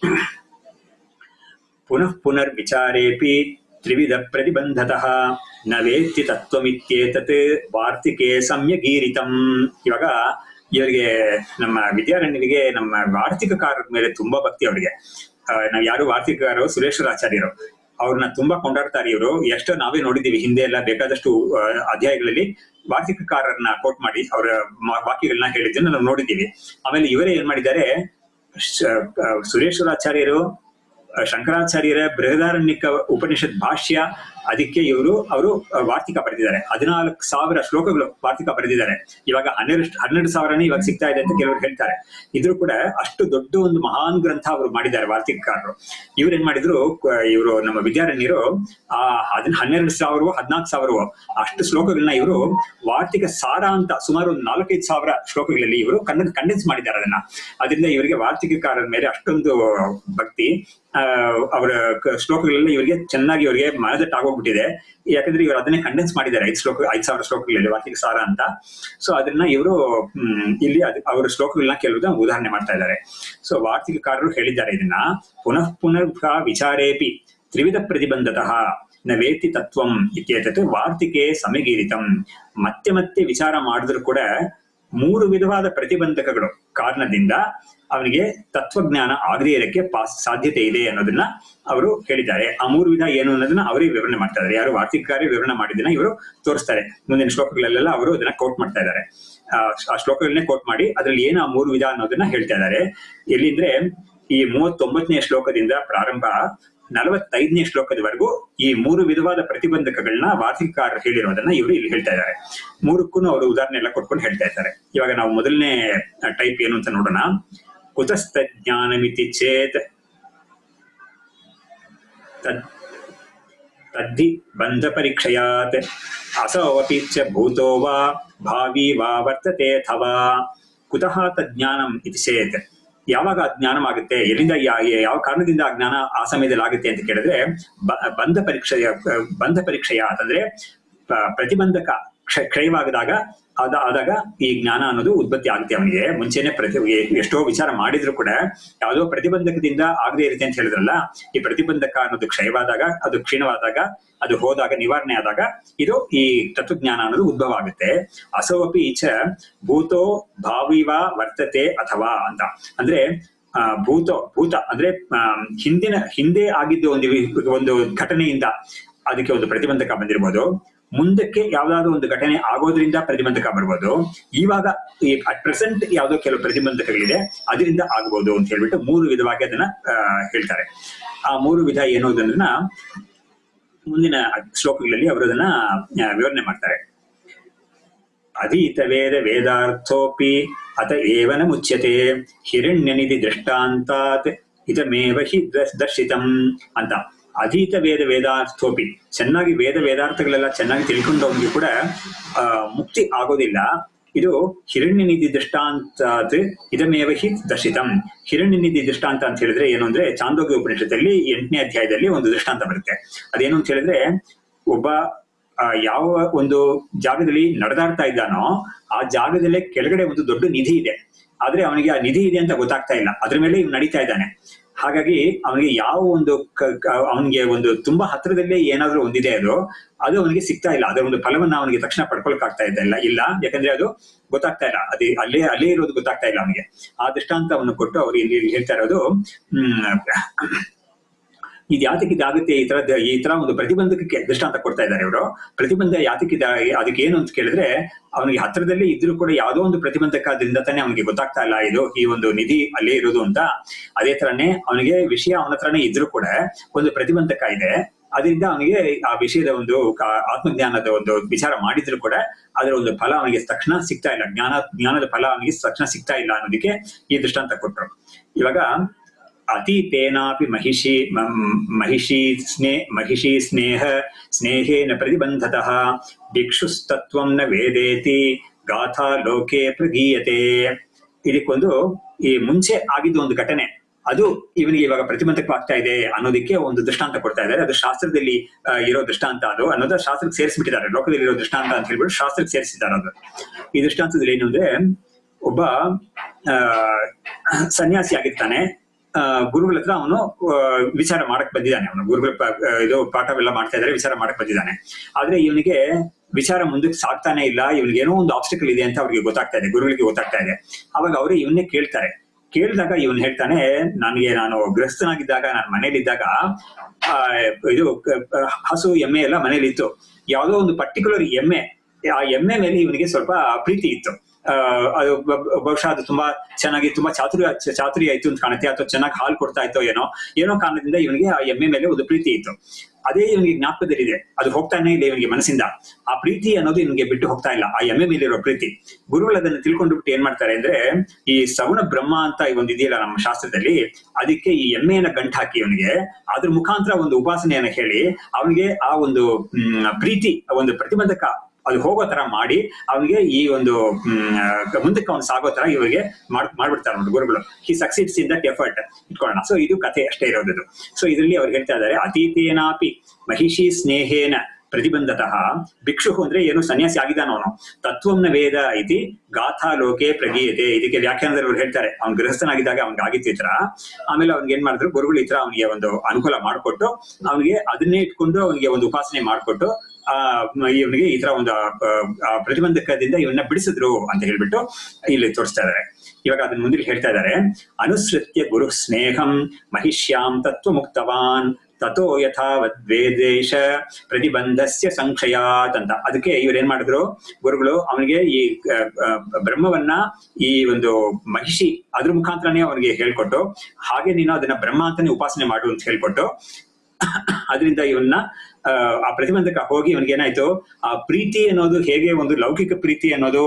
ಪುನಃ ಪುನರ್ ವಿಚಾರೇಪಿ ತ್ರಿವಿಧ ಪ್ರತಿಬಂಧತಃ ನ ವೇತ್ತಿ ತತ್ವಮಿತ್ಯೇತತ್ ವಾರ್ತಿಕೆ ಸಮ್ಯಗೀರಿತಂ ಇವಾಗ ಇವರಿಗೆ ನಮ್ಮ ವಿದ್ಯಾರಣ್ಯರಿಗೆ ನಮ್ಮ ವಾರ್ತಿಕಕಾರರ ಮೇಲೆ ತುಂಬಾ ಭಕ್ತಿ ಅವರಿಗೆ ನಾವು ಯಾರು ವಾರ್ತಿಕಕಾರರು ಸುರೇಶ್ವರ ಆಚಾರ್ಯರು ಅವ್ರನ್ನ ತುಂಬಾ ಕೊಂಡಾಡ್ತಾರೆ ಇವರು ಎಷ್ಟೋ ನಾವೇ ನೋಡಿದೀವಿ ಹಿಂದೆ ಎಲ್ಲ ಬೇಕಾದಷ್ಟು ಆ, ಅಧ್ಯಾಯಗಳಲ್ಲಿ ವಾರ್ತಿಕಕಾರರನ್ನ ಕೋಟ್ ಮಾಡಿ ಅವರ ಮ- ವಾಕ್ಯಗಳನ್ನ ಹೇಳಿದ್ದನ್ನ ನಾವು ನೋಡಿದ್ದೀವಿ ಆಮೇಲೆ ಇವರೇ ಏನ್ ಮಾಡಿದ್ದಾರೆ ಶ- ಆ, ಸುರೇಶ್ವರಾಚಾರ್ಯರು ಆ, ಶಂಕರಾಚಾರ್ಯರ ಬೃಹದಾರಣ್ಯಕ ಉಪನಿಷತ್ ಭಾಷ್ಯ ಅದಕ್ಕೆ ಇವರು ಅವರು ವಾರ್ತಿಕ ಬರೆದಿದ್ದಾರೆ ಹದಿನಾಲ್ಕು ಸಾವಿರ ಶ್ಲೋಕಗಳು ವಾರ್ತಿಕ ಬರೆದಿದ್ದಾರೆ ಇವಾಗ ಹನ್ನೆರಡು ಹನ್ನೆರಡು ಸಾವಿರನೇ ಇವಾಗ ಸಿಗ್ತಾ ಇದೆ ಅಂತ ಕೆಲವರು ಹೇಳ್ತಾರೆ ಇದ್ರು ಕೂಡ ಅಷ್ಟು ದೊಡ್ಡ ಒಂದು ಮಹಾನ್ ಗ್ರಂಥ ಅವರು ಮಾಡಿದ್ದಾರೆ ವಾರ್ತಿಕಕಾರರು ಇವ್ರು ಏನ್ ಮಾಡಿದ್ರು ಇವರು ನಮ್ಮ ವಿದ್ಯಾರಣ್ಯರು ಆ ಅದನ್ನ ಹನ್ನೆರಡು ಸಾವಿರವೋ ಹದಿನಾಲ್ಕು ಸಾವಿರವೋ ಅಷ್ಟು ಶ್ಲೋಕಗಳನ್ನ ಇವರು ವಾರ್ತಿಕ ಸಾರ ಅಂತ ಸುಮಾರು ಒಂದು ನಾಲ್ಕೈದು ಸಾವಿರ ಶ್ಲೋಕಗಳಲ್ಲಿ ಇವರು ಕನ್ನಡ ಕಂಡೆನ್ಸ್ ಮಾಡಿದ್ದಾರೆ ಅದನ್ನ ಅದರಿಂದ ಇವರಿಗೆ ವಾರ್ತಿಕಕಾರರ ಮೇಲೆ ಅಷ್ಟೊಂದು ಭಕ್ತಿ ಆ, ಅವರ ಕ- ಶ್ಲೋಕಗಳೆಲ್ಲ ಇವರಿಗೆ ಚೆನ್ನಾಗಿ ಇವರಿಗೆ ಮನದಟ್ಟು ಆಗೋಗ್ಬಿಟ್ಟಿದೆ ಯಾಕಂದ್ರೆ ಇವರು ಅದನ್ನೇ ಕಂಡೆನ್ಸ್ ಮಾಡಿದ್ದಾರೆ ಐದು ಶ್ಲೋಕ ಐದು ಸಾವಿರ ಶ್ಲೋಕಗಳಲ್ಲಿ ವಾರ್ತಿಕ ಸಾರ ಅಂತ ಸೊ ಅದನ್ನ ಇವರು ಇಲ್ಲಿ ಅದ್- ಅವರ ಶ್ಲೋಕಗಳನ್ನ ಕೆಲವುದನ್ನ ಉದಾಹರಣೆ ಮಾಡ್ತಾ ಇದ್ದಾರೆ ಸೊ ವಾರ್ತಿಕಕಾರರು ಹೇಳಿದ್ದಾರೆ ಇದನ್ನ ಪುನಃ ಪುನಃ ವಿಚಾರೇಪಿ ತ್ರಿವಿಧ ಪ್ರತಿಬಂಧತಃ ನ ವೇತ್ತಿ ತತ್ವಂ ಇತ್ಯೇತತ್ ವಾರ್ತಿಕೆ ಸಮಗೀರಿತಂ ಮತ್ತೆ ಮತ್ತೆ ವಿಚಾರ ಮಾಡಿದ್ರು ಕೂಡ ಮೂರು ವಿಧವಾದ ಪ್ರತಿಬಂಧಕಗಳು ಕಾರಣದಿಂದ ಅವನಿಗೆ ತತ್ವಜ್ಞಾನ ಆಗದೇ ಇರಕ್ಕೆ ಪಾಸ್ ಸಾಧ್ಯತೆ ಇದೆ ಅನ್ನೋದನ್ನ ಅವರು ಹೇಳಿದ್ದಾರೆ ಆ ಮೂರು ವಿಧ ಏನು ಅನ್ನೋದನ್ನ ಅವರೇ ವಿವರಣೆ ಮಾಡ್ತಾ ಇದ್ದಾರೆ ಯಾರು ವಾರ್ತಿಕಕಾರಿ ವಿವರಣೆ ಮಾಡಿದ್ದನ್ನ ಇವರು ತೋರಿಸ್ತಾರೆ ಮುಂದಿನ ಶ್ಲೋಕಗಳಲ್ಲೆಲ್ಲ ಅವರು ಅದನ್ನ ಕೋಟ್ ಮಾಡ್ತಾ ಇದ್ದಾರೆ ಆ ಆ ಶ್ಲೋಕಗಳನ್ನೇ ಕೋಟ್ ಮಾಡಿ ಅದ್ರಲ್ಲಿ ಏನು ಆ ಮೂರು ವಿಧ ಅನ್ನೋದನ್ನ ಹೇಳ್ತಾ ಇದ್ದಾರೆ ಎಲ್ಲಿಂದ್ರೆ ಈ ಮೂವತ್ತೊಂಬತ್ತನೇ ಶ್ಲೋಕದಿಂದ ಪ್ರಾರಂಭ ನಲವತ್ತೈದನೇ ಶ್ಲೋಕದವರೆಗೂ ಈ ಮೂರು ವಿಧವಾದ ಪ್ರತಿಬಂಧಕಗಳನ್ನ ವಾರ್ತಿಕಾರರು ಹೇಳಿರೋದನ್ನ ಇವರು ಇಲ್ಲಿ ಹೇಳ್ತಾ ಇದ್ದಾರೆ ಮೂರಕ್ಕೂ ಅವರು ಉದಾಹರಣೆ ಎಲ್ಲ ಕೊಟ್ಕೊಂಡು ಹೇಳ್ತಾ ಇದ್ದಾರೆ ಇವಾಗ ನಾವು ಮೊದಲನೇ ಟೈಪ್ ಏನು ಅಂತ ನೋಡೋಣ ಕುತಸ್ತ ಜ್ಞಾನಮಿತಿ ಚೇತ್ ತದ್ ತದ್ದಿ ಬಂಧ ಪರೀಕ್ಷಯಾತ್ ಅಸೋಪಿ ಚ ಭೂತೋ ವಾ ಭಾವಿ ವಾ ವರ್ತತೆ ಅಥವಾ ಕುತಃ ತಜ್ಞಾನಂ ಇತಿ ಚೇತ್ ಯಾವಾಗ ಆ ಜ್ಞಾನವಾಗುತ್ತೆ ಎಲ್ಲಿಂದ ಯಾ- ಯಾವ ಕಾರಣದಿಂದ ಆ ಜ್ಞಾನ ಆ ಸಮಯದಲ್ಲಿ ಆಗುತ್ತೆ ಅಂತ ಕೇಳಿದ್ರೆ ಬ- ಬಂಧ ಪರೀಕ್ಷೆಯ ಬಂಧ ಪರೀಕ್ಷೆಯ ಅಂತಂದ್ರೆ ಪ- ಪ್ರತಿಬಂಧಕ ಕ್ಷ- ಕ್ಷಯವಾಗದಾಗ ಅದ ಆದಾಗ ಈ ಜ್ಞಾನ ಅನ್ನೋದು ಉತ್ಪತ್ತಿ ಆಗುತ್ತೆ ಅವನಿಗೆ ಮುಂಚೆನೆ ಪ್ರತಿ ಎ- ಎಷ್ಟೋ ವಿಚಾರ ಮಾಡಿದ್ರು ಕೂಡ ಯಾವುದೋ ಪ್ರತಿಬಂಧಕದಿಂದ ಆಗದೆ ಇರುತ್ತೆ ಅಂತ ಹೇಳಿದ್ರಲ್ಲ ಈ ಪ್ರತಿಬಂಧಕ ಅನ್ನೋದು ಕ್ಷಯವಾದಾಗ ಅದು ಕ್ಷೀಣವಾದಾಗ ಅದು ಹೋದಾಗ ನಿವಾರಣೆ ಆದಾಗ ಇದು ಈ ತತ್ವಜ್ಞಾನ ಅನ್ನೋದು ಉದ್ಭವ ಆಗುತ್ತೆ ಅಸೋಪಿ ಚ ಭೂತೋ ಭಾವಿವ ವರ್ತತೆ ಅಥವಾ ಅಂತ ಅಂದ್ರೆ ಆ, ಭೂತ ಭೂತ ಅಂದ್ರೆ ಆ, ಹಿಂದಿನ ಹಿಂದೆ ಆಗಿದ್ದ ಒಂದು ವಿ- ಒಂದು ಘಟನೆಯಿಂದ ಅದಕ್ಕೆ ಒಂದು ಪ್ರತಿಬಂಧಕ ಬಂದಿರ್ಬೋದು ಮುಂದಕ್ಕೆ ಯಾವ್ದಾದ್ರು ಒಂದು ಘಟನೆ ಆಗೋದ್ರಿಂದ ಪ್ರತಿಬಂಧಕ ಬರ್ಬೋದು ಇವಾಗ ಈ ಅಟ್ ಪ್ರೆಸೆಂಟ್ ಯಾವ್ದೋ ಕೆಲವು ಪ್ರತಿಬಂಧಕಗಳಿದೆ ಅದರಿಂದ ಆಗ್ಬೋದು ಅಂತ ಹೇಳ್ಬಿಟ್ಟು ಮೂರು ವಿಧವಾಗಿ ಅದನ್ನ ಆ, ಹೇಳ್ತಾರೆ ಆ ಮೂರು ವಿಧ ಏನು ಅನ್ನೋದನ್ನ ಮುಂದಿನ ಶ್ಲೋಕಗಳಲ್ಲಿ ಅವರು ಅದನ್ನ ಆ, ವಿವರಣೆ ಮಾಡ್ತಾರೆ ಅಧೀತ ವೇದ ವೇದಾರ್ಥೋಪಿ ಅತ ಏವನ ಮುಚ್ಯತೆ ಹಿರಣ್ಯನಿಧಿ ದೃಷ್ಟಾಂತಾತ್ ಇದಮೇವ ಹಿ ದರ್ಶ್- ದರ್ಶಿತಂ ಅಂತ ಅಧೀತ ವೇದ ವೇದಾರ್ಥೋಪಿ ಚೆನ್ನಾಗಿ ವೇದ ವೇದಾರ್ಥಗಳೆಲ್ಲ ಚೆನ್ನಾಗಿ ತಿಳ್ಕೊಂಡವನಿಗೆ ಕೂಡ ಆ, ಮುಕ್ತಿ ಆಗೋದಿಲ್ಲ ಇದು ಹಿರಣ್ಯ ನಿಧಿ ದೃಷ್ಟಾಂತಾತ್ ಇದಮೇವ ಹಿ ದರ್ಶಿತಂ ಹಿರಣ್ಯ ನಿಧಿ ದೃಷ್ಟಾಂತ ಅಂತ ಹೇಳಿದ್ರೆ ಏನು ಅಂದ್ರೆ ಚಾಂದೋಗ್ಯ ಉಪನಿಷತ್ತಲ್ಲಿ ಎಂಟನೇ ಅಧ್ಯಾಯದಲ್ಲಿ ಒಂದು ದೃಷ್ಟಾಂತ ಬರುತ್ತೆ ಅದೇನು ಅಂತ ಹೇಳಿದ್ರೆ ಒಬ್ಬ ಆ, ಯಾವ ಒಂದು ಜಾಗದಲ್ಲಿ ನಡೆದಾಡ್ತಾ ಇದ್ದಾನೋ ಆ ಜಾಗದಲ್ಲೇ ಕೆಳಗಡೆ ಒಂದು ದೊಡ್ಡ ನಿಧಿ ಇದೆ ಆದ್ರೆ ಅವನಿಗೆ ಆ ನಿಧಿ ಇದೆ ಅಂತ ಗೊತ್ತಾಗ್ತಾ ಇಲ್ಲ ಅದ್ರ ಮೇಲೆ ಇವ್ನು ನಡೀತಾ ಇದ್ದಾನೆ ಹಾಗಾಗಿ ಅವನಿಗೆ ಯಾವ ಒಂದು ಕ- ಕ- ಅವನಿಗೆ ಒಂದು ತುಂಬಾ ಹತ್ರದಲ್ಲೇ ಏನಾದ್ರೂ ಒಂದಿದೆ ಅದು ಅದು ಅವನಿಗೆ ಸಿಗ್ತಾ ಇಲ್ಲ ಅದರ ಒಂದು ಫಲವನ್ನ ಅವನಿಗೆ ತಕ್ಷಣ ಪಡ್ಕೊಳಕ್ ಆಗ್ತಾ ಇಲ್ಲ ಇಲ್ಲ ಯಾಕಂದ್ರೆ ಅದು ಗೊತ್ತಾಗ್ತಾ ಇಲ್ಲ ಅದೇ ಅಲ್ಲೇ ಅಲ್ಲೇ ಇರೋದು ಗೊತ್ತಾಗ್ತಾ ಇಲ್ಲ ಅವನಿಗೆ ಆ ದೃಷ್ಟಾಂತವನ್ನು ಕೊಟ್ಟು ಅವ್ರು ಇಲ್ಲಿ ಇಲ್ಲಿ ಹೇಳ್ತಾ ಇರೋದು ಹ್ಮ್ ಇದು ಯಾತಕ್ಕೆ ಇದಾಗುತ್ತೆ ಈ ತರ ಈ ತರ ಒಂದು ಪ್ರತಿಬಂಧಕಕ್ಕೆ ದೃಷ್ಟಾಂತ ಕೊಡ್ತಾ ಇದ್ದಾರೆ ಇವರು ಪ್ರತಿಬಂಧ ಯಾತಕ್ಕೆ ಇದ- ಅದಕ್ಕೆ ಏನು ಅಂತ ಕೇಳಿದ್ರೆ ಅವನಿಗೆ ಹತ್ರದಲ್ಲೇ ಇದ್ರೂ ಕೂಡ ಯಾವುದೋ ಒಂದು ಪ್ರತಿಬಂಧಕ ಅದರಿಂದ ತಾನೇ ಅವನಿಗೆ ಗೊತ್ತಾಗ್ತಾ ಇಲ್ಲ ಇದು ಈ ಒಂದು ನಿಧಿ ಅಲ್ಲೇ ಇರೋದು ಅಂತ ಅದೇ ತರನೇ ಅವನಿಗೆ ವಿಷಯ ಅವನ ಹತ್ರನೇ ಇದ್ರೂ ಕೂಡ ಒಂದು ಪ್ರತಿಬಂಧಕ ಇದೆ ಅದರಿಂದ ಅವನಿಗೆ ಆ ವಿಷಯದ ಒಂದು ಕ- ಆತ್ಮಜ್ಞಾನದ ಒಂದು ವಿಚಾರ ಮಾಡಿದ್ರು ಕೂಡ ಅದರ ಒಂದು ಫಲ ಅವನಿಗೆ ತಕ್ಷಣ ಸಿಗ್ತಾ ಇಲ್ಲ ಜ್ಞಾನ ಜ್ಞಾನದ ಫಲ ಅವನಿಗೆ ತಕ್ಷಣ ಸಿಗ್ತಾ ಇಲ್ಲ ಅನ್ನೋದಕ್ಕೆ ಈ ದೃಷ್ಟಾಂತ ಕೊಟ್ರು ಇವಾಗ ಅತೀತೇನಾಪಿ ಮಹಿಷಿ ಮ- ಮಹಿಷಿ ಸ್ನೇ ಮಹಿಷಿ ಸ್ನೇಹ ಸ್ನೇಹೇನ ಪ್ರತಿಬಂಧತಃ ಭಿಕ್ಷುಸ್ತತ್ವಂ ನ ವೇದೇತಿ ಗಾಥಾ ಲೋಕೆ ಪ್ರಗೀಯತೆ ಇದಕ್ಕೊಂದು ಈ ಮುಂಚೆ ಆಗಿದ್ದ ಒಂದು ಘಟನೆ ಅದು ಇವನಿಗೆ ಇವಾಗ ಪ್ರತಿಬಂಧಕವಾಗ್ತಾ ಇದೆ ಅನ್ನೋದಕ್ಕೆ ಒಂದು ದೃಷ್ಟಾಂತ ಕೊಡ್ತಾ ಇದ್ದಾರೆ ಅದು ಶಾಸ್ತ್ರದಲ್ಲಿ ಆ, ಇರೋ ದೃಷ್ಟಾಂತ ಅದು ಅನ್ನೋದ ಶಾಸ್ತ್ರಕ್ಕೆ ಸೇರಿಸ್ಬಿಟ್ಟಿದ್ದಾರೆ ಲೋಕದಲ್ಲಿ ಇರೋ ದೃಷ್ಟಾಂತ ಅಂತ ಹೇಳ್ಬಿಟ್ಟು ಶಾಸ್ತ್ರಕ್ಕೆ ಸೇರಿಸಿದ್ದಾರೆ ಅದು ಈ ದೃಷ್ಟಾಂತದಲ್ಲಿ ಏನು ಅಂದ್ರೆ ಒಬ್ಬ ಆ ಸನ್ಯಾಸಿ ಆಗಿರ್ತಾನೆ ಆ, ಗುರುಗಳ ಹತ್ರ ಅವನು ಆ, ವಿಚಾರ ಮಾಡಕ್ ಬಂದಿದ್ದಾನೆ ಅವನು ಗುರುಗಳ ಪ- ಆ, ಇದು ಪಾಠವೆಲ್ಲ ಮಾಡ್ತಾ ಇದ್ದಾರೆ ವಿಚಾರ ಮಾಡಕ್ ಬಂದಿದ್ದಾನೆ ಆದ್ರೆ ಇವನಿಗೆ ವಿಚಾರ ಮುಂದಕ್ಕೆ ಸಾಗ್ತಾನೆ ಇಲ್ಲ ಇವನಿಗೆ ಏನೋ ಒಂದು ಆಬ್ಸ್ಟಿಕಲ್ ಇದೆ ಅಂತ ಅವ್ರಿಗೆ ಗೊತ್ತಾಗ್ತಾ ಇದೆ ಗುರುಗಳಿಗೆ ಗೊತ್ತಾಗ್ತಾ ಇದೆ ಅವಾಗ ಅವರು ಇವನ್ನೇ ಕೇಳ್ತಾರೆ ಕೇಳಿದಾಗ ಇವನ್ ಹೇಳ್ತಾನೆ ನನಗೆ ನಾನು ಗೃಹಸ್ಥನಾಗಿದ್ದಾಗ ನಾನು ಮನೇಲಿದ್ದಾಗ ಆ, ಇದು ಕ- ಹಸು ಎಮ್ಮೆ ಎಲ್ಲ ಮನೇಲಿತ್ತು ಯಾವುದೋ ಒಂದು ಪರ್ಟಿಕ್ಯುಲರ್ ಎಮ್ಮೆ ಆ ಎಮ್ಮೆ ಮೇಲೆ ಇವನಿಗೆ ಸ್ವಲ್ಪ ಪ್ರೀತಿ ಇತ್ತು ಆ, ಅದು ಬ- ಬಹುಶಃ ಅದು ತುಂಬಾ ಚೆನ್ನಾಗಿ ತುಂಬಾ ಚಾತುರ್ಯ ಚ- ಚಾತುರ್ಯ ಆಯ್ತು ಅಂತ ಕಾಣುತ್ತೆ ಅಥವಾ ಚೆನ್ನಾಗಿ ಹಾಲು ಕೊಡ್ತಾ ಇತ್ತೋ ಏನೋ ಏನೋ ಕಾರಣದಿಂದ ಇವನಿಗೆ ಆ ಎಮ್ಮೆ ಮೇಲೆ ಒಂದು ಪ್ರೀತಿ ಇತ್ತು ಅದೇ ಇವನಿಗೆ ಜ್ಞಾಪಕದಲ್ಲಿದೆ ಅದು ಹೋಗ್ತಾನೆ ಇಲ್ಲ ಇವನಿಗೆ ಮನಸ್ಸಿಂದ ಆ ಪ್ರೀತಿ ಅನ್ನೋದು ಇವನಿಗೆ ಬಿಟ್ಟು ಹೋಗ್ತಾ ಇಲ್ಲ ಆ ಎಮ್ಮೆ ಮೇಲಿರೋ ಪ್ರೀತಿ ಗುರುಗಳು ಅದನ್ನ ತಿಳ್ಕೊಂಡು ಬಿಟ್ಟು ಏನ್ ಮಾಡ್ತಾರೆ ಅಂದ್ರೆ ಈ ಸಗುಣ ಬ್ರಹ್ಮ ಅಂತ ಒಂದು ಇದೆಯಲ್ಲ ನಮ್ಮ ಶಾಸ್ತ್ರದಲ್ಲಿ ಅದಕ್ಕೆ ಈ ಎಮ್ಮೆಯನ್ನ ಗಂಟು ಹಾಕಿ ಇವನಿಗೆ ಅದ್ರ ಮುಖಾಂತರ ಒಂದು ಉಪಾಸನೆಯನ್ನ ಹೇಳಿ ಅವನಿಗೆ ಆ ಒಂದು ಮ್, ಪ್ರೀತಿ ಒಂದು ಪ್ರತಿಬಂಧಕ ಅದು ಹೋಗೋ ತರ ಮಾಡಿ ಅವನಿಗೆ ಈ ಒಂದು ಮ್, ಮುಂದಕ್ಕೆ ಅವನು ಸಾಗೋ ತರ ಇವರಿಗೆ ಮಾಡ್ ಮಾಡ್ಬಿಡ್ತಾರೆ ನೋಡಿ ಗುರುಗಳು he succeeds in that effort ಇಟ್ಕೊಳ್ಳೋಣ ಸೊ ಇದು ಕಥೆ ಅಷ್ಟೇ ಇರೋದು ಸೊ ಇದರಲ್ಲಿ ಅವ್ರು ಹೇಳ್ತಾ ಇದ್ದಾರೆ ಅತೀತೇನಾಪಿ ಮಹಿಷಿ ಸ್ನೇಹೇನ ಪ್ರತಿಬಂಧತಃ ಭಿಕ್ಷು ಅಂದ್ರೆ ಏನು ಸನ್ಯಾಸಿ ಆಗಿದ್ದಾನ ಅವನು ತತ್ವಂನ ವೇದ ಇತಿ ಗಾಥಾ ಲೋಕೆ ಪ್ರಗೀಯತೆ ಇದಕ್ಕೆ ವ್ಯಾಖ್ಯಾನದಲ್ಲಿ ಅವ್ರು ಹೇಳ್ತಾರೆ ಅವ್ನು ಗೃಹಸ್ಥನಾಗಿದ್ದಾಗ ಅವ್ನಿಗೆ ಆಗಿತ್ತು ಈ ತರ ಆಮೇಲೆ ಅವ್ನಿಗೆ ಏನ್ ಮಾಡಿದ್ರು ಗುರುಗಳು ಈ ತರ ಅವನಿಗೆ ಒಂದು ಅನುಕೂಲ ಮಾಡಿಕೊಟ್ಟು ಅವನಿಗೆ ಅದನ್ನೇ ಇಟ್ಕೊಂಡು ಅವನಿಗೆ ಒಂದು ಉಪಾಸನೆ ಮಾಡಿಕೊಟ್ಟು ಆ ಇವನಿಗೆ ಈ ತರ ಒಂದು ಆ, ಆ ಪ್ರತಿಬಂಧಕದಿಂದ ಇವನ್ನ ಬಿಡಿಸಿದ್ರು ಅಂತ ಹೇಳ್ಬಿಟ್ಟು ಇಲ್ಲಿ ತೋರಿಸ್ತಾ ಇದ್ದಾರೆ ಇವಾಗ ಅದನ್ನ ಮುಂದೆ ಹೇಳ್ತಾ ಇದ್ದಾರೆ ಅನುಸೃತ್ಯ ಗುರು ಸ್ನೇಹಂ ಮಹಿಷ್ಯಾಂ ತತ್ವ ಮುಕ್ತವಾನ್ ತಥೋ ಯಥಾವದ್ವೇದೇಶ ಪ್ರತಿಬಂಧಸ್ಯ ಸಂಕ್ಷಯಾತ್ ಅಂತ ಅದಕ್ಕೆ ಇವ್ರು ಏನ್ ಮಾಡಿದ್ರು ಗುರುಗಳು ಅವನಿಗೆ ಈ ಆ, ಆ, ಬ್ರಹ್ಮವನ್ನ ಈ ಒಂದು ಮಹಿಷಿ ಅದ್ರ ಮುಖಾಂತರನೇ ಅವನಿಗೆ ಹೇಳ್ಕೊಟ್ಟು ಹಾಗೆ ನೀನು ಅದನ್ನ ಬ್ರಹ್ಮ ಅಂತಾನೆ ಉಪಾಸನೆ ಮಾಡು ಅಂತ ಹೇಳ್ಕೊಟ್ಟು ಅದರಿಂದ ಇವನ್ನ ಆ, ಆ ಪ್ರತಿಬಂಧಕ ಹೋಗಿ ಇವನಿಗೆ ಏನಾಯ್ತು ಆ ಪ್ರೀತಿ ಅನ್ನೋದು ಹೇಗೆ ಒಂದು ಲೌಕಿಕ ಪ್ರೀತಿ ಅನ್ನೋದು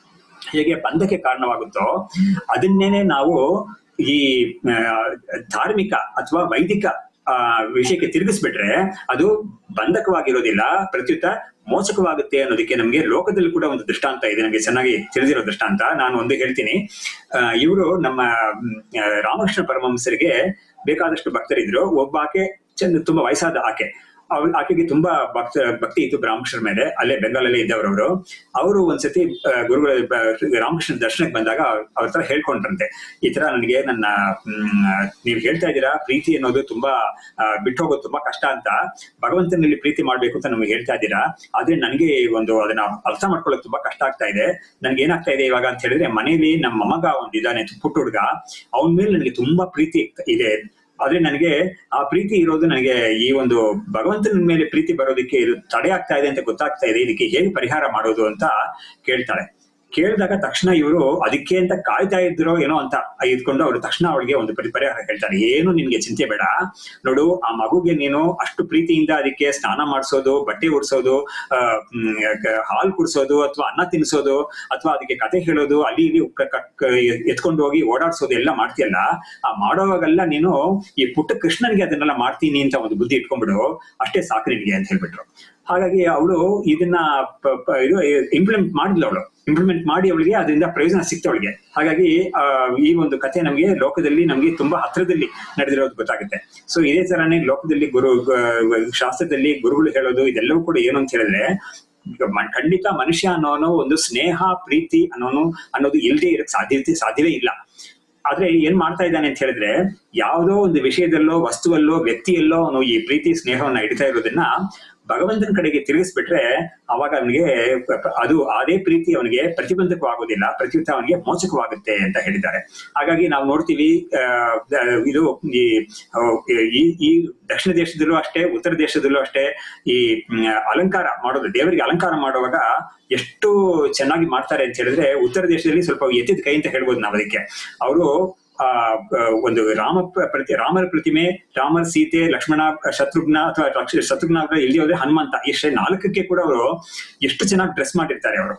ಹೇಗೆ ಬಂಧಕ್ಕೆ ಕಾರಣವಾಗುತ್ತೋ ಅದನ್ನೇನೆ ನಾವು ಈ ಆ, ಧಾರ್ಮಿಕ ಅಥವಾ ವೈದಿಕ ಆ ವಿಷಯಕ್ಕೆ ತಿರುಗಿಸ್ಬಿಟ್ರೆ ಅದು ಬಂಧಕವಾಗಿರೋದಿಲ್ಲ ಪ್ರತ್ಯುತ್ತ ಮೋಚಕವಾಗುತ್ತೆ ಅನ್ನೋದಕ್ಕೆ ನಮಗೆ ಲೋಕದಲ್ಲಿ ಕೂಡ ಒಂದು ದೃಷ್ಟಾಂತ ಇದೆ ನಮಗೆ ಚೆನ್ನಾಗಿ ತಿಳಿದಿರೋ ದೃಷ್ಟಾಂತ ನಾನು ಒಂದು ಹೇಳ್ತೀನಿ ಇವರು ನಮ್ಮ ಮ್, ಆ, ರಾಮಕೃಷ್ಣ ಪರಮಹಂಸರಿಗೆ ಬೇಕಾದಷ್ಟು ಭಕ್ತರಿದ್ರು ಒಬ್ಬ ಆಕೆ ಚಂದ ತುಂಬಾ ವಯಸ್ಸಾದ ಆಕೆ ಅವ್ಳ್ ಆಕೆಗೆ ತುಂಬಾ ಭಕ್ತ ಭಕ್ತಿ ಇತ್ತು ಬ್ರಾಹ್ಮಣರ ಮೇಲೆ ಅಲ್ಲೇ ಬೆಂಗಾಲಲ್ಲೇ ಇದ್ದವರು ಅವರು ಅವರು ಒಂದ್ಸತಿ ಆ, ಗುರುಗಳ ಬ- ರಾಮಕೃಷ್ಣ ದರ್ಶನಕ್ಕೆ ಬಂದಾಗ ಅವ್ರ ಹತ್ರ ಹೇಳ್ಕೊಂಡ್ರಂತೆ ಈ ತರ ನನಗೆ ನನ್ನ ಮ್, ನೀವ್ ಹೇಳ್ತಾ ಇದ್ದೀರಾ ಪ್ರೀತಿ ಅನ್ನೋದು ತುಂಬಾ ಆ, ಬಿಟ್ಟು ಹೋಗೋದು ತುಂಬಾ ಕಷ್ಟ ಅಂತ ಭಗವಂತನಲ್ಲಿ ಪ್ರೀತಿ ಮಾಡ್ಬೇಕು ಅಂತ ನಮಗೆ ಹೇಳ್ತಾ ಇದ್ದೀರಾ ಆದ್ರೆ ನನಗೆ ಒಂದು ಅದನ್ನ ಅರ್ಥ ಮಾಡ್ಕೊಳ್ಳೋಕೆ ತುಂಬಾ ಕಷ್ಟ ಆಗ್ತಾ ಇದೆ ನನ್ಗೆ ಏನಾಗ್ತಾ ಇದೆ ಇವಾಗ ಅಂತ ಹೇಳಿದ್ರೆ ಮನೇಲಿ ನಮ್ಮ ಮಗ ಒಂದಿದ್ದಾನೆ ಪುಟ್ಟ ಹುಡುಗ ಅವನ ಮೇಲೆ ನನಗೆ ತುಂಬಾ ಪ್ರೀತಿ ಇದೆ ಆದ್ರೆ ನನಗೆ ಆ ಪ್ರೀತಿ ಇರೋದು ನನಗೆ ಈ ಒಂದು ಭಗವಂತನ ಮೇಲೆ ಪ್ರೀತಿ ಬರೋದಕ್ಕೆ ಇದು ತಡೆ ಆಗ್ತಾ ಇದೆ ಅಂತ ಗೊತ್ತಾಗ್ತಾ ಇದೆ ಇದಕ್ಕೆ ಹೇಗೆ ಪರಿಹಾರ ಮಾಡೋದು ಅಂತ ಕೇಳ್ತಾಳೆ ಕೇಳಿದಾಗ ತಕ್ಷಣ ಇವರು ಅದಕ್ಕೆ ಅಂತ ಕಾಯ್ತಾ ಇದ್ರೋ ಏನೋ ಅಂತ ಇದ್ಕೊಂಡು ಅವರು ತಕ್ಷಣ ಅವಳಿಗೆ ಒಂದು ಪರಿ- ಪರಿಹಾರ ಹೇಳ್ತಾರೆ ಏನು ನಿನ್ಗೆ ಚಿಂತೆ ಬೇಡ ನೋಡು ಆ ಮಗುಗೆ ನೀನು ಅಷ್ಟು ಪ್ರೀತಿಯಿಂದ ಅದಕ್ಕೆ ಸ್ನಾನ ಮಾಡಿಸೋದು ಬಟ್ಟೆ ಉಡ್ಸೋದು ಆ, ಮ್, ಕ- ಹಾಲು ಕುಡ್ಸೋದು ಅಥವಾ ಅನ್ನ ತಿನ್ಸೋದು ಅಥವಾ ಅದಕ್ಕೆ ಕತೆ ಹೇಳೋದು ಅಲ್ಲಿ ಇಲ್ಲಿ ಕ- ಕ- ಕ- ಎತ್ಕೊಂಡು ಹೋಗಿ ಓಡಾಡ್ಸೋದು ಎಲ್ಲ ಮಾಡ್ತೀಯಲ್ಲ ಆ ಮಾಡೋವಾಗೆಲ್ಲ ನೀನು ಈ ಪುಟ್ಟ ಕೃಷ್ಣನ್ಗೆ ಅದನ್ನೆಲ್ಲ ಮಾಡ್ತೀನಿ ಅಂತ ಒಂದು ಬುದ್ಧಿ ಇಟ್ಕೊಂಡ್ಬಿಡು ಅಷ್ಟೇ ಸಾಕು ನಿನ್ಗೆ ಅಂತ ಹೇಳ್ಬಿಟ್ರು ಹಾಗಾಗಿ ಅವಳು ಇದನ್ನ ಪ- ಪ- ಇದು ಇಂಪ್ಲಿಮೆಂಟ್ ಮಾಡಿದ್ಲು ಅವಳು ಇಂಪ್ಲಿಮೆಂಟ್ ಮಾಡಿ ಅವಳಿಗೆ ಅದರಿಂದ ಪ್ರಯೋಜನ ಸಿಕ್ತು ಅವಳಿಗೆ ಹಾಗಾಗಿ ಆ, ಈ ಒಂದು ಕಥೆ ನಮಗೆ ಲೋಕದಲ್ಲಿ ನಮಗೆ ತುಂಬಾ ಹತ್ರದಲ್ಲಿ ನಡೆದಿರೋದು ಗೊತ್ತಾಗುತ್ತೆ ಸೊ ಇದೇ ತರಾನೇ ಲೋಕದಲ್ಲಿ ಗುರು ಗ- ಶಾಸ್ತ್ರದಲ್ಲಿ ಗುರುಗಳು ಹೇಳೋದು ಇದೆಲ್ಲವೂ ಕೂಡ ಏನು ಅಂತ ಹೇಳಿದ್ರೆ ಈಗ ಮ- ಖಂಡಿತ ಮನುಷ್ಯ ಅನ್ನೋನು ಒಂದು ಸ್ನೇಹ ಪ್ರೀತಿ ಅನ್ನೋನು ಅನ್ನೋದು ಇಲ್ಲದೆ ಇರಕ್ ಸಾಧ್ಯತೆ ಸಾಧ್ಯವೇ ಇಲ್ಲ ಆದ್ರೆ ಏನ್ ಮಾಡ್ತಾ ಇದ್ದಾನೆ ಅಂತ ಹೇಳಿದ್ರೆ ಯಾವುದೋ ಒಂದು ವಿಷಯದಲ್ಲೋ ವಸ್ತುವಲ್ಲೋ ವ್ಯಕ್ತಿಯಲ್ಲೋ ಅವನು ಈ ಪ್ರೀತಿ ಸ್ನೇಹವನ್ನ ಇಡ್ತಾ ಇರೋದನ್ನ ಭಗವಂತನ ಕಡೆಗೆ ತಿರುಗಿಸ್ಬಿಟ್ರೆ ಅವಾಗ ಅವನಿಗೆ ಅದು ಅದೇ ಪ್ರೀತಿ ಅವನಿಗೆ ಪ್ರತಿಬಂಧಕವಾಗುವುದಿಲ್ಲ ಪ್ರತ್ಯುತ್ತ ಅವನಿಗೆ ಮೋಚಕವಾಗುತ್ತೆ ಅಂತ ಹೇಳಿದ್ದಾರೆ ಹಾಗಾಗಿ ನಾವು ನೋಡ್ತೀವಿ ಆ, ಆ, ಇದು ಈ ಆ, ಈ ಈ ದಕ್ಷಿಣ ದೇಶದಲ್ಲೂ ಅಷ್ಟೇ ಉತ್ತರ ದೇಶದಲ್ಲೂ ಅಷ್ಟೇ ಈ ಮ್, ಅಲಂಕಾರ ಮಾಡೋದು ದೇವರಿಗೆ ಅಲಂಕಾರ ಮಾಡುವಾಗ ಎಷ್ಟು ಚೆನ್ನಾಗಿ ಮಾಡ್ತಾರೆ ಅಂತ ಹೇಳಿದ್ರೆ ಉತ್ತರ ದೇಶದಲ್ಲಿ ಸ್ವಲ್ಪ ಎತ್ತಿದ ಕೈ ಅಂತ ಹೇಳ್ಬೋದು ನಾವು ಅದಕ್ಕೆ ಅವರು ಆ ಆ, ಒಂದು ರಾಮ ಪ್ರ- ಪ್ರತಿ ರಾಮರ ಪ್ರತಿಮೆ ರಾಮರ ಸೀತೆ ಲಕ್ಷ್ಮಣ ಶತ್ರುಘ್ನ ಅಥವಾ ಲಕ್ಷ- ಶತ್ರುಘ್ನ ಅವರ ಇಲ್ಲಿ ಹೋದ್ರೆ ಹನುಮಂತ ಇಷ್ಟೇ ನಾಲ್ಕಕ್ಕೆ ಕೂಡ ಅವರು ಎಷ್ಟು ಚೆನ್ನಾಗಿ ಡ್ರೆಸ್ ಮಾಡಿರ್ತಾರೆ ಅವರು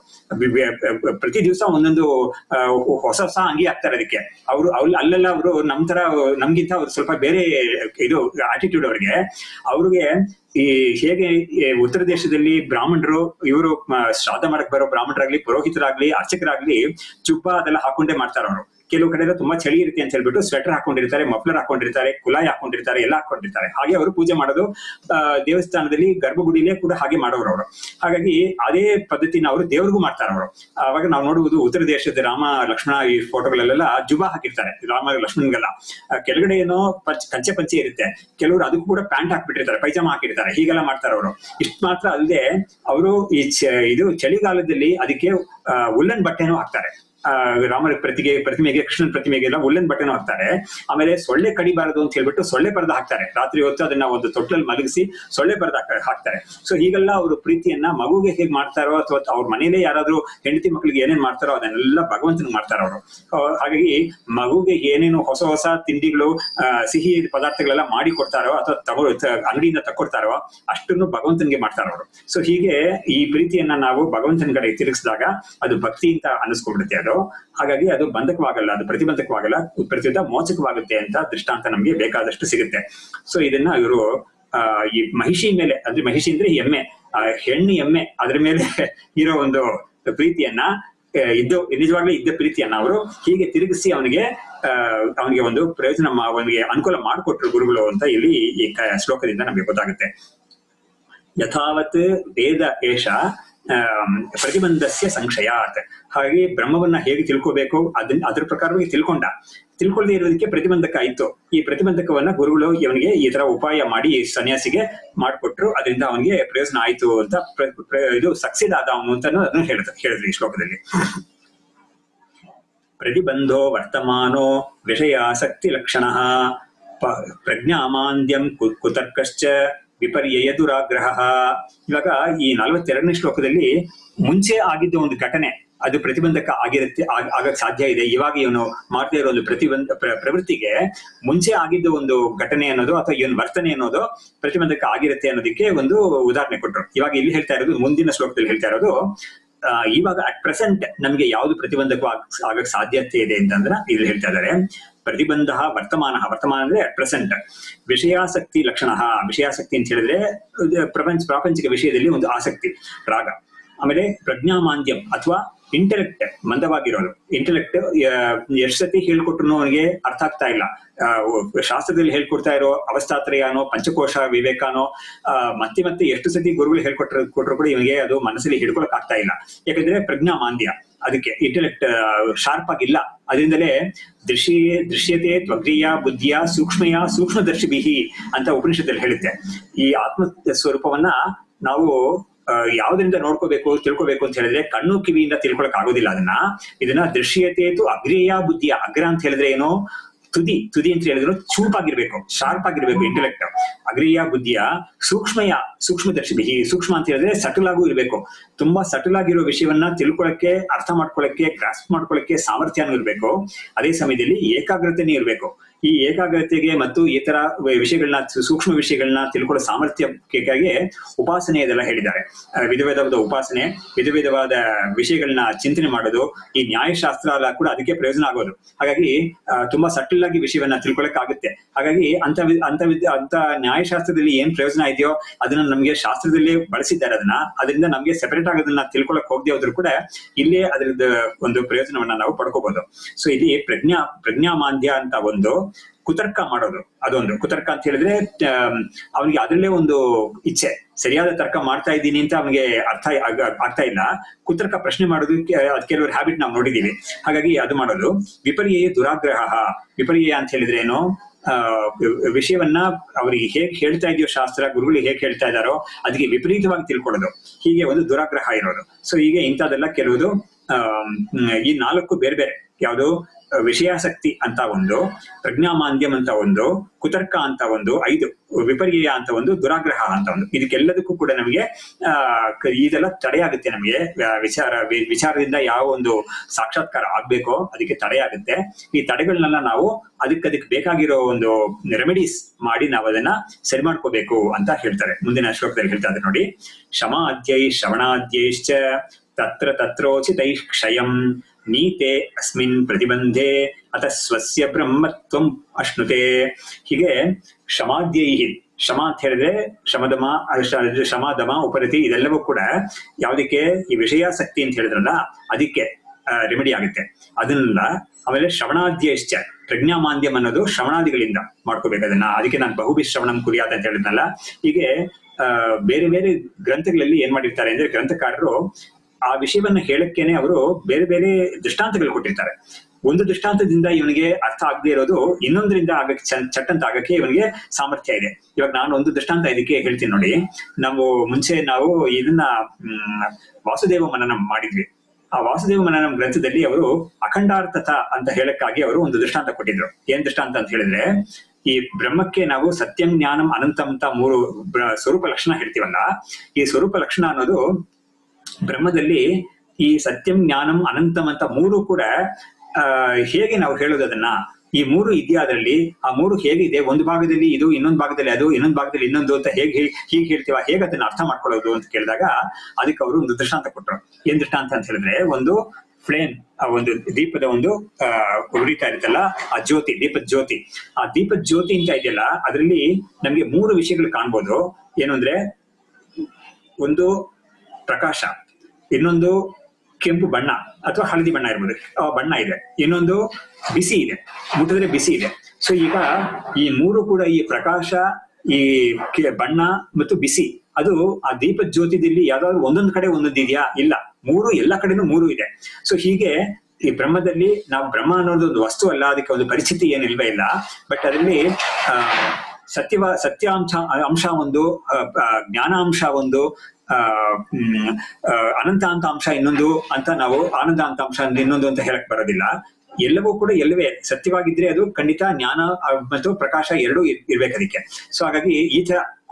ಪ್ರತಿ ದಿವಸ ಒಂದೊಂದು ಆ, ಹೊಸ ಹೊಸ ಅಂಗಿ ಹಾಕ್ತಾರೆ ಅದಕ್ಕೆ ಅವರು ಅವ್ರು ಅಲ್ಲೆಲ್ಲ ಅವರು ನಮ್ ತರ ನಮ್ಗಿಂತ ಅವ್ರು ಸ್ವಲ್ಪ ಬೇರೆ ಇದು ಆಟಿಟ್ಯೂಡ್ ಅವ್ರಿಗೆ ಅವ್ರಿಗೆ ಈ ಹೇಗೆ ಈ ಉತ್ತರ ದೇಶದಲ್ಲಿ ಬ್ರಾಹ್ಮಣರು ಇವರು ಶ್ರಾದ್ದ ಮಾಡಕ್ ಬರೋ ಬ್ರಾಹ್ಮಣರಾಗ್ಲಿ ಪುರೋಹಿತರಾಗ್ಲಿ ಅರ್ಚಕರಾಗ್ಲಿ ಚುಪ್ಪ ಅದೆಲ್ಲ ಹಾಕೊಂಡೇ ಮಾಡ್ತಾರೆ ಅವರು ಕೆಲವು ಕಡೆ ಎಲ್ಲ ತುಂಬಾ ಚಳಿ ಇರುತ್ತೆ ಅಂತ ಹೇಳ್ಬಿಟ್ಟು ಸ್ವೆಟರ್ ಹಾಕೊಂಡಿರ್ತಾರೆ ಮಫ್ಲರ್ ಹಾಕೊಂಡಿರ್ತಾರೆ ಕುಲಾಯಿ ಹಾಕೊಂಡಿರ್ತಾರೆ ಎಲ್ಲ ಹಾಕೊಂಡಿರ್ತಾರೆ ಹಾಗೆ ಅವರು ಪೂಜೆ ಮಾಡೋದು ಆ, ದೇವಸ್ಥಾನದಲ್ಲಿ ಗರ್ಭಗುಡಿಲೇ ಕೂಡ ಹಾಗೆ ಮಾಡೋರು ಅವರು ಹಾಗಾಗಿ ಅದೇ ಪದ್ಧತಿನ ಅವರು ದೇವ್ರಿಗೂ ಮಾಡ್ತಾರೆ ಅವರು ಅವಾಗ ನಾವು ನೋಡುವುದು ಉತ್ತರ ದೇಶದ ರಾಮ ಲಕ್ಷ್ಮಣ ಈ ಫೋಟೋಗಳಲ್ಲೆಲ್ಲ ಜುಬಾ ಹಾಕಿರ್ತಾರೆ ರಾಮ ಲಕ್ಷ್ಮಣಗೆಲ್ಲ ಆ, ಕೆಳಗಡೆ ಏನೋ ಪಂಚ ಕಂಚೆ ಪಂಚೆ ಇರುತ್ತೆ ಕೆಲವರು ಅದಕ್ಕೂ ಕೂಡ ಪ್ಯಾಂಟ್ ಹಾಕ್ಬಿಟ್ಟಿರ್ತಾರೆ ಪೈಜಾಮ ಹಾಕಿರ್ತಾರೆ ಹೀಗೆಲ್ಲ ಮಾಡ್ತಾರೆ ಅವರು ಇಷ್ಟು ಮಾತ್ರ ಅಲ್ಲದೆ ಅವರು ಈ ಚ- ಇದು ಚಳಿಗಾಲದಲ್ಲಿ ಅದಕ್ಕೆ ಉಲ್ಲನ್ ಬಟ್ಟೆನೂ ಹಾಕ್ತಾರೆ ಆ, ರಾಮನ ಪ್ರತಿಗೆ ಪ್ರತಿಮೆಗೆ ಕೃಷ್ಣನ ಪ್ರತಿಮೆಗೆ ಎಲ್ಲ ಉಲ್ಲನ್ ಬಟ್ಟೆನೂ ಹಾಕ್ತಾರೆ ಆಮೇಲೆ ಸೊಳ್ಳೆ ಕಡಿಬಾರದು ಅಂತ ಹೇಳ್ಬಿಟ್ಟು ಸೊಳ್ಳೆ ಪರದ ಹಾಕ್ತಾರೆ ರಾತ್ರಿ ಹೊತ್ತು ಅದನ್ನ ಒಂದು ತೊಟ್ಲಲ್ಲಿ ಮಲಗಿಸಿ ಸೊಳ್ಳೆ ಪರದ ಹಾಕ್ತಾರೆ ಸೊ ಹೀಗೆಲ್ಲ ಅವರು ಪ್ರೀತಿಯನ್ನ ಮಗುಗೆ ಹೇಗ್ ಮಾಡ್ತಾರೋ ಅಥವಾ ಅವ್ರ ಮನೇಲೆ ಯಾರಾದ್ರೂ ಹೆಂಡತಿ ಮಕ್ಕಳಿಗೆ ಏನೇನ್ ಮಾಡ್ತಾರೋ ಅದನ್ನೆಲ್ಲ ಭಗವಂತನ ಮಾಡ್ತಾರೆ ಅವರು ಹಾಗಾಗಿ ಮಗುಗೆ ಏನೇನು ಹೊಸ ಹೊಸ ತಿಂಡಿಗಳು ಆ, ಸಿಹಿ ಪದಾರ್ಥಗಳೆಲ್ಲ ಮಾಡಿ ಕೊಡ್ತಾರೋ ಅಥವಾ ತಗೋ ತ- ಅಂಗಡಿಯಿಂದ ತಕ್ಕೊಡ್ತಾರೋ ಅಷ್ಟನ್ನು ಭಗವಂತನಿಗೆ ಮಾಡ್ತಾರೆ ಅವರು ಸೊ ಹೀಗೆ ಈ ಪ್ರೀತಿಯನ್ನ ನಾವು ಭಗವಂತನ ಕಡೆ ತಿರುಗಿಸಿದಾಗ ಅದು ಭಕ್ತಿ ಅಂತ ಅನಿಸ್ಕೊಂಡ್ಬಿಡುತ್ತೆ ಅದು ಹಾಗಾಗಿ ಅದು ಬಂಧಕವಾಗಲ್ಲ ಅದು ಪ್ರತಿಬಂಧಕವಾಗಲ್ಲ ಪ್ರತಿಯುದ್ಧ ಮೋಚಕವಾಗುತ್ತೆ ಅಂತ ದೃಷ್ಟಾಂತ ನಮ್ಗೆ ಬೇಕಾದಷ್ಟು ಸಿಗುತ್ತೆ ಸೊ ಇದನ್ನ ಇವರು ಆ ಈ ಮಹಿಷಿ ಮೇಲೆ ಅಂದ್ರೆ ಮಹಿಷಿ ಅಂದ್ರೆ ಎಮ್ಮೆ ಆ ಹೆಣ್ಣು ಎಮ್ಮೆ ಅದ್ರ ಮೇಲೆ ಇರೋ ಒಂದು ಪ್ರೀತಿಯನ್ನ ಆ, ಇದ್ದ ನಿಜವಾಗ್ಲೂ ಇದ್ದ ಪ್ರೀತಿಯನ್ನ ಅವರು ಹೀಗೆ ತಿರುಗಿಸಿ ಅವನಿಗೆ ಆ ಅವನಿಗೆ ಒಂದು ಪ್ರಯೋಜನ ಮಾ- ಅವನಿಗೆ ಅನುಕೂಲ ಮಾಡಿಕೊಟ್ರು ಗುರುಗಳು ಅಂತ ಇಲ್ಲಿ ಈ ಕ- ಶ್ಲೋಕದಿಂದ ನಮಗೆ ಗೊತ್ತಾಗುತ್ತೆ ಯಥಾವತ್ ವೇದ ಏಷ ಆಮ್, ಪ್ರತಿಬಂಧಸ್ಯ ಸಂಶಯಾತ್ ಹಾಗೆ ಬ್ರಹ್ಮವನ್ನ ಹೇಗೆ ತಿಳ್ಕೋಬೇಕು ಅದನ್ನ ಅದ್ರ ಪ್ರಕಾರವಾಗಿ ತಿಳ್ಕೊಂಡ ತಿಳ್ಕೊಳ್ಳದೆ ಇರೋದಕ್ಕೆ ಪ್ರತಿಬಂಧಕ ಆಯ್ತು ಈ ಪ್ರತಿಬಂಧಕವನ್ನ ಗುರುಗಳು ಇವನಿಗೆ ಈ ತರ ಉಪಾಯ ಮಾಡಿ ಈ ಸನ್ಯಾಸಿಗೆ ಮಾಡಿಕೊಟ್ರು ಅದರಿಂದ ಅವನಿಗೆ ಪ್ರಯೋಜನ ಆಯ್ತು ಅಂತ ಪ್ರ- ಪ್ರ- ಇದು ಸಕ್ಸೆಡ್ ಆದ ಅವನು ಅಂತ ಅದನ್ನ ಹೇಳಿದ್ರು ಹೇಳಿದ್ರು ಈ ಶ್ಲೋಕದಲ್ಲಿ ಪ್ರತಿಬಂಧೋ ವರ್ತಮಾನೋ ವಿಷಯಾಸಕ್ತಿ ಲಕ್ಷಣ ಪ್ರಜ್ಞಾಮಾಂದ್ಯಂ ಕು- ಕುತರ್ಕಶ್ಚ ವಿಪರ್ಯಯ ದುರಾಗ್ರಹ ಇವಾಗ ಈ ನಲವತ್ತೆರಡನೇ ಶ್ಲೋಕದಲ್ಲಿ ಮುಂಚೆ ಆಗಿದ್ದ ಒಂದು ಘಟನೆ ಅದು ಪ್ರತಿಬಂಧಕ ಆಗಿರುತ್ತೆ ಆಗ್- ಆಗಕ್ ಸಾಧ್ಯ ಇದೆ ಇವಾಗ ಇವನು ಮಾಡ್ತಾ ಇರೋ ಒಂದು ಪ್ರತಿಬಂಧ ಪ್ರ- ಪ್ರವೃತ್ತಿಗೆ ಮುಂಚೆ ಆಗಿದ್ದ ಒಂದು ಘಟನೆ ಅನ್ನೋದು ಅಥವಾ ಇವನ್ ವರ್ತನೆ ಅನ್ನೋದು ಪ್ರತಿಬಂಧಕ ಆಗಿರುತ್ತೆ ಅನ್ನೋದಕ್ಕೆ ಒಂದು ಉದಾಹರಣೆ ಕೊಟ್ಟರು ಇವಾಗ ಇಲ್ಲಿ ಹೇಳ್ತಾ ಇರೋದು ಮುಂದಿನ ಶ್ಲೋಕದಲ್ಲಿ ಹೇಳ್ತಾ ಇರೋದು ಆ, ಇವಾಗ ಅಟ್ ಪ್ರೆಸೆಂಟ್ ನಮಗೆ ಯಾವ್ದು ಪ್ರತಿಬಂಧಕ ಆಗಕ್ ಸಾಧ್ಯತೆ ಇದೆ ಅಂತಂದ್ರೆ ಇಲ್ಲಿ ಹೇಳ್ತಾ ಇದ್ದಾರೆ ಪ್ರತಿಬಂಧ ವರ್ತಮಾನ ವರ್ತಮಾನ ಅಂದ್ರೆ ಅಟ್ ಪ್ರೆಸೆಂಟ್ ವಿಷಯಾಸಕ್ತಿ ಲಕ್ಷಣ ವಿಷಯಾಸಕ್ತಿ ಅಂತ ಹೇಳಿದ್ರೆ ಅದು ಪ್ರಪಂಚ ಪ್ರಾಪಂಚಿಕ ವಿಷಯದಲ್ಲಿ ಒಂದು ಆಸಕ್ತಿ ರಾಗ ಆಮೇಲೆ ಪ್ರಜ್ಞಾಮಾಂದ್ಯಂ ಅಥವಾ ಇಂಟೆಲೆಕ್ಟ್ ಮಂದವಾಗಿರೋದು ಇಂಟೆಲೆಕ್ಟ್ ಎಷ್ಟು ಸತಿ ಹೇಳ್ಕೊಟ್ರು ಅವನಿಗೆ ಅರ್ಥ ಆಗ್ತಾ ಇಲ್ಲ ಆ, ಶಾಸ್ತ್ರದಲ್ಲಿ ಹೇಳ್ಕೊಡ್ತಾ ಇರೋ ಅವಸ್ಥಾತ್ರಯಾನೋ ಪಂಚಕೋಶ ವಿವೇಕಾನೋ ಆ, ಮತ್ತೆ ಮತ್ತೆ ಎಷ್ಟು ಸತಿ ಗುರುಗಳು ಹೇಳ್ಕೊಟ್ರು ಕೊಟ್ರು ಕೂಡ ಇವನಿಗೆ ಅದು ಮನಸ್ಸಲ್ಲಿ ಹಿಡ್ಕೊಳಕ್ ಆಗ್ತಾ ಇಲ್ಲ ಯಾಕಂದ್ರೆ ಪ್ರಜ್ಞಾ ಮಾಂದ್ಯ ಅದಕ್ಕೆ ಇಂಟೆಲೆಕ್ಟ್ ಶಾರ್ಪ್ ಆಗಿಲ್ಲ ಅದರಿಂದಲೇ ದೃಶ್ಯ ದೃಶ್ಯತೆ ತ್ವಗ್ರಿಯ ಬುದ್ಧಿಯ ಸೂಕ್ಷ್ಮಯ ಸೂಕ್ಷ್ಮದರ್ಶಿಬಿಹಿ ಅಂತ ಉಪನಿಷತ್ತಲ್ಲಿ ಹೇಳುತ್ತೆ ಈ ಆತ್ಮ ಸ್ವರೂಪವನ್ನ ನಾವು ಆ, ಯಾವ್ದ್ರಿಂದ ನೋಡ್ಕೋಬೇಕು ತಿಳ್ಕೊಬೇಕು ಅಂತ ಹೇಳಿದ್ರೆ ಕಣ್ಣು ಕಿವಿಯಿಂದ ತಿಳ್ಕೊಳಕ್ ಆಗೋದಿಲ್ಲ ಅದನ್ನ ಇದನ್ನ ದೃಶ್ಯತೆತು ಅಗ್ರೇಯ ಬುದ್ಧಿಯ ಅಗ್ರ ಅಂತ ಹೇಳಿದ್ರೆ ಏನು ತುದಿ ತುದಿ ಅಂತ ಹೇಳಿದ್ರು ಚೂಪಾಗಿರ್ಬೇಕು ಶಾರ್ಪ್ ಆಗಿರ್ಬೇಕು ಇಂಟೆಲೆಕ್ಟ್ ಅಗ್ರೀಯ ಬುದ್ಧಿಯ ಸೂಕ್ಷ್ಮಯ ಸೂಕ್ಷ್ಮದರ್ಶಿ ಸೂಕ್ಷ್ಮ ಅಂತ ಹೇಳಿದ್ರೆ ಸಟಲ್ ಆಗೂ ಇರಬೇಕು ತುಂಬಾ ಸಟಲ್ ಆಗಿರೋ ವಿಷಯವನ್ನ ತಿಳ್ಕೊಳಕ್ಕೆ ಅರ್ಥ ಮಾಡ್ಕೊಳಕ್ಕೆ ಗ್ರಾಸ್ಪ್ ಮಾಡ್ಕೊಳಕ್ಕೆ ಸಾಮರ್ಥ್ಯನೂ ಇರಬೇಕು ಅದೇ ಸಮಯದಲ್ಲಿ ಏಕಾಗ್ರತೆನೂ ಇರಬೇಕು ಈ ಏಕಾಗ್ರತೆಗೆ ಮತ್ತು ಈ ತರ ವಿ- ವಿಷಯಗಳನ್ನ ಸು- ಸೂಕ್ಷ್ಮ ವಿಷಯಗಳನ್ನ ತಿಳ್ಕೊಳ್ಳೋ ಸಾಮರ್ಥ್ಯಕ್ಕಾಗಿ ಉಪಾಸನೆ ಇದೆಲ್ಲ ಹೇಳಿದ್ದಾರೆ ಆ, ವಿಧ ವಿಧವಾದ ಉಪಾಸನೆ ವಿಧ ವಿಧವಾದ ವಿಷಯಗಳನ್ನ ಚಿಂತನೆ ಮಾಡೋದು ಈ ನ್ಯಾಯಶಾಸ್ತ್ರ ಎಲ್ಲ ಕೂಡ ಅದಕ್ಕೆ ಪ್ರಯೋಜನ ಆಗೋದು ಹಾಗಾಗಿ ಆ, ತುಂಬಾ ಸಟಲ್ ಆಗಿ ವಿಷಯವನ್ನ ತಿಳ್ಕೊಳಕ್ ಆಗುತ್ತೆ ಹಾಗಾಗಿ ಅಂತ ವಿ- ಅಂತ ವಿದ್- ಅಂತ ನ್ಯಾಯಶಾಸ್ತ್ರದಲ್ಲಿ ಏನ್ ಪ್ರಯೋಜನ ಇದೆಯೋ ಅದನ್ನ ನಮ್ಗೆ ಶಾಸ್ತ್ರದಲ್ಲಿ ಬಳಸಿದ್ದಾರೆ ಅದನ್ನ ಅದರಿಂದ ನಮ್ಗೆ ಸೆಪರೇಟ್ ಆಗೋದನ್ನ ತಿಳ್ಕೊಳಕ್ ಹೋಗದೆ ಹೋದ್ರು ಕೂಡ ಇಲ್ಲೇ ಅದರದ ಒಂದು ಪ್ರಯೋಜನವನ್ನ ನಾವು ಪಡ್ಕೋಬಹುದು ಸೊ ಇಲ್ಲಿ ಪ್ರಜ್ಞಾ ಪ್ರಜ್ಞಾಮಾಂದ್ಯ ಅಂತ ಒಂದು ಕುತರ್ಕ ಮಾಡೋದು ಅದೊಂದು ಕುತರ್ಕ ಅಂತ ಹೇಳಿದ್ರೆ ಆಮ್, ಅವನಿಗೆ ಅದರಲ್ಲೇ ಒಂದು ಇಚ್ಛೆ ಸರಿಯಾದ ತರ್ಕ ಮಾಡ್ತಾ ಇದ್ದೀನಿ ಅಂತ ಅವನಿಗೆ ಅರ್ಥ ಆಗ- ಆಗ್ತಾ ಇಲ್ಲ ಕುತರ್ಕ ಪ್ರಶ್ನೆ ಮಾಡೋದು ಅದ್ ಕೆಲವರು ಹ್ಯಾಬಿಟ್ ನಾವು ನೋಡಿದೀವಿ ಹಾಗಾಗಿ ಅದು ಮಾಡೋದು ವಿಪರ್ಯ ದುರಾಗ್ರಹ ವಿಪರ್ಯ ಅಂತ ಹೇಳಿದ್ರೆ ಏನು ಆ, ವಿ- ವಿಷಯವನ್ನ ಅವರಿಗೆ ಹೇಗ್ ಹೇಳ್ತಾ ಇದೆಯೋ ಶಾಸ್ತ್ರ ಗುರುಗಳು ಹೇಗ್ ಹೇಳ್ತಾ ಇದಾರೋ ಅದಕ್ಕೆ ವಿಪರೀತವಾಗಿ ತಿಳ್ಕೊಳ್ಳೋದು ಹೀಗೆ ಒಂದು ದುರಾಗ್ರಹ ಇರೋದು ಸೊ ಹೀಗೆ ಇಂಥದೆಲ್ಲ ಕೆಲವುದು ಆಮ್, ಈ ನಾಲ್ಕು ಬೇರೆ ಬೇರೆ ಯಾವುದು ವಿಷಯಾಸಕ್ತಿ ಅಂತ ಒಂದು ಪ್ರಜ್ಞಾಮಾಂದ್ಯಂ ಅಂತ ಒಂದು ಕುತರ್ಕ ಅಂತ ಒಂದು ಐದು ವಿಪರ್ಯ ಅಂತ ಒಂದು ದುರಾಗ್ರಹ ಅಂತ ಒಂದು ಇದಕ್ಕೆಲ್ಲದಕ್ಕೂ ಕೂಡ ನಮಗೆ ಆ ಕ- ಇದೆಲ್ಲ ತಡೆಯಾಗುತ್ತೆ ನಮಗೆ ಆ, ವಿಚಾರ ವಿ- ವಿಚಾರದಿಂದ ಯಾವ ಒಂದು ಸಾಕ್ಷಾತ್ಕಾರ ಆಗ್ಬೇಕೋ ಅದಕ್ಕೆ ತಡೆಯಾಗುತ್ತೆ ಈ ತಡೆಗಳನ್ನೆಲ್ಲ ನಾವು ಅದಕ್ಕೆ ಅದಕ್ಕೆ ಬೇಕಾಗಿರೋ ಒಂದು ರೆಮಿಡೀಸ್ ಮಾಡಿ ನಾವು ಅದನ್ನ ಸರಿ ಮಾಡ್ಕೋಬೇಕು ಅಂತ ಹೇಳ್ತಾರೆ ಮುಂದಿನ ಶ್ಲೋಕದಲ್ಲಿ ಹೇಳ್ತಾ ಇದ್ದಾರೆ ನೋಡಿ ಶಮಾದ್ಯೈ ಶ್ರವಣಾದ್ಯೈಶ್ಚ ತತ್ರ ತತ್ರೋಚಿತೈ ಕ್ಷಯಂ ನೀತೆ ಅಸ್ಮಿನ್ ಪ್ರತಿಬಂಧೆ ಅತ ಸ್ವಸ್ಯ ಬ್ರಹ್ಮತ್ವಂ ಅಶ್ನುತೆ ಹೀಗೆ ಶಮಾದ್ಯೈ ಶಮ ಅಂತ ಹೇಳಿದ್ರೆ ಶಮದಮ ಅಶ- ಶಮ ದಮ ಉಪರತಿ ಇದೆಲ್ಲವೂ ಕೂಡ ಯಾವುದಕ್ಕೆ ಈ ವಿಷಯಾಸಕ್ತಿ ಅಂತ ಹೇಳಿದ್ರಲ್ಲ ಅದಕ್ಕೆ ರೆಮಿಡಿ ಆಗುತ್ತೆ ಅದನ್ನೆಲ್ಲ ಆಮೇಲೆ ಶ್ರವಣಾದ್ಯಶ್ಚ ಪ್ರಜ್ಞಾಮಾಂದ್ಯಂ ಅನ್ನೋದು ಶ್ರವಣಾದಿಗಳಿಂದ ಮಾಡ್ಕೋಬೇಕು ಅದನ್ನ ಅದಕ್ಕೆ ನಾನು ಬಹುಭಿ ಶ್ರವಣಂ ಕುರಿಯಾತ ಅಂತ ಹೇಳಿದ್ನಲ್ಲ ಹೀಗೆ ಆ, ಬೇರೆ ಬೇರೆ ಗ್ರಂಥಗಳಲ್ಲಿ ಏನ್ ಮಾಡಿರ್ತಾರೆ ಅಂದ್ರೆ ಗ್ರಂಥಕಾರರು ಆ ವಿಷಯವನ್ನ ಹೇಳಕ್ಕೇನೆ ಅವರು ಬೇರೆ ಬೇರೆ ದೃಷ್ಟಾಂತಗಳು ಕೊಟ್ಟಿರ್ತಾರೆ ಒಂದು ದೃಷ್ಟಾಂತದಿಂದ ಇವನಿಗೆ ಅರ್ಥ ಆಗದೆ ಇರೋದು ಇನ್ನೊಂದರಿಂದ ಆಗಕ್ಕೆ ಚ- ಚಟ್ಟಂತ ಆಗಕ್ಕೆ ಇವನಿಗೆ ಸಾಮರ್ಥ್ಯ ಇದೆ ಇವಾಗ ನಾನು ಒಂದು ದೃಷ್ಟಾಂತ ಇದಕ್ಕೆ ಹೇಳ್ತೀನಿ ನೋಡಿ ನಾವು ಮುಂಚೆ ನಾವು ಇದನ್ನ ಮ್, ವಾಸುದೇವ ಮನನ ಮಾಡಿದ್ವಿ ಆ ವಾಸುದೇವ ಮನನ ಗ್ರಂಥದಲ್ಲಿ ಅವರು ಅಖಂಡಾರ್ಥತ ಅಂತ ಹೇಳಕ್ಕಾಗಿ ಅವರು ಒಂದು ದೃಷ್ಟಾಂತ ಕೊಟ್ಟಿದ್ರು ಏನ್ ದೃಷ್ಟಾಂತ ಅಂತ ಹೇಳಿದ್ರೆ ಈ ಬ್ರಹ್ಮಕ್ಕೆ ನಾವು ಸತ್ಯಂ ಜ್ಞಾನಂ ಅನಂತಂ ಅಂತ ಮೂರು ಬ್ರ- ಸ್ವರೂಪ ಲಕ್ಷಣ ಹೇಳ್ತೀವಲ್ಲ ಈ ಸ್ವರೂಪ ಲಕ್ಷಣ ಅನ್ನೋದು ಬ್ರಹ್ಮದಲ್ಲಿ ಈ ಸತ್ಯಂ ಜ್ಞಾನಂ ಅನಂತಂ ಅಂತ ಮೂರು ಕೂಡ ಆ ಹೇಗೆ ನಾವು ಹೇಳೋದು ಅದನ್ನ ಈ ಮೂರು ಇದೆಯಾ ಅದರಲ್ಲಿ ಆ ಮೂರು ಹೇಗಿದೆ ಒಂದು ಭಾಗದಲ್ಲಿ ಇದು ಇನ್ನೊಂದು ಭಾಗದಲ್ಲಿ ಅದು ಇನ್ನೊಂದು ಭಾಗದಲ್ಲಿ ಇನ್ನೊಂದು ಅಂತ ಹೇಗೆ ಹೀಗೆ ಹೇಳ್ತೀವ ಹೇಗೆ ಅದನ್ನ ಅರ್ಥ ಮಾಡ್ಕೊಳ್ಳೋದು ಅಂತ ಕೇಳಿದಾಗ ಅದಕ್ಕೆ ಅವರು ಒಂದು ದೃಷ್ಟಾಂತ ಕೊಟ್ಟರು ಏನ್ ದೃಷ್ಟಾಂತ ಅಂತ ಹೇಳಿದ್ರೆ ಒಂದು ಫ್ಲೇಮ್ ಆ ಒಂದು ದೀಪದ ಒಂದು ಆ ಉರಿತಾ ಇರುತ್ತಲ್ಲ ಆ ಜ್ಯೋತಿ ದೀಪದ ಜ್ಯೋತಿ ಆ ದೀಪದ ಜ್ಯೋತಿ ಅಂತ ಇದೆಯಲ್ಲ ಅದರಲ್ಲಿ ನಮ್ಗೆ ಮೂರು ವಿಷಯಗಳು ಕಾಣ್ಬೋದು ಏನು ಅಂದ್ರೆ ಒಂದು ಪ್ರಕಾಶ ಇನ್ನೊಂದು ಕೆಂಪು ಬಣ್ಣ ಅಥವಾ ಹಳದಿ ಬಣ್ಣ ಇರ್ಬೋದು ಆ ಬಣ್ಣ ಇದೆ ಇನ್ನೊಂದು ಬಿಸಿ ಇದೆ ಮುಟ್ಟಿದ್ರೆ ಬಿಸಿ ಇದೆ ಸೊ ಈಗ ಈ ಮೂರು ಕೂಡ ಈ ಪ್ರಕಾಶ ಈ ಕೆ- ಬಣ್ಣ ಮತ್ತು ಬಿಸಿ ಅದು ಆ ದೀಪದ ಜ್ಯೋತಿದಲ್ಲಿ ಯಾವ್ದಾದ್ರು ಒಂದೊಂದು ಕಡೆ ಒಂದೊಂದು ಇದೆಯಾ ಇಲ್ಲ ಮೂರು ಎಲ್ಲ ಕಡೆನೂ ಮೂರು ಇದೆ ಸೊ ಹೀಗೆ ಈ ಬ್ರಹ್ಮದಲ್ಲಿ ನಾವು ಬ್ರಹ್ಮ ಅನ್ನೋದು ಒಂದು ವಸ್ತು ಅಲ್ಲ ಅದಕ್ಕೆ ಒಂದು ಪರಿಸ್ಥಿತಿ ಏನಿಲ್ವೇ ಇಲ್ಲ ಬಟ್ ಅದರಲ್ಲಿ ಆ ಸತ್ಯವ ಸತ್ಯಾಂಶ ಅಂಶ ಒಂದು ಆ, ಆ, ಜ್ಞಾನಾಂಶ ಒಂದು ಆ, ಮ್, ಆ, ಅನಂತ ಅಂತ ಅಂಶ ಇನ್ನೊಂದು ಅಂತ ನಾವು ಆನಂದ ಅಂತ ಅಂಶ ಇನ್ನೊಂದು ಅಂತ ಹೇಳಕ್ ಬರೋದಿಲ್ಲ ಎಲ್ಲವೂ ಕೂಡ ಎಲ್ಲವೇ ಸತ್ಯವಾಗಿದ್ರೆ ಅದು ಖಂಡಿತ ಜ್ಞಾನ ಆ, ಮತ್ತು ಪ್ರಕಾಶ ಎರಡೂ ಇರ್- ಇರ್ಬೇಕು ಅದಕ್ಕೆ ಸೊ ಹಾಗಾಗಿ ಈ ತರ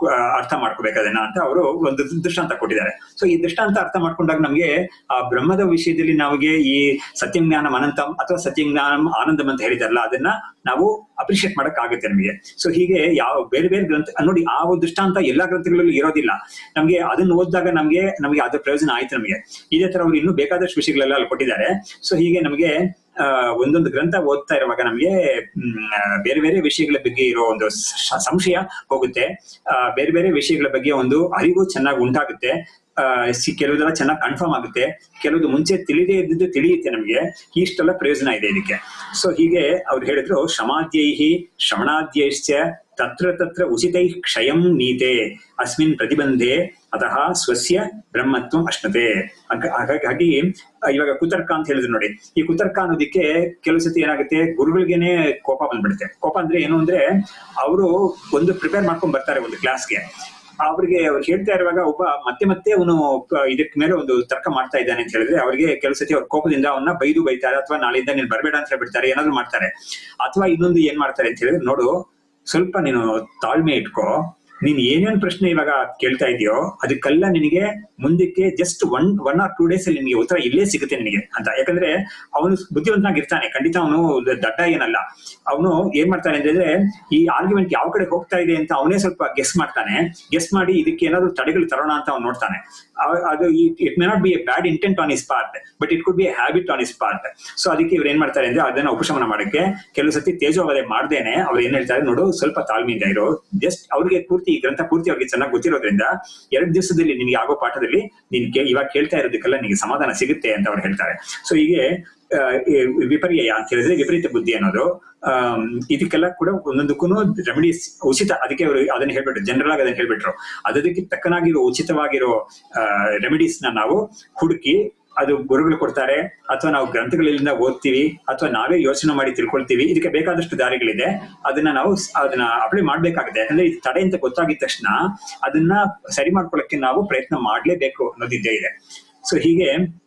ಆ, ಅರ್ಥ ಮಾಡ್ಕೋಬೇಕು ಅದನ್ನ ಅಂತ ಅವರು ಒಂದು ದೃಷ್ಟಾಂತ ಕೊಟ್ಟಿದ್ದಾರೆ ಸೊ ಈ ದೃಷ್ಟಾಂತ ಅರ್ಥ ಮಾಡ್ಕೊಂಡಾಗ ನಮಗೆ ಆ ಬ್ರಹ್ಮದ ವಿಷಯದಲ್ಲಿ ನಮಗೆ ಈ ಸತ್ಯಜ್ಞಾನಂ ಅನಂತಂ ಅಥವಾ ಸತ್ಯಜ್ಞಾನಂ ಆನಂದಂ ಅಂತ ಹೇಳಿದಾರಲ್ಲ ಅದನ್ನ ನಾವು ಅಪ್ರಿಶಿಯೇಟ್ ಮಾಡಕ್ ಆಗುತ್ತೆ ನಮಗೆ ಸೊ ಹೀಗೆ ಯಾವ ಬೇರೆ ಬೇರೆ ಗ್ರಂಥ ನೋಡಿ ಆ ಒಂದು ದೃಷ್ಟಾಂತ ಎಲ್ಲಾ ಗ್ರಂಥಗಳಲ್ಲೂ ಇರೋದಿಲ್ಲ ನಮಗೆ ಅದನ್ನ ಓದಿದಾಗ ನಮಗೆ ನಮಗೆ ಅದ್ರ ಪ್ರಯೋಜನ ಆಯ್ತು ನಮಗೆ ಇದೇ ತರ ಅವ್ರು ಇನ್ನೂ ಬೇಕಾದಷ್ಟು ವಿಷಯಗಳೆಲ್ಲ ಅಲ್ಲಿ ಕೊಟ್ಟಿದ್ದಾರೆ ಸೊ ಹೀಗೆ ನಮಗೆ ಆ, ಒಂದೊಂದು ಗ್ರಂಥ ಓದ್ತಾ ಇರುವಾಗ ನಮಗೆ ಮ್, ಆ, ಬೇರೆ ಬೇರೆ ವಿಷಯಗಳ ಬಗ್ಗೆ ಇರೋ ಒಂದು ಸ- ಸಂಶಯ ಹೋಗುತ್ತೆ ಆ, ಬೇರೆ ಬೇರೆ ವಿಷಯಗಳ ಬಗ್ಗೆ ಒಂದು ಅರಿವು ಚೆನ್ನಾಗಿ ಉಂಟಾಗುತ್ತೆ ಆ, ಸಿ- ಕೆಲವುದೆಲ್ಲ ಚೆನ್ನಾಗಿ ಕನ್ಫರ್ಮ್ ಆಗುತ್ತೆ ಕೆಲವುದು ಮುಂಚೆ ತಿಳಿದೇ ಇದ್ದಿದ್ದು ತಿಳಿಯುತ್ತೆ ನಮಗೆ ಇಷ್ಟೆಲ್ಲ ಪ್ರಯೋಜನ ಇದೆ ಇದಕ್ಕೆ ಸೊ ಹೀಗೆ ಅವ್ರು ಹೇಳಿದ್ರು ಶಮಾದ್ಯೈಹಿ ಶ್ರವಣಾದ್ಯೈಶ್ಚ ತತ್ರ ತತ್ರ ಉಚಿತೈ ಕ್ಷಯಂ ನೀತೆ ಅಸ್ಮಿನ್ ಪ್ರತಿಬಂಧೆ ಅತಃ ಸ್ವಸ್ಯ ಬ್ರಹ್ಮತ್ವ ಅಶ್ನತೆ ಹಾಗ- ಹಾಗಾಗಿ ಹಾಗಾಗಿ ಇವಾಗ ಕುತರ್ಕ ಅಂತ ಹೇಳಿದ್ರು ನೋಡಿ ಈ ಕುತರ್ಕ ಅನ್ನೋದಕ್ಕೆ ಕೆಲವು ಸತಿ ಏನಾಗುತ್ತೆ ಗುರುಗಳಿಗೇನೆ ಕೋಪ ಬಂದ್ಬಿಡುತ್ತೆ ಕೋಪ ಅಂದ್ರೆ ಏನು ಅಂದ್ರೆ ಅವರು ಒಂದು ಪ್ರಿಪೇರ್ ಮಾಡ್ಕೊಂಡ್ ಬರ್ತಾರೆ ಒಂದು ಕ್ಲಾಸ್ಗೆ ಅವ್ರಿಗೆ ಅವ್ರು ಹೇಳ್ತಾ ಇರುವಾಗ ಒಬ್ಬ ಮತ್ತೆ ಮತ್ತೆ ಅವನು ಇದಕ್ಕೆ ಮೇಲೆ ಒಂದು ತರ್ಕ ಮಾಡ್ತಾ ಇದ್ದಾನೆ ಅಂತ ಹೇಳಿದ್ರೆ ಅವ್ರಿಗೆ ಕೆಲವು ಸತಿ ಅವ್ರ ಕೋಪದಿಂದ ಅವನ್ನ ಬೈದು ಬೈತಾರೆ ಅಥವಾ ನಾಳೆಯಿಂದ ನೀನ್ ಬರ್ಬೇಡ ಅಂತ ಹೇಳ್ಬಿಡ್ತಾರೆ ಏನಾದ್ರು ಮಾಡ್ತಾರೆ ಅಥವಾ ಇನ್ನೊಂದು ಏನ್ ಮಾಡ್ತಾರೆ ಅಂತ ಹೇಳಿದ್ರೆ ನೋಡು ಸ್ವಲ್ಪ ನೀನು ತಾಳ್ಮೆ ಇಟ್ಕೋ ನೀನ್ ಏನೇನ್ ಪ್ರಶ್ನೆ ಇವಾಗ ಕೇಳ್ತಾ ಇದೆಯೋ ಅದಕ್ಕೆಲ್ಲ ನಿನಗೆ ಮುಂದಕ್ಕೆ just one one or two days ಅಲ್ಲಿ ನಿನಗೆ ಉತ್ತರ ಇಲ್ಲೇ ಸಿಗುತ್ತೆ ನಿನಗೆ ಅಂತ ಯಾಕಂದ್ರೆ ಅವನು ಬುದ್ಧಿವಂತನಾಗಿರ್ತಾನೆ ಖಂಡಿತ ಅವನು ದಡ್ಡ ಏನಲ್ಲ ಅವನು ಏನ್ ಮಾಡ್ತಾನೆ ಅಂತಂದ್ರೆ ಈ ಆರ್ಗ್ಯುಮೆಂಟ್ ಯಾವ ಕಡೆ ಹೋಗ್ತಾ ಇದೆ ಅಂತ ಅವನೇ ಸ್ವಲ್ಪ ಗೆಸ್ ಮಾಡ್ತಾನೆ ಗೆಸ್ ಮಾಡಿ ಇದಕ್ಕೆ ಏನಾದ್ರು ತಡೆಗಳು ತರೋಣ ಅಂತ ಅವ್ನು ನೋಡ್ತಾನೆ ಅವ- ಅದು it may not be a bad intent on his part but it could be a habit on his part so ಅದಕ್ಕೆ ಇವ್ರು ಏನ್ ಮಾಡ್ತಾರೆ ಅಂದ್ರೆ ಅದನ್ನ ಉಪಶಮನ ಮಾಡಕ್ಕೆ ಕೆಲವು ಸತಿ ತೇಜೋವಧೆ ಮಾಡ್ದೇನೆ ಅವ್ರು ಏನ್ ಹೇಳ್ತಾರೆ ನೋಡು ಸ್ವಲ್ಪ ತಾಳ್ಮೆಯಿಂದ ಇರೋ ಜಸ್ಟ್ ಅವ್ರಿಗೆ ಪೂರ್ತಿ ಈ ಗ್ರಂಥ ಪೂರ್ತಿ ಅವ್ರಿಗೆ ಚೆನ್ನಾಗಿ ಗೊತ್ತಿರೋದ್ರಿಂದ ಎರಡು ದಿವಸದಲ್ಲಿ ನಿನಗೆ ಆಗೋ ಪಾಠದಲ್ಲಿ ನೀನ್ ಕೇ- ಇವಾಗ ಕೇಳ್ತಾ ಇರೋದಕ್ಕೆಲ್ಲ ನಿನಗೆ ಸಮಾಧಾನ ಸಿಗುತ್ತೆ ಅಂತ ಅವ್ರು ಹೇಳ್ತಾರೆ ಸೊ ಹೀಗೆ ಆ, ಈ ವಿಪರ್ಯಯ ಅಂತ ಹೇಳಿದ್ರೆ ವಿಪರೀತ ಬುದ್ಧಿ ಅನ್ನೋದು ಆಮ್, ಇದಕ್ಕೆಲ್ಲ ಕೂಡ ಒಂದೊಂದಕ್ಕೂ ರೆಮಿಡೀಸ್ ಉಚಿತ ಅದಕ್ಕೆ ಅವರು ಅದನ್ನ ಹೇಳ್ಬಿಟ್ರು ಜನರಲ್ ಆಗಿ ಅದನ್ನ ಹೇಳ್ಬಿಟ್ರು ಅದಕ್ಕೆ ತಕ್ಕನಾಗಿರೋ ಉಚಿತವಾಗಿರೋ ರೆಮಿಡೀಸ್ ನ ನಾವು ಹುಡುಕಿ ಅದು ಗುರುಗಳು ಕೊಡ್ತಾರೆ ಅಥವಾ ನಾವು ಗ್ರಂಥಗಳಿಂದ ಓದ್ತೀವಿ ಅಥವಾ ನಾವೇ ಯೋಚನೆ ಮಾಡಿ ತಿಳ್ಕೊಳ್ತೀವಿ ಇದಕ್ಕೆ ಬೇಕಾದಷ್ಟು ದಾರಿಗಳಿದೆ ಅದನ್ನ ನಾವು ಸ್- ಅದನ್ನ ಅಪ್ಲೈ ಮಾಡ್ಬೇಕಾಗುತ್ತೆ ಯಾಕಂದ್ರೆ ಇದು ತಡೆ ಅಂತ ಗೊತ್ತಾಗಿದ ತಕ್ಷಣ ಅದನ್ನ ಸರಿ ಮಾಡ್ಕೊಳ್ಳಕ್ಕೆ ನಾವು ಪ್ರಯತ್ನ ಮಾಡ್ಲೇಬೇಕು ಅನ್ನೋದಿದ್ದೇ ಇದೆ ಸೊ ಹೀಗೆ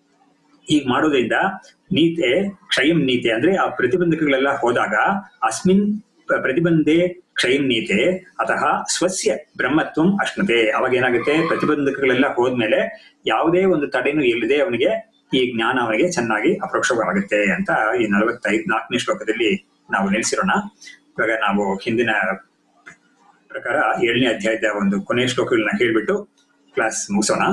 ಹೀಗೆ ಮಾಡೋದ್ರಿಂದ ನೀತೆ ಕ್ಷಯಂ ನೀತೆ ಅಂದ್ರೆ ಆ ಪ್ರತಿಬಂಧಕಗಳೆಲ್ಲ ಹೋದಾಗ ಅಸ್ಮಿನ್ ಪ್ರ- ಪ್ರತಿಬಂಧೆ ಕ್ಷಯಂ ನೀತೆ ಅತಃ ಸ್ವಸ್ಯ ಬ್ರಹ್ಮತ್ವಂ ಅಶ್ನತೆ ಅವಾಗ ಏನಾಗುತ್ತೆ ಪ್ರತಿಬಂಧಕಗಳೆಲ್ಲ ಹೋದ್ಮೇಲೆ ಯಾವುದೇ ಒಂದು ತಡೆನೂ ಇಲ್ಲದೆ ಅವನಿಗೆ ಈ ಜ್ಞಾನ ಅವನಿಗೆ ಚೆನ್ನಾಗಿ ಅಪರೋಕ್ಷವಾಗುತ್ತೆ ಅಂತ ಈ ನಲವತ್ತೈದು ನಾಲ್ಕನೇ ಶ್ಲೋಕದಲ್ಲಿ ನಾವು ನೆಲೆಸಿರೋಣ ಇವಾಗ ನಾವು ಹಿಂದಿನ ಪ್ರಕಾರ ಏಳನೇ ಅಧ್ಯಾಯದ ಒಂದು ಕೊನೆಯ ಶ್ಲೋಕಗಳನ್ನ ಹೇಳ್ಬಿಟ್ಟು ಕ್ಲಾಸ್ ಮುಗಿಸೋಣ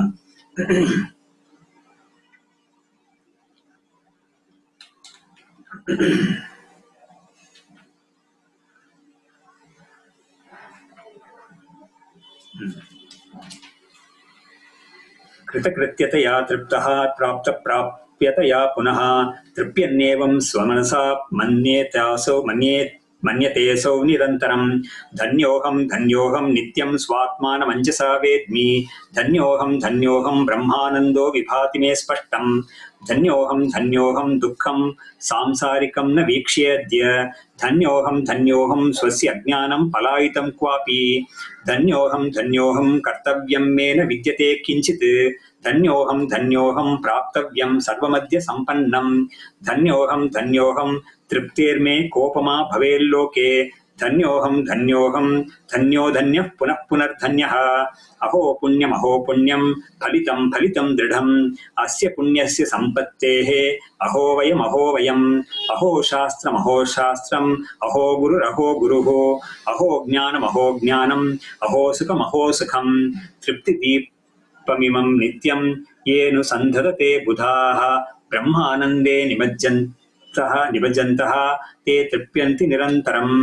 कृतकृत्यतया तृप्तः प्राप्तप्राप्यतया पुनः तृप्यन्नेवं स्वमनसा मन्येतासौ मन्ये मन्यतेऽसौ निरन्तरम् धन्योऽहं धन्योऽहं नित्यं स्वात्मानमञ्जसा वेद्मि धन्योऽहं धन्योऽहं ब्रह्मानन्दो विभाति मे स्पष्टम् धन्योऽहं धन्योऽहं दुःखं सांसारिकं न वीक्ष्येऽद्य धन्योऽहं धन्योऽहं स्वस्य अज्ञानं पलायितं क्वापि धन्योऽहं धन्योऽहं कर्तव्यं मे न विद्यते किञ्चित् धन्योऽहं धन्योऽहं प्राप्तव्यं सर्वमद्य सम्पन्नं धन्योऽहं धन्योऽहं तृप्तिर्मे कोपमा भवेल्लोके धन्योऽहं धन्योऽहं धन्यो धन्यः पुनः पुनर्धन्यः अहो पुण्यमहो पुण्यं फलितं फलितं दृढम् अस्य पुण्यस्य सम्पत्तेः अहो वयमहो वयम् अहो शास्त्रमहो शास्त्रम् अहो गुरुरहो गुरुः अहो ज्ञानमहो ज्ञानम् अहो सुखमहो सुखम् तृप्तिदीपमिमं नित्यं येनु सन्धदते बुधाः ब्रह्मानन्दे निमज्जन्तः निमज्जन्तः ते तृप्यन्ति निरन्तरम्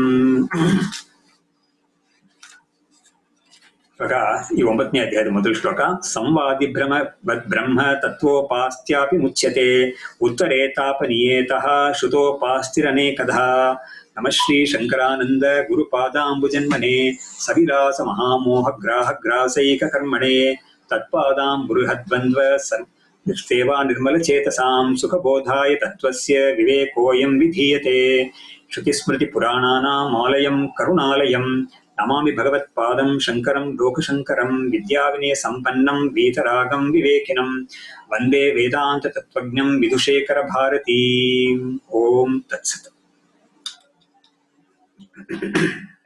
ಇವಾಗ ಈ ಒಂಬತ್ತನೇ ಅಧ್ಯಾಯದ ಮೊದಲ ಶ್ಲೋಕ ಸಂವಾದಿ ಭ್ರಮ ಬ್ರಹ್ಮ ತತ್ವೋಪಾಸ್ತ್ಯಾಪಿ ಮುಚ್ಯತೆ ಉತ್ತರೇ ತಾಪನೀಯೇತಃ ಶ್ರುತೋಪಾಸ್ತಿರನೇಕಧ ನಮ ಶ್ರೀ ಶಂಕರಾನಂದ ಗುರುಪಾದಾಂಬುಜನ್ಮನೆ ಸವಿಲಾಸ ಮಹಾಮೋಹ ಗ್ರಾಹ ಗ್ರಾಸೈಕ ಕರ್ಮಣೆ ತತ್ಪಾದಾಂ ಬೃಹದ್ವಂದ್ವ ಸರ್ ಸೇವಾ ನಿರ್ಮಲ ಚೇತಸಾಂ ಸುಖಬೋಧಾಯ ತತ್ವಸ್ಯ ವಿವೇಕೋಯಂ ವಿಧೀಯತೆ ಶ್ರುತಿಸ್ಮೃತಿ ಪುರಾಣಾನಾಂ ಆಲಯಂ ಕರುಣಾಲಯಂ ನಮಾಮಿ ಭಗವತ್ಪಾದಂ ಶಂಕರಂ ಲೋಕಶಂಕರಂ ವಿದ್ಯಾವಿನಯ ಸಂಪನ್ನಂ वीतरागं ವಿವೇಕಿನಂ ವಂದೇ ವೇದಾಂತ ತತ್ವಜ್ಞಂ ವಿದುಷೇಖರ ಭಾರತೀ ಓಂ ತತ್ಸತ್